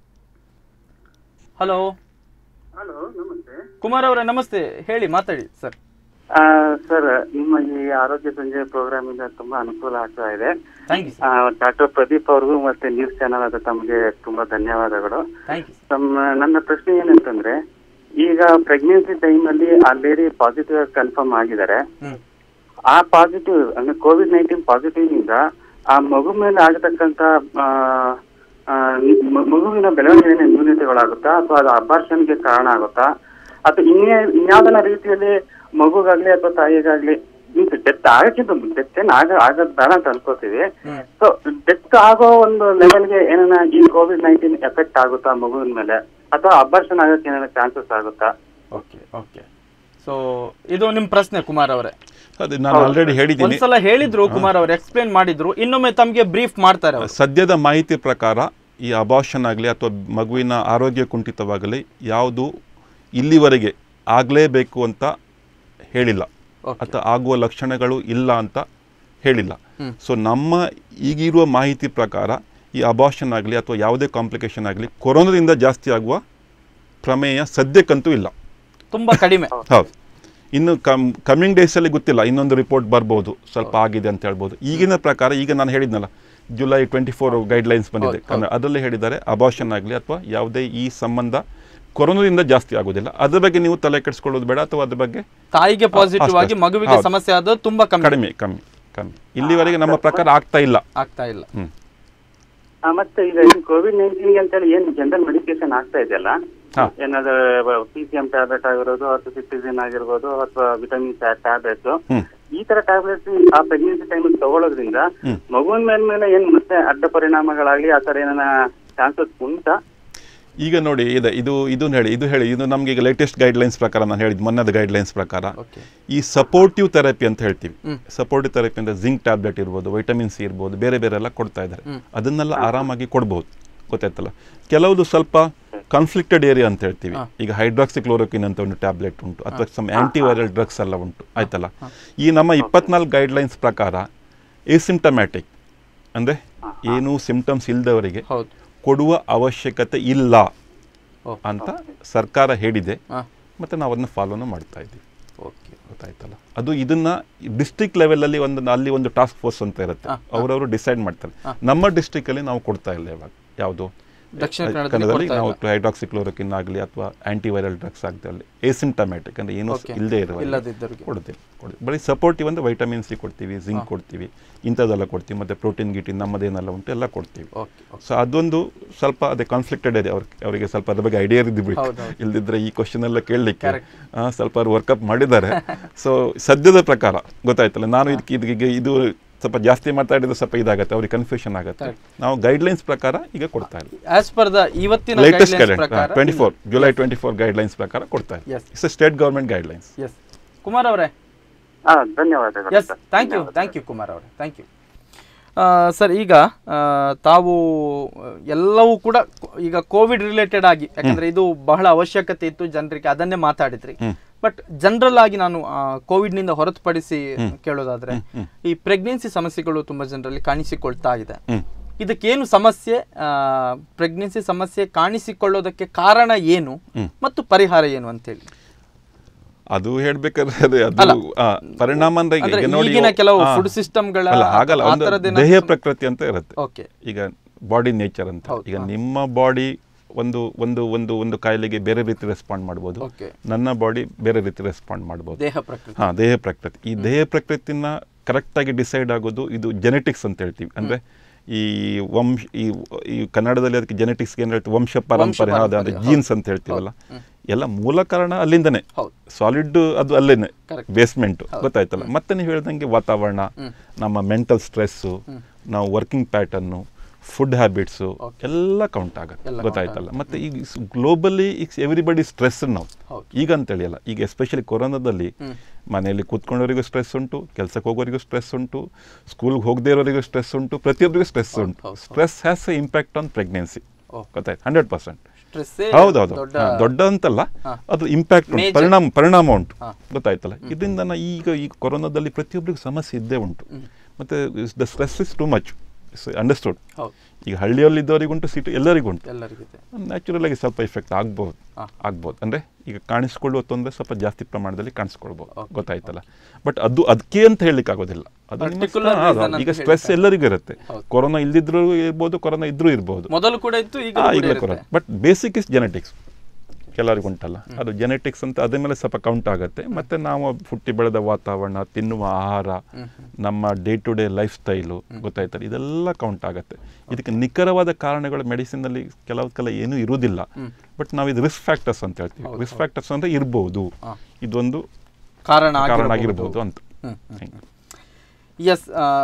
ಹಲೋ ಹಲೋ ನಮಸ್ತೆ ಕುಮಾರ್ ಅವರೇ ನಮಸ್ತೆ ಹೇಳಿ ಮಾತಾಡಿ ಸರ್ ಆ, ಸರ್ ನಿಮ್ಮ ಈ ಆರೋಗ್ಯ ಸಂಜೆ ಪ್ರೋಗ್ರಾಮ್ ಇಂದ ತುಂಬಾ ಅನುಕೂಲ ಆಗ್ತಾ ಇದೆ thank you sir doctor Pradeep ಅವ್ರಿಗೂ ಮತ್ತೆ ನ್ಯೂಸ್ ಚಾನಲ್ ಆದ ತಮಗೆ ತುಂಬಾ ಧನ್ಯವಾದಗಳು ಥ್ಯಾಂಕ್ ಯು ತಮ್ಮ ನನ್ನ ಪ್ರಶ್ನೆ ಏನಂತಂದ್ರೆ ಈಗ ಪ್ರೆಗ್ನೆನ್ಸಿ ಟೈಮ್ ಅಲ್ಲಿ ಆ ಲೇಡಿ ಪಾಸಿಟಿವ್ ಕನ್ಫರ್ಮ್ ಆಗಿದ್ದಾರೆ ಹ್ಞೂ ಆ ಪಾಸಿಟಿವ್ ಅಂದ್ರೆ ಕೋವಿಡ್ ನೈನ್ಟೀನ್ ಪಾಸಿಟಿವ್ ನಿಂದ ಆ ಮಗು ಮೇಲೆ ಆಗತಕ್ಕಂತ ಆ, ಆ, ಮ- ಮಗುವಿನ ಬೆಳವಣಿಗೆ ನ್ಯೂನತೆಗಳಾಗುತ್ತಾ ಅಥವಾ ಅದು ಅಬಾರ್ಷನ್ಗೆ ಕಾರಣ ಆಗುತ್ತಾ ಅಥವಾ ಇನ್ನೇ ಇನ್ಯಾವುದನ್ನ ರೀತಿಯಲ್ಲಿ ಮಗುಗಾಗ್ಲಿ ಅಥವಾ ತಾಯಿಗಾಗ್ಲಿ ಮೀನ್ಸ್ ಡೆತ್ ಆಗಕ್ಕಿಂತ ಡೆತ್ ಏನ್ ಆಗ ಆಗೋದ್ ಬೇಡ ಅಂತ ಅನ್ಕೋತೀವಿ ಹ್ಮ್. ಸೊ ಡೆತ್ ಆಗೋ ಒಂದು ಲೆವೆಲ್ಗೆ ಏನಾನ ಈ ಕೋವಿಡ್ ನೈನ್ಟೀನ್ ಎಫೆಕ್ಟ್ ಆಗುತ್ತಾ ಮಗುವಿನ ಮೇಲೆ ಅಥವಾ ಅಬಾರ್ಷನ್ ಆಗಕ್ಕೆ ಏನಾರ ಚಾನ್ಸಸ್ ಆಗುತ್ತಾ ಓಕೆ ಓಕೆ ಸೊ ಇದು ನಿಮ್ ಪ್ರಶ್ನೆ ಕುಮಾರ್ ಅವರೇ ಅದೇ ನಾನು ಆಲ್ರೆಡಿ ಹೇಳಿದ್ದೀನಿ ಒಂದ್ಸಲ ಹೇಳಿದ್ರು ಕುಮಾರ್ ಅವರು ಎಕ್ಸ್ಪ್ಲೇನ್ ಮಾಡಿದ್ರು ಇನ್ನೊಮ್ಮೆ ತಮ್ಗೆ ಬ್ರೀಫ್ ಮಾಡ್ತಾರೆ ಅವರು ಸದ್ಯದ ಮಾಹಿತಿ ಪ್ರಕಾರ ಈ ಅಬಾಷನ್ ಆಗಲಿ ಅಥವಾ ಮಗುವಿನ ಆರೋಗ್ಯ ಕುಂಠಿತವಾಗಲಿ ಯಾವುದು ಇಲ್ಲಿವರೆಗೆ ಆಗಲೇಬೇಕು ಅಂತ ಹೇಳಿಲ್ಲ Okay. ಅಥವಾ ಆಗುವ ಲಕ್ಷಣಗಳು ಇಲ್ಲ ಅಂತ ಹೇಳಿಲ್ಲ ಸೊ ನಮ್ಮ ಈಗಿರುವ ಮಾಹಿತಿ ಪ್ರಕಾರ ಈ ಅಬಾಷನ್ ಆಗಲಿ ಅಥವಾ ಯಾವುದೇ ಕಾಂಪ್ಲಿಕೇಶನ್ ಆಗಲಿ ಕೊರೋನಾದಿಂದ ಜಾಸ್ತಿ ಆಗುವ ಪ್ರಮೇಯ ಸದ್ಯಕ್ಕಂತೂ ಇಲ್ಲ ತುಂಬಾ ಕಡಿಮೆ ಹೌದು ಇನ್ನು ಕಮ್ ಕಮ್ಮಿಂಗ್ ಡೇಸಲ್ಲಿ ಗೊತ್ತಿಲ್ಲ ಇನ್ನೊಂದು ರಿಪೋರ್ಟ್ ಬರ್ಬೋದು ಸ್ವಲ್ಪ ಆಗಿದೆ ಅಂತ ಹೇಳ್ಬೋದು ಈಗಿನ ಪ್ರಕಾರ ಈಗ ನಾನು ಹೇಳಿದ್ನಲ್ಲ ಜುಲೈ ಟ್ವೆಂಟಿ ಫೋರ್ ಗೈಡ್ಲೈನ್ಸ್ ಬಂದಿದೆ ಕನ್ನಡ ಅದರಲ್ಲಿ ಹೇಳಿದ್ದಾರೆ ಅಬಾಷನ್ ಆಗಲಿ ಅಥವಾ ಯಾವುದೇ ಈ ಸಂಬಂಧ ಕೊರೋನಾದಿಂದ ಜಾಸ್ತಿ ಆಗೋದಿಲ್ಲ ಅದ್ರ ಬಗ್ಗೆ ನೀವು ತಲೆ ಕೆಡಿಸ್ಕೊಳ್ಳೋದು ಬೇಡ ಅಥವಾ ಅದ್ರ ಬಗ್ಗೆ ತಾಯಿಗೆ ಪಾಸಿಟಿವ್ ಅಷ್ಟೇ, ಆಗಿ ಅಷ್ಟೇ. ಮಗುವಿಗೆ ಹೌದು. ಸಮಸ್ಯೆ ಆದದ್ದು ತುಂಬಾ ಕಮ್ಮಿ ಕಡಿಮೆ ಕಮ್ಮಿ ಕಮ್ಮಿ ಇಲ್ಲಿವರೆಗೆ ನಮ್ಮ ಪ್ರಕಾರ ಆಗ್ತಾ ಇಲ್ಲ ಆಗ್ತಾ ಇಲ್ಲ ಹ್ಮ್ ಆ, ಮತ್ತೆ ಈಗ ಈ ಕೋವಿಡ್ ನೈನ್ಟೀನ್ ಅಂತೇಳಿ ಏನ್ ಜನರಲ್ ಮೆಡಿಕೇಶನ್ ಆಗ್ತಾ ಇದೆಯಲ್ಲ ಹಾ. ಏನಾದ್ರು ಪಿ ಸಿ ಎಂ ಟ್ಯಾಬ್ಲೆಟ್ ಆಗಿರೋದು ಅಥವಾ ಸಿಟಿಸಿನ್ ಆಗಿರ್ಬೋದು ಅಥವಾ ವಿಟಮಿನ್ ಟ್ಯಾಬ್ಲೆಟ್ಸ್ ಹ್ಮ್ ಈ ತರ ಟ್ಯಾಬ್ಲೆಟ್ಸ್ ಆ ಪ್ರೆಗ್ನೆನ್ಸಿ ಟೈಮ್ ತಗೊಳ್ಳೋದ್ರಿಂದ ಹ್ಮ್. ಮಗುವಿನ ಮೇಲ್ ಮೇಲೆ ಏನ್ ಮತ್ತೆ ಅಡ್ಡ ಪರಿಣಾಮಗಳಾಗ್ಲಿ ಆ ತರ ಏನಾನ ಚಾನ್ಸಸ್ ಉಂಟಾ ಈಗ ನೋಡಿ ಇದೆ ಇದು ಇದನ್ನ ಹೇಳಿ ಇದು ಹೇಳಿ ಇದು ನಮ್ಗೆ ಈಗ ಲೇಟೆಸ್ಟ್ ಗೈಡ್ಲೈನ್ಸ್ ಪ್ರಕಾರ ನಾನು ಹೇಳಿದ್ದು ಮೊನ್ನೆದ ಗೈಡ್ಲೈನ್ಸ್ ಪ್ರಕಾರ ಓಕೆ ಈ ಸಪೋರ್ಟಿವ್ ಥೆರಪಿ ಅಂತ ಹೇಳ್ತೀವಿ ಹ್ಮ್. ಸಪೋರ್ಟಿವ್ ಥೆರಪಿ ಅಂದ್ರೆ ಜಿಂಕ್ ಟ್ಯಾಬ್ಲೆಟ್ ಇರ್ಬೋದು ವೈಟಮಿನ್ ಸಿ ಇರ್ಬೋದು ಬೇರೆ ಬೇರೆ ಎಲ್ಲ ಕೊಡ್ತಾ ಇದ್ದಾರೆ ಅದನ್ನೆಲ್ಲ ಆರಾಮಾಗಿ ಕೊಡ್ಬೋದು ಗೊತ್ತಾಯ್ತಲ್ಲ ಕೆಲವುದು ಸ್ವಲ್ಪ ಕಾನ್ಫ್ಲಿಕ್ಟೆಡ್ ಏರಿಯಾ ಅಂತ ಹೇಳ್ತೀವಿ ಈಗ ಹೈಡ್ರಾಕ್ಸಿ ಕ್ಲೋರೋಕಿನ್ ಅಂತ ಒಂದು ಟ್ಯಾಬ್ಲೆಟ್ ಉಂಟು ಅಥವಾ ಸಮ್ ಆಂಟಿವೈರಲ್ ಡ್ರಗ್ಸ್ ಎಲ್ಲ ಉಂಟು ಆಯ್ತಲ್ಲ ಈ ನಮ್ಮ ಇಪ್ಪತ್ನಾಲ್ಕು ಗೈಡ್ಲೈನ್ಸ್ ಪ್ರಕಾರ ಎಸಿಂಟಮ್ಯಾಟಿಕ್ ಅಂದ್ರೆ ಏನೂ ಸಿಂಪ್ಟಮ್ಸ್ ಇಲ್ಲದವರಿಗೆ ಹೌದು ಕೊಡುವ ಅವಶ್ಯಕತೆ ಇಲ್ಲ ಓ. ಅಂತ ಸರ್ಕಾರ ಹೇಳಿದೆ ಹಾ ಮತ್ತೆ ನಾವು ಅದನ್ನ ಫಾಲೋನು ಮಾಡ್ತಾ ಇದ್ದೀವಿ ಓಕೆ ಗೊತ್ತಾಯ್ತಲ್ಲ ಅದು ಇದನ್ನ ಡಿಸ್ಟ್ರಿಕ್ಟ್ ಲೆವೆಲಲ್ಲಿ ಒಂದು ಅಲ್ಲಿ ಒಂದು ಟಾಸ್ಕ್ ಫೋರ್ಸ್ ಅಂತ ಇರುತ್ತೆ ಅವರವರು ಡಿಸೈಡ್ ಮಾಡ್ತಾರೆ ನಮ್ಮ district ಅಲ್ಲಿ ನಾವು ಕೊಡ್ತಾ ಇಲ್ಲ ಇವಾಗ ಯಾವುದು ದಕ್ಷಿಣ ಕನ್ನಡದಲ್ಲಿ ಕನ್ನಡದಲ್ಲಿ ಕೊಡ್ತಾ ನಾವು ಹೈಡ್ರಾಕ್ಸಿಕ್ಲೋರೋಕಿನ್ ಆಗಲಿ ಅಥವಾ ಆಂಟಿವೈರಲ್ ಡ್ರಗ್ಸ್ ಆಗಲಿ ಏಸಿಂಟಮ್ಯಾಟಿಕ್ ಅಂದ್ರೆ ಏನು Okay. ಇಲ್ಲದೆ ಇರುವ ಇಲ್ಲದಿದ್ದವರಿಗೆ. ಕೊಡ್ತೀವಿ ಕೊಡ್ತೀವಿ ಬರೀ ಸಪೋರ್ಟಿವ್ ಅಂದ್ರೆ ವೈಟಮಿನ್ ಸಿ ಕೊಡ್ತೀವಿ ಜಿಂಕ್ ಕೊಡ್ತೀವಿ ಇಂಥದ್ದೆಲ್ಲ ಕೊಡ್ತೀವಿ ಮತ್ತೆ ಪ್ರೋಟೀನ್ ಗಿಟಿನ್ ನಮ್ಮದೇನೆಲ್ಲ ಉಂಟು ಎಲ್ಲ ಕೊಡ್ತೀವಿ ಓಕೆ ಸೊ ಅದೊಂದು ಸ್ವಲ್ಪ ಅದೇ ಕಾನ್ಫ್ಲಿಕ್ಟೆಡ್ ಇದೆ ಅವ್ರ ಅವರಿಗೆ ಸ್ವಲ್ಪ ಅದ್ರ ಬಗ್ಗೆ ಐಡಿಯಾ ಇದ್ದಿಬಿಟ್ಟು ಹೌದು, ಹೌದು. ಇಲ್ದಿದ್ರೆ ಈ ಕ್ವಶನ್ ಎಲ್ಲ ಕೇಳಲಿಕ್ಕೆ Correct. ಸ್ವಲ್ಪ ಅವ್ರು ವರ್ಕಪ್ ಮಾಡಿದ್ದಾರೆ ಸೊ ಸದ್ಯದ ಪ್ರಕಾರ ಗೊತ್ತಾಯ್ತಲ್ಲ ನಾನು ಇದಕ್ಕೆ ಇದಕ್ಕೆ ಇದು ಸ್ವಲ್ಪ ಜಾಸ್ತಿ ಮಾತಾಡಿದ್ರೆ ಸ್ವಲ್ಪ ಇದಾಗತ್ತೆ ಅವ್ರಿಗೆ ಕನ್ಫ್ಯೂಷನ್ ಆಗುತ್ತೆ ನಾವು ಗೈಡ್ಲೈನ್ಸ್ ಪ್ರಕಾರ ಈಗ ಕೊಡ್ತಾ ಇಲ್ಲ ಆಸ್ ಪರ್ ದ ಇವತ್ತಿನ ಲೇಟೆಸ್ಟ್ guidelines ಗೈಡ್ಲೈನ್ಸ್ ಪ್ರಕಾರ twenty four July twenty four guidelines ಪ್ರಕಾರ ಕೊಡ್ತಾ ಇಲ್ಲ Yes. It's state government guidelines yes Kumar ಅವರೇ ಹಾ ಧನ್ಯವಾದಗಳು yes thank you thank you Kumar ಅವರೇ ಥ್ಯಾಂಕ್ ಯು ಸರ್ ಈಗ ಆ, ತಾವು ಆ, ಎಲ್ಲವೂ ಕೂಡ ಕೊ- ಈಗ ಕೋವಿಡ್ ರಿಲೇಟೆಡ್ ಆಗಿ ಯಾಕಂದ್ರೆ ಇದು ಬಹಳ ಅವಶ್ಯಕತೆ ಇತ್ತು ಜನರಿಗೆ ಅದನ್ನೇ ಮಾತಾಡಿದ್ರಿ ಬಟ್ ಜನರಲ್ ಆಗಿ ನಾನು ಕೋವಿಡ್ ನಿಂದ ಹೊರತುಪಡಿಸಿ ಕೇಳೋದಾದ್ರೆ ಈ ಪ್ರೆಗ್ನೆನ್ಸಿ ಸಮಸ್ಯೆಗಳು ತುಂಬಾ ಜನರಲ್ಲಿ ಕಾಣಿಸಿಕೊಳ್ತಾ ಇದೆ ಹ್ಮ್. ಇದಕ್ಕೇನು ಸಮಸ್ಯೆ ಪ್ರೆಗ್ನೆನ್ಸಿ ಸಮಸ್ಯೆ ಕಾಣಿಸಿಕೊಳ್ಳೋದಕ್ಕೆ ಕಾರಣ ಏನು ಮತ್ತು ಪರಿಹಾರ ಏನು ಅಂತೇಳಿ ಅದು ಹೇಳ್ಬೇಕಾದ್ರೆ ಅದೇ ಅದು ಆ, ಪರಿಣಾಮ ಅಂದ್ರೆ ಈಗ ಅಂದ್ರೆ ಈಗ ನೋಡಿ ಈಗಿನ ಕೆಲವು ಆ, food systemಗಳ ಅಲ್ಲ ಹಾಗಲ್ಲ ಆ ಒಂದು ಥರದ್ದೇನಾದ್ರು ದೇಹ ಪ್ರಕೃತಿ ಅಂತ ಇರುತ್ತೆ ಓಕೆ ಈಗ ಬಾಡಿ ನೇಚರ್ ಅಂತ ಹೌದು, ಈಗ ನಿಮ್ಮ ಬಾಡಿ ಒಂದು ಒಂದು ಒಂದು ಒಂದು ಕಾಯಿಲೆಗೆ ಬೇರೆ ರೀತಿ ರೆಸ್ಪಾಂಡ್ ಮಾಡ್ಬೋದು ಓಕೆ ನನ್ನ ಬಾಡಿ ಬೇರೆ ರೀತಿ ರೆಸ್ಪಾಂಡ್ ಮಾಡ್ಬೋದು ದೇಹ ಪ್ರಕೃತಿ ಹಾ ದೇಹ ಪ್ರಕೃತಿ ಈ ದೇಹ ಪ್ರಕೃತಿನ ಕರೆಕ್ಟಾಗಿ ಡಿಸೈಡ್ ಆಗೋದು ಇದು ಜೆನೆಟಿಕ್ಸ್ ಅಂತ ಹೇಳ್ತೀವಿ ಅಂದ್ರೆ ಈ ವಂಶ ಈ ಈ ಕನ್ನಡದಲ್ಲಿ ಅದಕ್ಕೆ ಜೆನೆಟಿಕ್ಸ್ ಏನು ಹೇಳ್ತೀವಿ ವಂಶ ಪರಂಪರೆ ಹೌದು ಅಂದ್ರೆ ಜೀನ್ಸ್ ಅಂತ ಹೇಳ್ತೀವಲ್ಲ ಎಲ್ಲ ಮೂಲ ಕಾರಣ ಅಲ್ಲಿಂದನೇ ಹೌದು. ಸಾಲಿಡ್ ಅದು ಅಲ್ಲೇನೆ Correct. ಬೇಸ್ಮೆಂಟ್ ಗೊತ್ತಾಯ್ತಲ್ಲ ಮತ್ತೆ ನೀವು ಹೇಳ್ದಂಗೆ ವಾತಾವರಣ ನಮ್ಮ ಮೆಂಟಲ್ ಸ್ಟ್ರೆಸ್ಸು ನಾವು ವರ್ಕಿಂಗ್ ಪ್ಯಾಟರ್ನು ಫುಡ್ ಹ್ಯಾಬಿಟ್ಸು ಎಲ್ಲ ಕೌಂಟ್ ಆಗುತ್ತೆ ಗೊತ್ತಾಯ್ತಲ್ಲ ಮತ್ತೆ ಈಗ ಗ್ಲೋಬಲಿ ಈಗ ಎವ್ರಿಬಡಿ ಸ್ಟ್ರೆಸ್ ನಾವು ಹೌದು. ಈಗ ಅಂತೇಳಿ ಅಲ್ಲ ಈಗ ಎಸ್ಪೆಷಲಿ ಕೊರೋನಾದಲ್ಲಿ ಮನೆಯಲ್ಲಿ ಕೂತ್ಕೊಂಡವರಿಗೂ ಸ್ಟ್ರೆಸ್ ಉಂಟು ಕೆಲಸಕ್ಕೆ ಹೋಗೋರಿಗೂ ಸ್ಟ್ರೆಸ್ ಉಂಟು ಸ್ಕೂಲ್ಗೆ ಹೋಗದೇ ಇರೋರಿಗೂ ಸ್ಟ್ರೆಸ್ ಉಂಟು ಪ್ರತಿಯೊಬ್ಬರಿಗೂ ಸ್ಟ್ರೆಸ್ ಉಂಟು ಹೌದು, stress has a impact on pregnancy ಓ. ಗೊತ್ತಾಯ್ತು ಹಂಡ್ರೆಡ್ ಪರ್ಸೆಂಟ್ ಸ್ಟ್ರೆಸ್ ಹೌದೌದು ದೊಡ್ಡ ಹಾ, ದೊಡ್ಡ ಅಂತಲ್ಲ ಅದು ಇಂಪ್ಯಾಕ್ಟ್ ಉಂಟು ಪರಿಣಾಮ ಪರಿಣಾಮ ಉಂಟು ಗೊತ್ತಾಯ್ತಲ್ಲ ಇದರಿಂದ ನಾ ಈಗ ಈ ಕೊರೋನಾದಲ್ಲಿ ಪ್ರತಿಯೊಬ್ಬರಿಗೂ ಸಮಸ್ಯೆ ಇದ್ದೇ ಉಂಟು ಮತ್ತೆ the stress is too much understood ಹೌದು ಈಗ ಹಳ್ಳಿಯಲ್ಲಿ ಇದ್ದವರಿಗುಂಟು ಸಿಟಿ ಎಲ್ಲರಿಗೂ ಉಂಟು ಎಲ್ಲರಿಗಿದೆ ನ್ಯಾಚುರಲ್ ಆಗಿ ಸ್ವಲ್ಪ ಎಫೆಕ್ಟ್ ಆಗ್ಬೋದು ಆಗ್ಬೋದು ಅಂದ್ರೆ ಈಗ ಕಾಣಿಸ್ಕೊಳ್ಳುವ ತೊಂದರೆ ಸ್ವಲ್ಪ ಜಾಸ್ತಿ ಪ್ರಮಾಣದಲ್ಲಿ ಕಾಣಿಸ್ಕೊಳ್ಬೋದು ಗೊತ್ತಾಯ್ತಲ್ಲ ಬಟ್ ಅದು ಅದಕ್ಕೆ ಅಂತ ಹೇಳಲಿಕ್ಕೆ ಆಗೋದಿಲ್ಲ ಅದು ನಿಮ್ಮ Particular ಸ್ಟ್ರ- ಹೌದು, reason ಅಂತ ಈಗ ಸ್ಟ್ರೆಸ್ ಹೇಳ್ತಾರೆ. ಎಲ್ಲರಿಗೂ ಇರುತ್ತೆ ಕೊರೋನಾ ಇಲ್ದಿದ್ರು ಇರ್ಬೋದು ಕೊರೋನಾ ಇದ್ರೂ ಇರ್ಬೋದು ಮೊದಲು ಕೂಡ ಇತ್ತು ಈಗ ಆ, ಕೂಡ ಈಗಲೇ ಇರುತ್ತೆ. Corona but basic is genetics ಕೆಲವರಿಗೂ ಉಂಟಲ್ಲ ಅದು ಜೆನೆಟಿಕ್ಸ್ ಅಂತ ಅದ್ರ ಮೇಲೆ ಸ್ವಲ್ಪ ಕೌಂಟ್ ಆಗುತ್ತೆ ಮತ್ತೆ ನಾವು ಹುಟ್ಟಿ ಬೆಳೆದ ವಾತಾವರಣ ತಿನ್ನುವ ಆಹಾರ ನಮ್ಮ day to day lifestyle ಗೊತ್ತಾಯ್ತಲ್ಲ ಇದೆಲ್ಲ ಕೌಂಟ್ ಆಗುತ್ತೆ ಇದಕ್ಕೆ ನಿಖರವಾದ ಕಾರಣಗಳು ಮೆಡಿಸಿನಲ್ಲಿ ಕೆಲವು ಕಲ ಏನೂ ಇರುವುದಿಲ್ಲ ಬಟ್ ನಾವು ಇದು ರಿಸ್ಕ್ ಫ್ಯಾಕ್ಟರ್ಸ್ ಅಂತ ಹೇಳ್ತೀವಿ ರಿಸ್ಕ್ ಫ್ಯಾಕ್ಟರ್ಸ್ ಅಂದ್ರೆ ಇರ್ಬೋದು ಇದೊಂದು ಕಾರಣ ಕಾರಣ ಆಗಿರಬಹುದು. ಆಗಿರ್ಬೋದು ಅಂತ ಹ್ಮ್, ಹಿಂಗೆ. ಎಸ್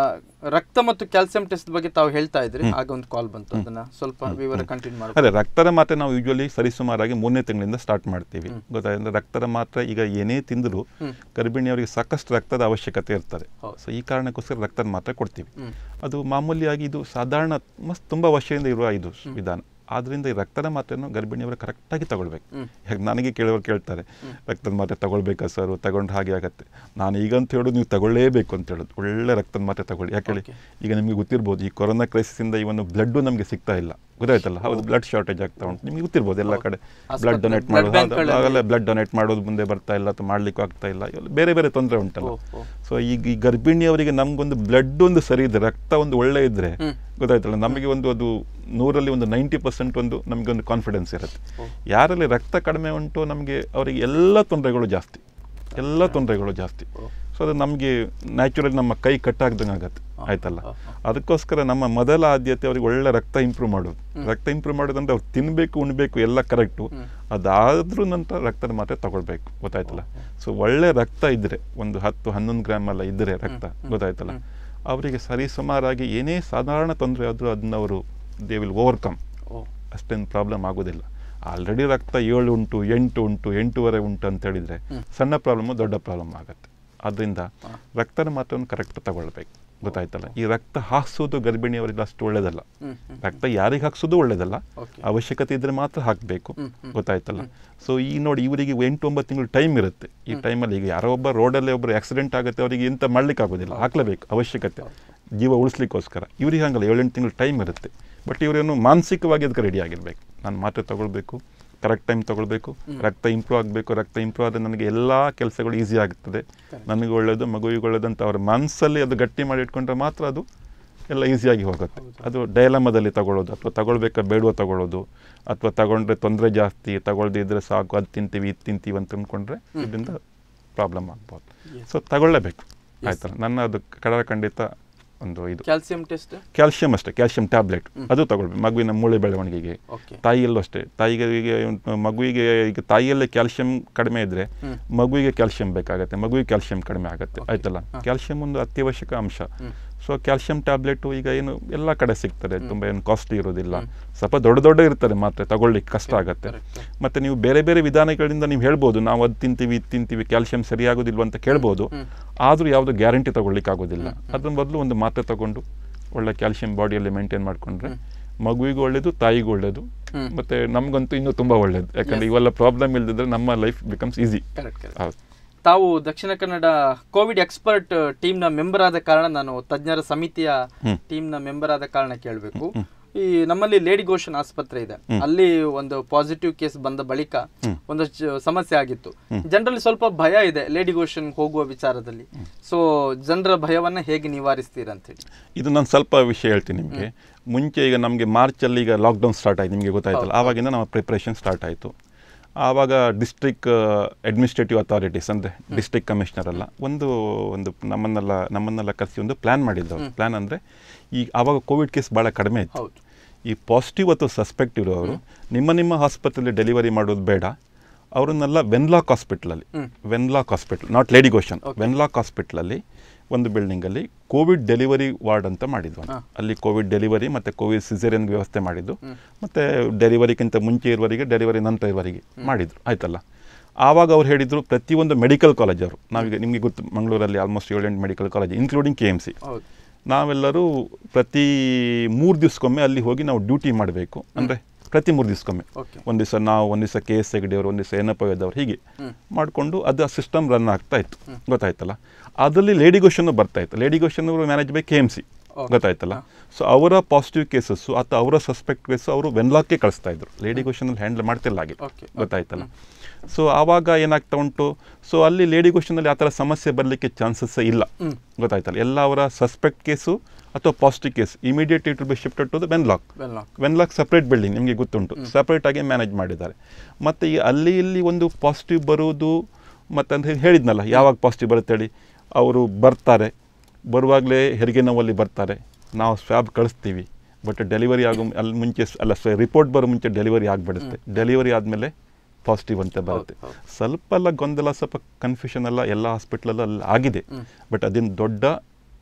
ರಕ್ತ ಮತ್ತು ಕ್ಯಾಲ್ಸಿಯಂ ಟೆಸ್ಟ್ ಬಗ್ಗೆ ತಾವು ಹೇಳ್ತಾ ಇದ್ರಿ ಆಗ ಒಂದು ಕಾಲ್ ಬಂತು ಅದನ್ನ ಸ್ವಲ್ಪ ವಿವರ ಕಂಟಿನ್ಯೂ ಮಾಡಿ ಅದೇ ರಕ್ತದ ಮಾತ್ರೆ ನಾವು ಯೂಶುವಲಿ ಸರಿಸುಮಾರಾಗಿ ಮೂರನೇ ತಿಂಗಳಿಂದ ಸ್ಟಾರ್ಟ್ ಮಾಡ್ತೀವಿ ಗೊತ್ತಾಯ್ತು ರಕ್ತದ ಮಾತ್ರೆ ಈಗ ಏನೇ ತಿಂದರೂ ಗರ್ಭಿಣಿಯವರಿಗೆ ಸಾಕಷ್ಟು ರಕ್ತದ ಅವಶ್ಯಕತೆ ಇರ್ತದೆ ಹೌದು. ಸೊ ಈ ಕಾರಣಕ್ಕೋಸ್ಕರ ರಕ್ತದ ಮಾತ್ರೆ ಕೊಡ್ತೀವಿ ಹ್ಮ್. ಅದು ಮಾಮೂಲಿಯಾಗಿ ಇದು ಸಾಧಾರಣ ಮಸ್ತ್ ತುಂಬ ವರ್ಷದಿಂದ ಇರುವ ಇದು ವಿಧಾನ ಆದ್ರಿಂದ ಈ ರಕ್ತದ ಮಾತ್ರೆಯನ್ನು ಗರ್ಭಿಣಿಯವರು ಕರೆಕ್ಟಾಗಿ ತಗೊಳ್ಬೇಕು ಹ್ಮ್. ಈಗ ನನಗೆ ಕೇಳೋರು ಕೇಳ್ತಾರೆ ರಕ್ತದ ಮಾತ್ರೆ ತಗೊಳ್ಬೇಕಾ ಸರ್ ತಗೊಂಡು ಹಾಗೆ ಆಗತ್ತೆ ನಾನು ಈಗಂತ ಹೇಳೋದು ನೀವು ತಗೊಳ್ಳೇಬೇಕು ಅಂತ ಹೇಳೋದು ಒಳ್ಳೆ ರಕ್ತದ ಮಾತ್ರೆ ತಗೊಳ್ಳಿ ಯಾಕೆ ಹೇಳಿ Okay. ಈಗ ನಿಮಗೆ ಗೊತ್ತಿರ್ಬೋದು ಈ ಕೊರೋನಾ ಕ್ರೈಸಿಸಿಂದ ಈ ಒಂದು ಬ್ಲಡ್ಡು ನಮಗೆ ಸಿಗ್ತಾ ಇಲ್ಲ ಗೊತ್ತಾಯ್ತಲ್ಲ ಹೌದು ಬ್ಲಡ್ ಶಾರ್ಟೇಜ್ ಆಗ್ತಾ ಉಂಟು ನಿಮಗೆ ಗೊತ್ತಿರ್ಬೋದು ಎಲ್ಲ ಕಡೆ ಆಸ್ಪತ್ರೆ, ಬ್ಲಡ್ ಡೊನೇಟ್ blood ಮಾಡೋದು bank ಗಳಲ್ಲಿ- ಅವೆಲ್ಲ ಬ್ಲಡ್ ಡೊನೇಟ್ ಮಾಡೋದು ಮುಂದೆ ಬರ್ತಾ ಇಲ್ಲ ಅಥವಾ ಮಾಡ್ಲಿಕ್ಕೂ ಆಗ್ತಾ ಇಲ್ಲ ಇವೆಲ್ಲ ಬೇರೆ ಬೇರೆ ತೊಂದರೆ ಉಂಟಲ್ಲ ಓ, ಓ. ಸೊ ಈಗ ಈ ಗರ್ಭಿಣಿಯವರಿಗೆ ನಮ್ಗೊಂದು ಬ್ಲಡ್ ಒಂದು ಸರಿ ಇದೆ ರಕ್ತ ಒಂದು ಒಳ್ಳೆ ಇದ್ರೆ ಹ್ಮ್. ಗೊತ್ತಾಯ್ತಲ್ಲ ನಮಗೆ ಒಂದು ಅದು ನೂರಲ್ಲಿ ಒಂದು ನೈಂಟಿ ಪರ್ಸೆಂಟ್ ಒಂದು ನಮಗೆ ಒಂದು ಕಾನ್ಫಿಡೆನ್ಸ್ ಇರುತ್ತೆ ಓ. ಯಾರಲ್ಲಿ ರಕ್ತ ಕಡಿಮೆ ಉಂಟು ನಮಗೆ ಅವರಿಗೆ ಎಲ್ಲ ತೊಂದರೆಗಳು ಜಾಸ್ತಿ ಎಲ್ಲ ತೊಂದರೆಗಳು ಜಾಸ್ತಿ ಓ. ಸೊ ಅದು ನಮಗೆ ನ್ಯಾಚುರಲಿ ನಮ್ಮ ಕೈ ಕಟ್ಟಾಗ್ದಂಗೆ ಆಗತ್ತೆ ಹಾ, ಆಯ್ತಲ್ಲ ಹಾ, ಹಾ. ಅದಕ್ಕೋಸ್ಕರ ನಮ್ಮ ಮೊದಲ ಆದ್ಯತೆ ಅವ್ರಿಗೆ ಒಳ್ಳೆ ರಕ್ತ ಇಂಪ್ರೂವ್ ಮಾಡೋದು ರಕ್ತ ಇಂಪ್ರೂವ್ ಮಾಡೋದಂದ್ರೆ ಅವ್ರು ತಿನ್ನಬೇಕು ಉಣ್ಬೇಕು ಎಲ್ಲ ಕರೆಕ್ಟು ಹ್ಮ್. ಅದಾದ್ರೂ ನಂತರ ರಕ್ತದ ಮಾತ್ರೆ ತಗೊಳ್ಬೇಕು ಗೊತ್ತಾಯ್ತಲ್ಲ ಸೊ ಒಳ್ಳೆ ರಕ್ತ ಇದ್ರೆ ಒಂದು ಹತ್ತು ಹನ್ನೊಂದು ಗ್ರಾಮ್ ಎಲ್ಲ ಇದ್ರೆ ರಕ್ತ ಗೊತ್ತಾಯ್ತಲ್ಲ ಅವರಿಗೆ ಸರಿ ಸುಮಾರಾಗಿ ಏನೇ ಸಾಧಾರಣ ತೊಂದರೆ ಆದರೂ ಅದನ್ನ ಅವರು ದೇ ವಿಲ್ ಓವರ್ಕಮ್ ಓ ಅಷ್ಟೇನು ಪ್ರಾಬ್ಲಮ್ ಆಗೋದಿಲ್ಲ ಆಲ್ರೆಡಿ ರಕ್ತ ಏಳು ಉಂಟು ಎಂಟು ಉಂಟು ಎಂಟೂವರೆ ಉಂಟು ಅಂತ ಹೇಳಿದ್ರೆ ಸಣ್ಣ ಪ್ರಾಬ್ಲಮ್ಮು ದೊಡ್ಡ ಪ್ರಾಬ್ಲಮ್ ಆಗುತ್ತೆ ಅದರಿಂದ ರಕ್ತದ ಮಾತ್ರವನ್ನು ಕರೆಕ್ಟ್ ತಗೊಳ್ಬೇಕು ಗೊತ್ತಾಯ್ತಲ್ಲ ಈ ರಕ್ತ ಹಾಕ್ಸೋದು ಗರ್ಭಿಣಿಯವರಿಗೆ ಅಷ್ಟು ಒಳ್ಳೇದಲ್ಲ ಹ್ಮ್ ಹ್ಮ್ ರಕ್ತ ಯಾರಿಗೆ ಹಾಕ್ಸೋದು ಒಳ್ಳೇದಲ್ಲ ಓಕೆ ಅವಶ್ಯಕತೆ ಇದ್ರೆ ಮಾತ್ರ ಹಾಕಬೇಕು ಹ್ಮ್, ಹ್ಮ್. ಗೊತ್ತಾಯ್ತಲ್ಲ ಸೊ ಈ ನೋಡಿ ಇವರಿಗೆ ಎಂಟು ಒಂಬತ್ತು ತಿಂಗಳು ಟೈಮ್ ಇರುತ್ತೆ ಈ ಟೈಮಲ್ಲಿ ಈಗ ಯಾರೋ ಒಬ್ಬ ರೋಡಲ್ಲಿ ಒಬ್ಬರು ಆಕ್ಸಿಡೆಂಟ್ ಆಗುತ್ತೆ ಅವರಿಗೆ ಎಂತ ಮಾಡ್ಲಿಕ್ಕೆ ಆಗೋದಿಲ್ಲ ಹಾಕ್ಲೇಬೇಕು ಅವಶ್ಯಕತೆ ಜೀವ ಉಳಿಸ್ಲಿಕ್ಕೋಸ್ಕರ ಇವ್ರಿಗೆ ಹಂಗಲ್ಲ ಏಳೆಂಟು ತಿಂಗಳು ಟೈಮ್ ಇರುತ್ತೆ ಬಟ್ ಇವರೇನು ಮಾನಸಿಕವಾಗಿ ಅದಕ್ಕೆ ರೆಡಿ ಆಗಿರ್ಬೇಕು ನಾನು ಮಾತ್ರೆ ತಗೊಳ್ಬೇಕು ಕರೆಕ್ಟ್ ಟೈಮ್ ತಗೊಳ್ಬೇಕು ರಕ್ತ ಇಂಪ್ರೂವ್ ಆಗಬೇಕು ರಕ್ತ ಇಂಪ್ರೂವ್ ಆದರೆ ನನಗೆ ಎಲ್ಲ ಕೆಲಸಗಳು ಈಸಿ ಆಗ್ತದೆ ನನಗೆ ಒಳ್ಳೆಯದು ಮಗುವಿಗೆ ಒಳ್ಳೆಯದು ಅಂತ ಅವ್ರ ಮನಸ್ಸಲ್ಲಿ ಅದು ಗಟ್ಟಿ ಮಾಡಿ ಇಟ್ಕೊಂಡ್ರೆ ಮಾತ್ರ ಅದು ಎಲ್ಲ ಈಸಿಯಾಗಿ ಹೋಗುತ್ತೆ ಅದು ಡೈಲಮದಲ್ಲಿ ತಗೊಳ್ಳೋದು ಅಥವಾ ತಗೊಳ್ಬೇಕಾ ಬೇಡವೋ ತಗೊಳ್ಳೋದು ಅಥವಾ ತಗೊಂಡ್ರೆ ತೊಂದರೆ ಜಾಸ್ತಿ ತಗೊಳ್ದೇ ಇದ್ರೆ ಸಾಕು ಅದು ತಿಂತೀವಿ ಇದು ತಿಂತೀವಿ ಅಂತ ಅಂದ್ಕೊಂಡ್ರೆ ಇದರಿಂದ ಪ್ರಾಬ್ಲಮ್ ಆಗ್ಬೋದು ಸೊ ತಗೊಳ್ಳೇಬೇಕು ಆಯ್ತಲ್ಲ ನನ್ನ ಅದು ಕಡಲ ಖಂಡಿತ ಒಂದು ಇದು ಕ್ಯಾಲ್ಸಿಯಂ ಟೆಸ್ಟ್ ಕ್ಯಾಲ್ಸಿಯಂ ಅಷ್ಟೇ ಕ್ಯಾಲ್ಸಿಯಂ ಟ್ಯಾಬ್ಲೆಟ್ ಅದು ತಗೊಳ್ಬೇಕು ಮಗುವಿನ ಮೂಳೆ ಬೆಳವಣಿಗೆಗೆ ಓಕೆ ತಾಯಿಯಲ್ಲೂ ಅಷ್ಟೇ ತಾಯಿಗೆ ಈಗ ಮಗುವಿಗೆ ಈಗ ತಾಯಿಯಲ್ಲೇ ಕ್ಯಾಲ್ಸಿಯಂ ಕಡಿಮೆ ಇದ್ರೆ ಹ್ಮ್. ಮಗುವಿಗೆ ಕ್ಯಾಲ್ಸಿಯಂ ಬೇಕಾಗುತ್ತೆ ಮಗುವಿಗೆ ಕ್ಯಾಲ್ಸಿಯಂ ಕಡಿಮೆ ಆಗುತ್ತೆ ಆಯ್ತಲ್ಲ ಕ್ಯಾಲ್ಸಿಯಂ ಒಂದು ಅತ್ಯವಶ್ಯಕ ಅಂಶ ಸೊ ಕ್ಯಾಲ್ಸಿಯಂ ಟ್ಯಾಬ್ಲೆಟು ಈಗ ಏನು ಎಲ್ಲ ಕಡೆ ಸಿಗ್ತದೆ ತುಂಬ ಏನು ಕಾಸ್ಟ್ಲಿ ಇರೋದಿಲ್ಲ ಸ್ವಲ್ಪ ದೊಡ್ಡ ದೊಡ್ಡ ಇರ್ತಾರೆ ಮಾತ್ರೆ ತಗೊಳ್ಳಿಕ್ಕೆ ಕಷ್ಟ ಆಗುತ್ತೆ correct. ಮತ್ತೆ ನೀವು ಬೇರೆ ಬೇರೆ ವಿಧಾನಗಳಿಂದ ನೀವು ಹೇಳ್ಬೋದು ನಾವು ಅದು ತಿಂತೀವಿ ಇದು ತಿಂತೀವಿ ಕ್ಯಾಲ್ಸಿಯಂ ಸರಿಯಾಗೋದಿಲ್ವ ಅಂತ ಕೇಳ್ಬೋದು ಆದರೂ ಯಾವುದು ಗ್ಯಾರಂಟಿ ತಗೊಳ್ಳಿಕ್ಕೆ ಆಗೋದಿಲ್ಲ ಅದ್ರ ಬದಲು ಒಂದು ಮಾತ್ರೆ ತಗೊಂಡು ಒಳ್ಳೆ ಕ್ಯಾಲ್ಸಿಯಂ ಬಾಡಿಯಲ್ಲಿ ಮೇಂಟೈನ್ ಮಾಡ್ಕೊಂಡ್ರೆ ಮಗುವಿಗೂ ಒಳ್ಳೇದು ತಾಯಿಗೂ ಒಳ್ಳೇದು ಹ್ಮ್. ಮತ್ತೆ ನಮಗಂತೂ ಇನ್ನೂ ತುಂಬಾ ಒಳ್ಳೇದು ಯಾಕಂದ್ರೆ ಇವೆಲ್ಲ ಪ್ರಾಬ್ಲಮ್ ಇಲ್ದಿದ್ರೆ ನಮ್ಮ life becomes easy correct correct ಹೌದು ತಾವು ದಕ್ಷಿಣ ಕನ್ನಡ ಕೋವಿಡ್ ಎಕ್ಸ್ಪರ್ಟ್ ಟೀಮ್ನ ಮೆಂಬರ್ ಆದ ಕಾರಣ ನಾನು ತಜ್ಞರ ಸಮಿತಿಯ ಹ್ಮ್. ಟೀಮ್ನ ಮೆಂಬರ್ ಆದ ಕಾರಣ ಕೇಳಬೇಕು ಈ ನಮ್ಮಲ್ಲಿ ಲೇಡಿ ಗೋಷನ್ ಆಸ್ಪತ್ರೆ ಇದೆ ಅಲ್ಲಿ ಒಂದು ಪಾಸಿಟಿವ್ ಕೇಸ್ ಬಂದ ಬಳಿಕ ಒಂದಷ್ಟು ಸಮಸ್ಯೆ ಆಗಿತ್ತು ಜನರಲ್ಲಿ ಸ್ವಲ್ಪ ಭಯ ಇದೆ ಲೇಡಿ ಗೋಷನ್ ಹೋಗುವ ವಿಚಾರದಲ್ಲಿ ಸೊ ಜನರ ಭಯವನ್ನ ಹೇಗೆ ನಿವಾರಿಸ್ತೀರಾ ಅಂತ ಹೇಳಿ ಇದು ನಾನು ಸ್ವಲ್ಪ ವಿಷಯ ಹೇಳ್ತೀನಿ ನಿಮಗೆ ಮುಂಚೆ ಈಗ ನಮಗೆ ಮಾರ್ಚಲ್ಲಿ ಈಗ ಲಾಕ್ಡೌನ್ ಸ್ಟಾರ್ಟ್ ಆಯ್ತು ನಿಮಗೆ ಗೊತ್ತಾಯ್ತಲ್ಲ ಆವಾಗಿಂದ ನಮ್ಮ ಪ್ರಿಪ್ರೇಷನ್ ಸ್ಟಾರ್ಟ್ ಆಯಿತು ಆವಾಗ ಡಿಸ್ಟ್ರಿಕ್ಟ್ ಅಡ್ಮಿನಿಸ್ಟ್ರೇಟಿವ್ ಅಥಾರಿಟೀಸ್ ಅಂದರೆ ಡಿಸ್ಟ್ರಿಕ್ಟ್ ಕಮಿಷನರ್ ಅಲ್ಲ ಒಂದು ಒಂದು ನಮ್ಮನ್ನೆಲ್ಲ ನಮ್ಮನ್ನೆಲ್ಲ ಕರೆಸಿ ಒಂದು ಪ್ಲ್ಯಾನ್ ಮಾಡಿದ್ರು ಪ್ಲ್ಯಾನ್ ಅಂದರೆ ಈ ಆವಾಗ ಕೋವಿಡ್ ಕೇಸ್ ಭಾಳ ಕಡಿಮೆ ಇತ್ತು ಹೌದು ಈ ಪಾಸಿಟಿವ್ ಅಥವಾ ಸಸ್ಪೆಕ್ಟ್ ಇರೋರು ನಿಮ್ಮ ನಿಮ್ಮ ಆಸ್ಪತ್ರೆಯಲ್ಲಿ ಡೆಲಿವರಿ ಮಾಡೋದು ಬೇಡ ಅವರನ್ನೆಲ್ಲ ವೆನ್ಲಾಕ್ ಹಾಸ್ಪಿಟ್ಲಲ್ಲಿ hmm. Wenlock hospital not lady Goschen Wenlock ಹಾಸ್ಪಿಟ್ಲಲ್ಲಿ ಒಂದು ಬಿಲ್ಡಿಂಗಲ್ಲಿ ಕೋವಿಡ್ ಡೆಲಿವರಿ ವಾರ್ಡ್ ಅಂತ ಮಾಡಿದ್ವು ಅಂತ. ಅಲ್ಲಿ ಕೋವಿಡ್ ಡೆಲಿವರಿ ಮತ್ತು ಕೋವಿಡ್ ಸಿಸೇರಿಯನ್ ವ್ಯವಸ್ಥೆ ಮಾಡಿದ್ದು ಮತ್ತು ಡೆಲಿವರಿಗಿಂತ ಮುಂಚೆ ಇರುವವರಿಗೆ ಡೆಲಿವರಿ ನಂತರ ಇರುವವರಿಗೆ ಮಾಡಿದ್ರು ಆಯ್ತಲ್ಲ ಆವಾಗ ಅವ್ರು ಹೇಳಿದರು ಪ್ರತಿಯೊಂದು ಮೆಡಿಕಲ್ ಕಾಲೇಜ್ ಅವರು ನಾವೀಗ ನಿಮಗೆ ಗೊತ್ತು ಮಂಗಳೂರಲ್ಲಿ ಆಲ್ಮೋಸ್ಟ್ ಏಳೆಂಟು medical college including K M C ಹೌದು ನಾವೆಲ್ಲರೂ ಪ್ರತಿ ಮೂರು ದಿವಸಕ್ಕೊಮ್ಮೆ ಅಲ್ಲಿ ಹೋಗಿ ನಾವು ಡ್ಯೂಟಿ ಮಾಡಬೇಕು ಅಂದರೆ ಪ್ರತಿ ಮೂರು ದಿವಸಕ್ಕೊಮ್ಮೆ ಓಕೆ ಒಂದು ದಿವಸ ನಾವು ಒಂದು ದಿವಸ ಕೆ ಎಸ್ ಹೆಗ್ಡೆಯವರು ಒಂದು ದಿವಸ ಏನಪ್ಪ ಇದ್ದವ್ರು ಹೀಗೆ ಮಾಡಿಕೊಂಡು ಅದು ಸಿಸ್ಟಮ್ ರನ್ ಆಗ್ತಾ ಇತ್ತು ಗೊತ್ತಾಯ್ತಲ್ಲ ಅದರಲ್ಲಿ ಲೇಡಿ ಗೋಷನ್ ಬರ್ತಾ ಇತ್ತು ಲೇಡಿ ಗೋಷನ್ ಅವರು manage by K M C ಗೊತ್ತಾಯ್ತಲ್ಲ ಸೊ ಅವರ ಪಾಸಿಟಿವ್ ಕೇಸಸ್ಸು ಅಥವಾ ಅವರ ಸಸ್ಪೆಕ್ಟ್ ಕೇಸು ಅವರು ವೆನ್ಲಾಕ್ಗೆ ಕಳಿಸ್ತಾ ಇದ್ರು ಲೇಡಿ ಗೋಷನಲ್ಲಿ ಹ್ಯಾಂಡಲ್ ಮಾಡ್ತಿಲ್ಲ ಹಾಗೆ Okay. ಗೊತ್ತಾಯ್ತಲ್ಲ ಸೊ ಆವಾಗ ಏನಾಗ್ತಾ ಉಂಟು ಸೊ ಅಲ್ಲಿ ಲೇಡಿ ಗೋಷನಲ್ಲಿ ಆ ಥರ ಸಮಸ್ಯೆ ಬರಲಿಕ್ಕೆ ಚಾನ್ಸಸ್ ಇಲ್ಲ ಗೊತ್ತಾಯ್ತಲ್ಲ ಎಲ್ಲ ಅವರ ಸಸ್ಪೆಕ್ಟ್ ಕೇಸು ಅಥವಾ positive case immediate it be shifted to the Wenlock well knock Wenlock separate building ನಿಮಗೆ ಗೊತ್ತುಂಟು ಸಪ್ರೇಟ್ ಆಗಿ ಮ್ಯಾನೇಜ್ ಮಾಡಿದ್ದಾರೆ ಮತ್ತು ಈ ಅಲ್ಲಿ ಇಲ್ಲಿ ಒಂದು ಪಾಸಿಟಿವ್ ಬರುವುದು ಮತ್ತು ಅಂತ ಹೇಳಿದ್ನಲ್ಲ ಯಾವಾಗ ಪಾಸಿಟಿವ್ ಬರುತ್ತೆ ಹೇಳಿ ಅವರು ಬರ್ತಾರೆ ಬರುವಾಗಲೇ ಹೆರಿಗೆ ನೋವಲ್ಲಿ ಬರ್ತಾರೆ ನಾವು ಸ್ವ್ಯಾಬ್ ಕಳಿಸ್ತೀವಿ ಬಟ್ ಡೆಲಿವರಿ ಆಗೋ ಅಲ್ಲಿ ಮುಂಚೆ ಸ್- ಅಲ್ಲ ರಿಪೋರ್ಟ್ ಬರೋ ಮುಂಚೆ ಡೆಲಿವರಿ ಆಗಿಬಿಡುತ್ತೆ ಡೆಲಿವರಿ ಆದಮೇಲೆ ಪಾಸಿಟಿವ್ ಅಂತ ಬರುತ್ತೆ ಸ್ವಲ್ಪ ಎಲ್ಲ ಗೊಂದಲ ಸ್ವಲ್ಪ ಕನ್ಫ್ಯೂಷನ್ ಎಲ್ಲ ಎಲ್ಲ ಹಾಸ್ಪಿಟ್ಲಲ್ಲಿ ಅಲ್ಲಿ ಆಗಿದೆ ಬಟ್ ಅದೇನು ದೊಡ್ಡ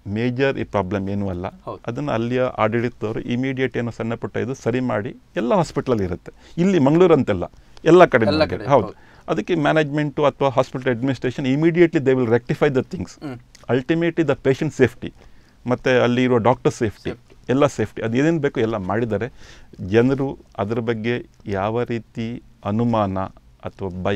ಮೇಜರ್ ಈ ಪ್ರಾಬ್ಲಮ್ ಏನೂ ಅಲ್ಲ ಹೌದು. ಅದನ್ನು ಅಲ್ಲಿಯ ಆಡಳಿತದವರು ಇಮಿಡಿಯೇಟ್ ಏನೋ ಸಣ್ಣ ಪುಟ್ಟ ಇದು ಸರಿ ಮಾಡಿ ಎಲ್ಲ ಹಾಸ್ಪಿಟ್ಲಲ್ಲಿ ಇರುತ್ತೆ ಇಲ್ಲಿ ಮಂಗಳೂರು ಅಂತೆಲ್ಲ ಎಲ್ಲ ಕಡೆ ಎಲ್ಲ ಆಗಿದೆ. ಕಡೆ, ಹೌದು ಹೌದು. ಅದಕ್ಕೆ ಮ್ಯಾನೇಜ್ಮೆಂಟು ಅಥವಾ hospital administration immediately they will rectify the things hmm. Ultimately the patient safety ಮತ್ತು ಅಲ್ಲಿ ಇರೋ ಡಾಕ್ಟರ್ ಸೇಫ್ಟಿ ಎಲ್ಲ ಸೇಫ್ಟಿ ಅದು ಏನೇನು ಬೇಕು ಎಲ್ಲ ಮಾಡಿದ್ದಾರೆ ಜನರು ಅದರ ಬಗ್ಗೆ ಯಾವ ರೀತಿ ಅನುಮಾನ ಅಥವಾ ಭಯ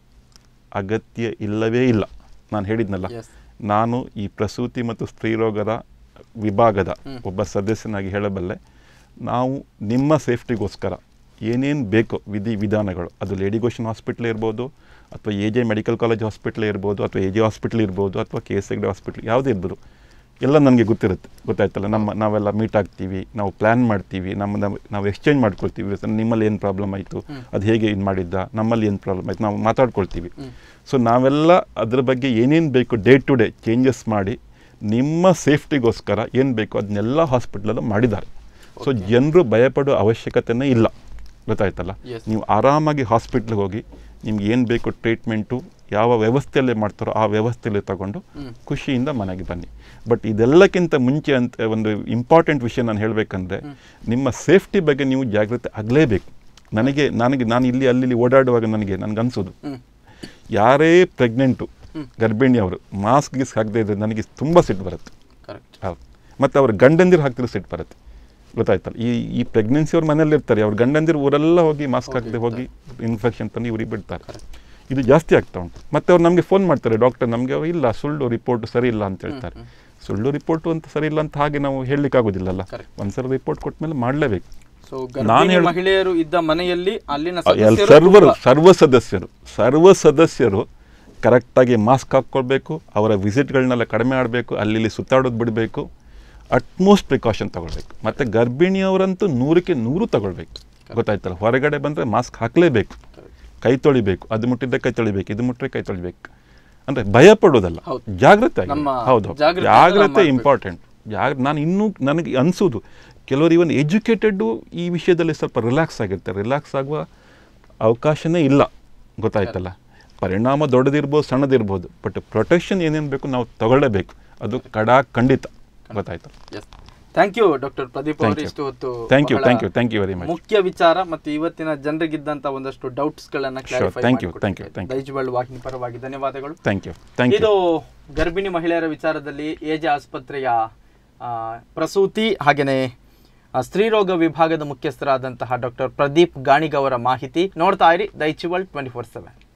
ಅಗತ್ಯ ಇಲ್ಲವೇ ಇಲ್ಲ ನಾನು ಹೇಳಿದ್ನಲ್ಲ Yes. ನಾನು ಈ ಪ್ರಸೂತಿ ಮತ್ತು ಸ್ತ್ರೀರೋಗದ ವಿಭಾಗದ ಒಬ್ಬ ಸದಸ್ಯನಾಗಿ ಹೇಳಬಲ್ಲೆ ನಾವು ನಿಮ್ಮ ಸೇಫ್ಟಿಗೋಸ್ಕರ ಏನೇನು ಬೇಕೋ ವಿಧಿ ವಿಧಾನಗಳು ಅದು ಲೇಡಿ ಗೋಷನ್ ಹಾಸ್ಪಿಟ್ಲ್ ಇರ್ಬೋದು ಅಥವಾ A J medical college hospital ಇರ್ಬೋದು ಅಥವಾ ಎ ಜೆ ಹಾಸ್ಪಿಟ್ಲ್ ಇರ್ಬೋದು ಅಥವಾ ಕೆ ಎಸ್ ಎಗ್ಡೆ ಹಾಸ್ಪಿಟ್ಲ್ ಯಾವುದೇ ಇರ್ಬೋದು ಎಲ್ಲ ನನಗೆ ಗೊತ್ತಿರುತ್ತೆ ಗೊತ್ತಾಯ್ತಲ್ಲ ನಮ್ಮ ನಾವೆಲ್ಲ ಮೀಟ್ ಆಗ್ತೀವಿ ನಾವು ಪ್ಲ್ಯಾನ್ ಮಾಡ್ತೀವಿ ನಮ್ಮ ನಮ್ಮ- ನಾವು ಎಕ್ಸ್ಚೇಂಜ್ ಮಾಡ್ಕೊಳ್ತೀವಿ ಸರ್ ನಿಮ್ಮಲ್ಲಿ ಏನು ಪ್ರಾಬ್ಲಮ್ ಆಯಿತು ಅದು ಹೇಗೆ ಇದು ಮಾಡಿದ್ದ ನಮ್ಮಲ್ಲಿ ಏನು ಪ್ರಾಬ್ಲಮ್ ಆಯಿತು ನಾವು ಮಾತಾಡ್ಕೊಳ್ತೀವಿ ಸೊ ನಾವೆಲ್ಲ ಅದ್ರ ಬಗ್ಗೆ ಏನೇನು ಬೇಕು ಡೇ ಟು ಡೇ ಚೇಂಜಸ್ ಮಾಡಿ ನಿಮ್ಮ ಸೇಫ್ಟಿಗೋಸ್ಕರ ಏನು ಬೇಕು ಅದನ್ನೆಲ್ಲ ಹಾಸ್ಪಿಟ್ಲಲ್ಲೂ ಮಾಡಿದ್ದಾರೆ ಸೊ ಜನರು ಭಯಪಡೋ ಅವಶ್ಯಕತೆನೇ ಇಲ್ಲ ಗೊತ್ತಾಯ್ತಲ್ಲ Yes. ನೀವು ಆರಾಮಾಗಿ ಹಾಸ್ಪಿಟ್ಲಿಗೆ ಹೋಗಿ ನಿಮ್ಗೆ ಏನು ಬೇಕು ಟ್ರೀಟ್ಮೆಂಟು ಯಾವ ವ್ಯವಸ್ಥೆಯಲ್ಲಿ ಮಾಡ್ತಾರೋ ಆ ವ್ಯವಸ್ಥೆಯಲ್ಲಿ ತಗೊಂಡು ಖುಷಿಯಿಂದ ಮನೆಗೆ ಬನ್ನಿ ಬಟ್ ಇದೆಲ್ಲಕ್ಕಿಂತ ಮುಂಚೆ ಅಂತ ಒಂದು ಇಂಪಾರ್ಟೆಂಟ್ ವಿಷಯ ನಾನು ಹೇಳಬೇಕಂದ್ರೆ ನಿಮ್ಮ ಸೇಫ್ಟಿ ಬಗ್ಗೆ ನೀವು ಜಾಗೃತಿ ಆಗಲೇಬೇಕು ನನಗೆ ನನಗೆ ನಾನು ಇಲ್ಲಿ ಅಲ್ಲಿ ಇಲ್ಲಿ ಓಡಾಡುವಾಗ ನನಗೆ ನನಗೆ ಅನಿಸೋದು ಯಾರೇ ಪ್ರೆಗ್ನೆಂಟು ಗರ್ಭಿಣಿಯವರು ಮಾಸ್ಕ್ ಗೀಸ್ಕ್ ಹಾಕದೇ ಇದ್ರೆ ನನಗೆ ತುಂಬ ಸಿಟ್ಟು ಬರುತ್ತೆ ಕರೆಕ್ಟ್ ಹೌದು ಮತ್ತು ಅವ್ರ ಗಂಡಂದಿರು ಹಾಕ್ತಿರೋ ಸಿಟ್ಟು ಬರುತ್ತೆ ಗೊತ್ತಾಯ್ತಲ್ಲ ಈ ಈ ಪ್ರೆಗ್ನೆನ್ಸಿ ಅವ್ರ ಮನೇಲಿ ಇರ್ತಾರೆ ಅವ್ರ ಗಂಡಂದಿರು ಊರೆಲ್ಲ ಹೋಗಿ ಮಾಸ್ಕ್ ಹಾಕದೆ ಹೋಗಿ ಇನ್ಫೆಕ್ಷನ್ ತಂದು ಇವ್ರಿಗೆ ಬಿಡ್ತಾರೆ ಇದು ಜಾಸ್ತಿ ಆಗ್ತಾ ಉಂಟು ಮತ್ತೆ ಅವ್ರು ನಮಗೆ ಫೋನ್ ಮಾಡ್ತಾರೆ ಡಾಕ್ಟರ್ ನಮಗೆ ಇಲ್ಲ ಸುಳ್ಳು ರಿಪೋರ್ಟ್ ಸರಿ ಇಲ್ಲ ಅಂತ ಹೇಳ್ತಾರೆ ಸುಳ್ಳು ರಿಪೋರ್ಟು ಅಂತ ಸರಿ ಇಲ್ಲ ಅಂತ ಹಾಗೆ ನಾವು ಹೇಳಲಿಕ್ಕೆ ಆಗೋದಿಲ್ಲಲ್ಲ Correct. ಒಂದ್ಸಲ ರಿಪೋರ್ಟ್ ಕೊಟ್ಮೇಲೆ ಮಾಡಲೇಬೇಕು ಸೊ ನಾನು ಗರ್ಭಿಣಿ ಹೇಳ್- ಮಹಿಳೆಯರು ಇದ್ದ ಮನೆಯಲ್ಲಿ ಅಲ್ಲಿನ ಎಲ್- ಸದಸ್ಯರು ಸರ್ವರು ಕೂಡ- ಸರ್ವ ಸದಸ್ಯರು ಸರ್ವ ಸದಸ್ಯರು ಕರೆಕ್ಟಾಗಿ ಮಾಸ್ಕ್ ಹಾಕ್ಕೊಳ್ಬೇಕು ಅವರ ವಿಸಿಟ್ಗಳನ್ನೆಲ್ಲ ಕಡಿಮೆ ಮಾಡಬೇಕು ಅಲ್ಲಿ ಇಲ್ಲಿ ಸುತ್ತಾಡೋದು ಬಿಡಬೇಕು ಅಟ್ಮೋಸ್ಟ್ ಪ್ರಿಕಾಷನ್ ತಗೊಳ್ಬೇಕು ಮತ್ತು ಗರ್ಭಿಣಿಯವರಂತೂ ನೂರಕ್ಕೆ ನೂರು ತಗೊಳ್ಬೇಕು ಗೊತ್ತಾಯ್ತಲ್ಲ ಹೊರಗಡೆ ಬಂದರೆ ಮಾಸ್ಕ್ ಹಾಕಲೇಬೇಕು ಕೈ ತೊಳಿಬೇಕು ಅದು ಮುಟ್ಟಿದ್ದೆ ಕೈ ತೊಳಿಬೇಕು ಇದು ಮುಟ್ಟರೆ ಕೈ ತೊಳಿಬೇಕು ಅಂದರೆ ಭಯ ಪಡೋದಲ್ಲ ಹೌದು. ಜಾಗ್ರತೆ ಆಗಿ ನಮ್ಮ ಹೌದು ಹೌದು. ಜಾಗೃತಿ ಜಾಗ್ರತೆ ಮಾಡ್ಬೇಕು. ಇಂಪಾರ್ಟೆಂಟ್ ಜಾಗ ನಾನು ಇನ್ನೂ ನನಗೆ ಅನಿಸೋದು ಕೆಲವರು ಇವನ್ ಎಜುಕೇಟೆಡ್ಡು ಈ ವಿಷಯದಲ್ಲಿ ಸ್ವಲ್ಪ ರಿಲ್ಯಾಕ್ಸ್ ಆಗಿರ್ತಾರೆ ರಿಲ್ಯಾಕ್ಸ್ ಆಗುವ ಅವಕಾಶನೇ ಇಲ್ಲ ಗೊತ್ತಾಯ್ತಲ್ಲ ಪರಿಣಾಮ ದೊಡ್ಡದಿರ್ಬೋದು ಸಣ್ಣದಿರ್ಬೋದು ಬಟ್ ಪ್ರೊಟೆಕ್ಷನ್ ಏನೇನು ಬೇಕು ನಾವು ತಗೊಳ್ಳೇಬೇಕು ಅದು ಕಡಾ ಖಂಡಿತ ಗೊತ್ತಾಯ್ತಲ್ಲ Yes. Thank you doctor Pradeep Thank ಅವರು you. ಇಷ್ಟು ಹೊತ್ತು Thank you, ಬಹಳ thank you, thank you very much. ಮುಖ್ಯ ವಿಚಾರ ಮತ್ತು ಇವತ್ತಿನ ಜನರಿಗಿದ್ದಂತ ಒಂದಷ್ಟು ಡೌಟ್ಸ್ ಗಳನ್ನ Sure, clarify thank you, thank you, thank you. ದೈಜಬಳ್ ವಾಹಿನಿ ಪರವಾಗಿ ಧನ್ಯವಾದಗಳು ಥ್ಯಾಂಕ್ ಯು ಥ್ಯಾಂಕ್ ಇದು ಯು ಗರ್ಭಿಣಿ ಮಹಿಳೆಯರ ವಿಚಾರದಲ್ಲಿ ಎಜೆ ಆಸ್ಪತ್ರೆಯ ಆ, ಪ್ರಸೂತಿ ಹಾಗೆಯೇ ಆ, ಸ್ತ್ರೀರೋಗ ವಿಭಾಗದ ಮುಖ್ಯಸ್ಥರಾದಂತಹ ಡಾಕ್ಟರ್ ಪ್ರದೀಪ್ ಗಾಣಿಗ್ ಅವರ ಮಾಹಿತಿ ನೋಡ್ತಾ ಇರಿ ದೈಚಿವಲ್ ಟ್ವೆಂಟಿ ಫೋರ್ ಸೆವೆನ್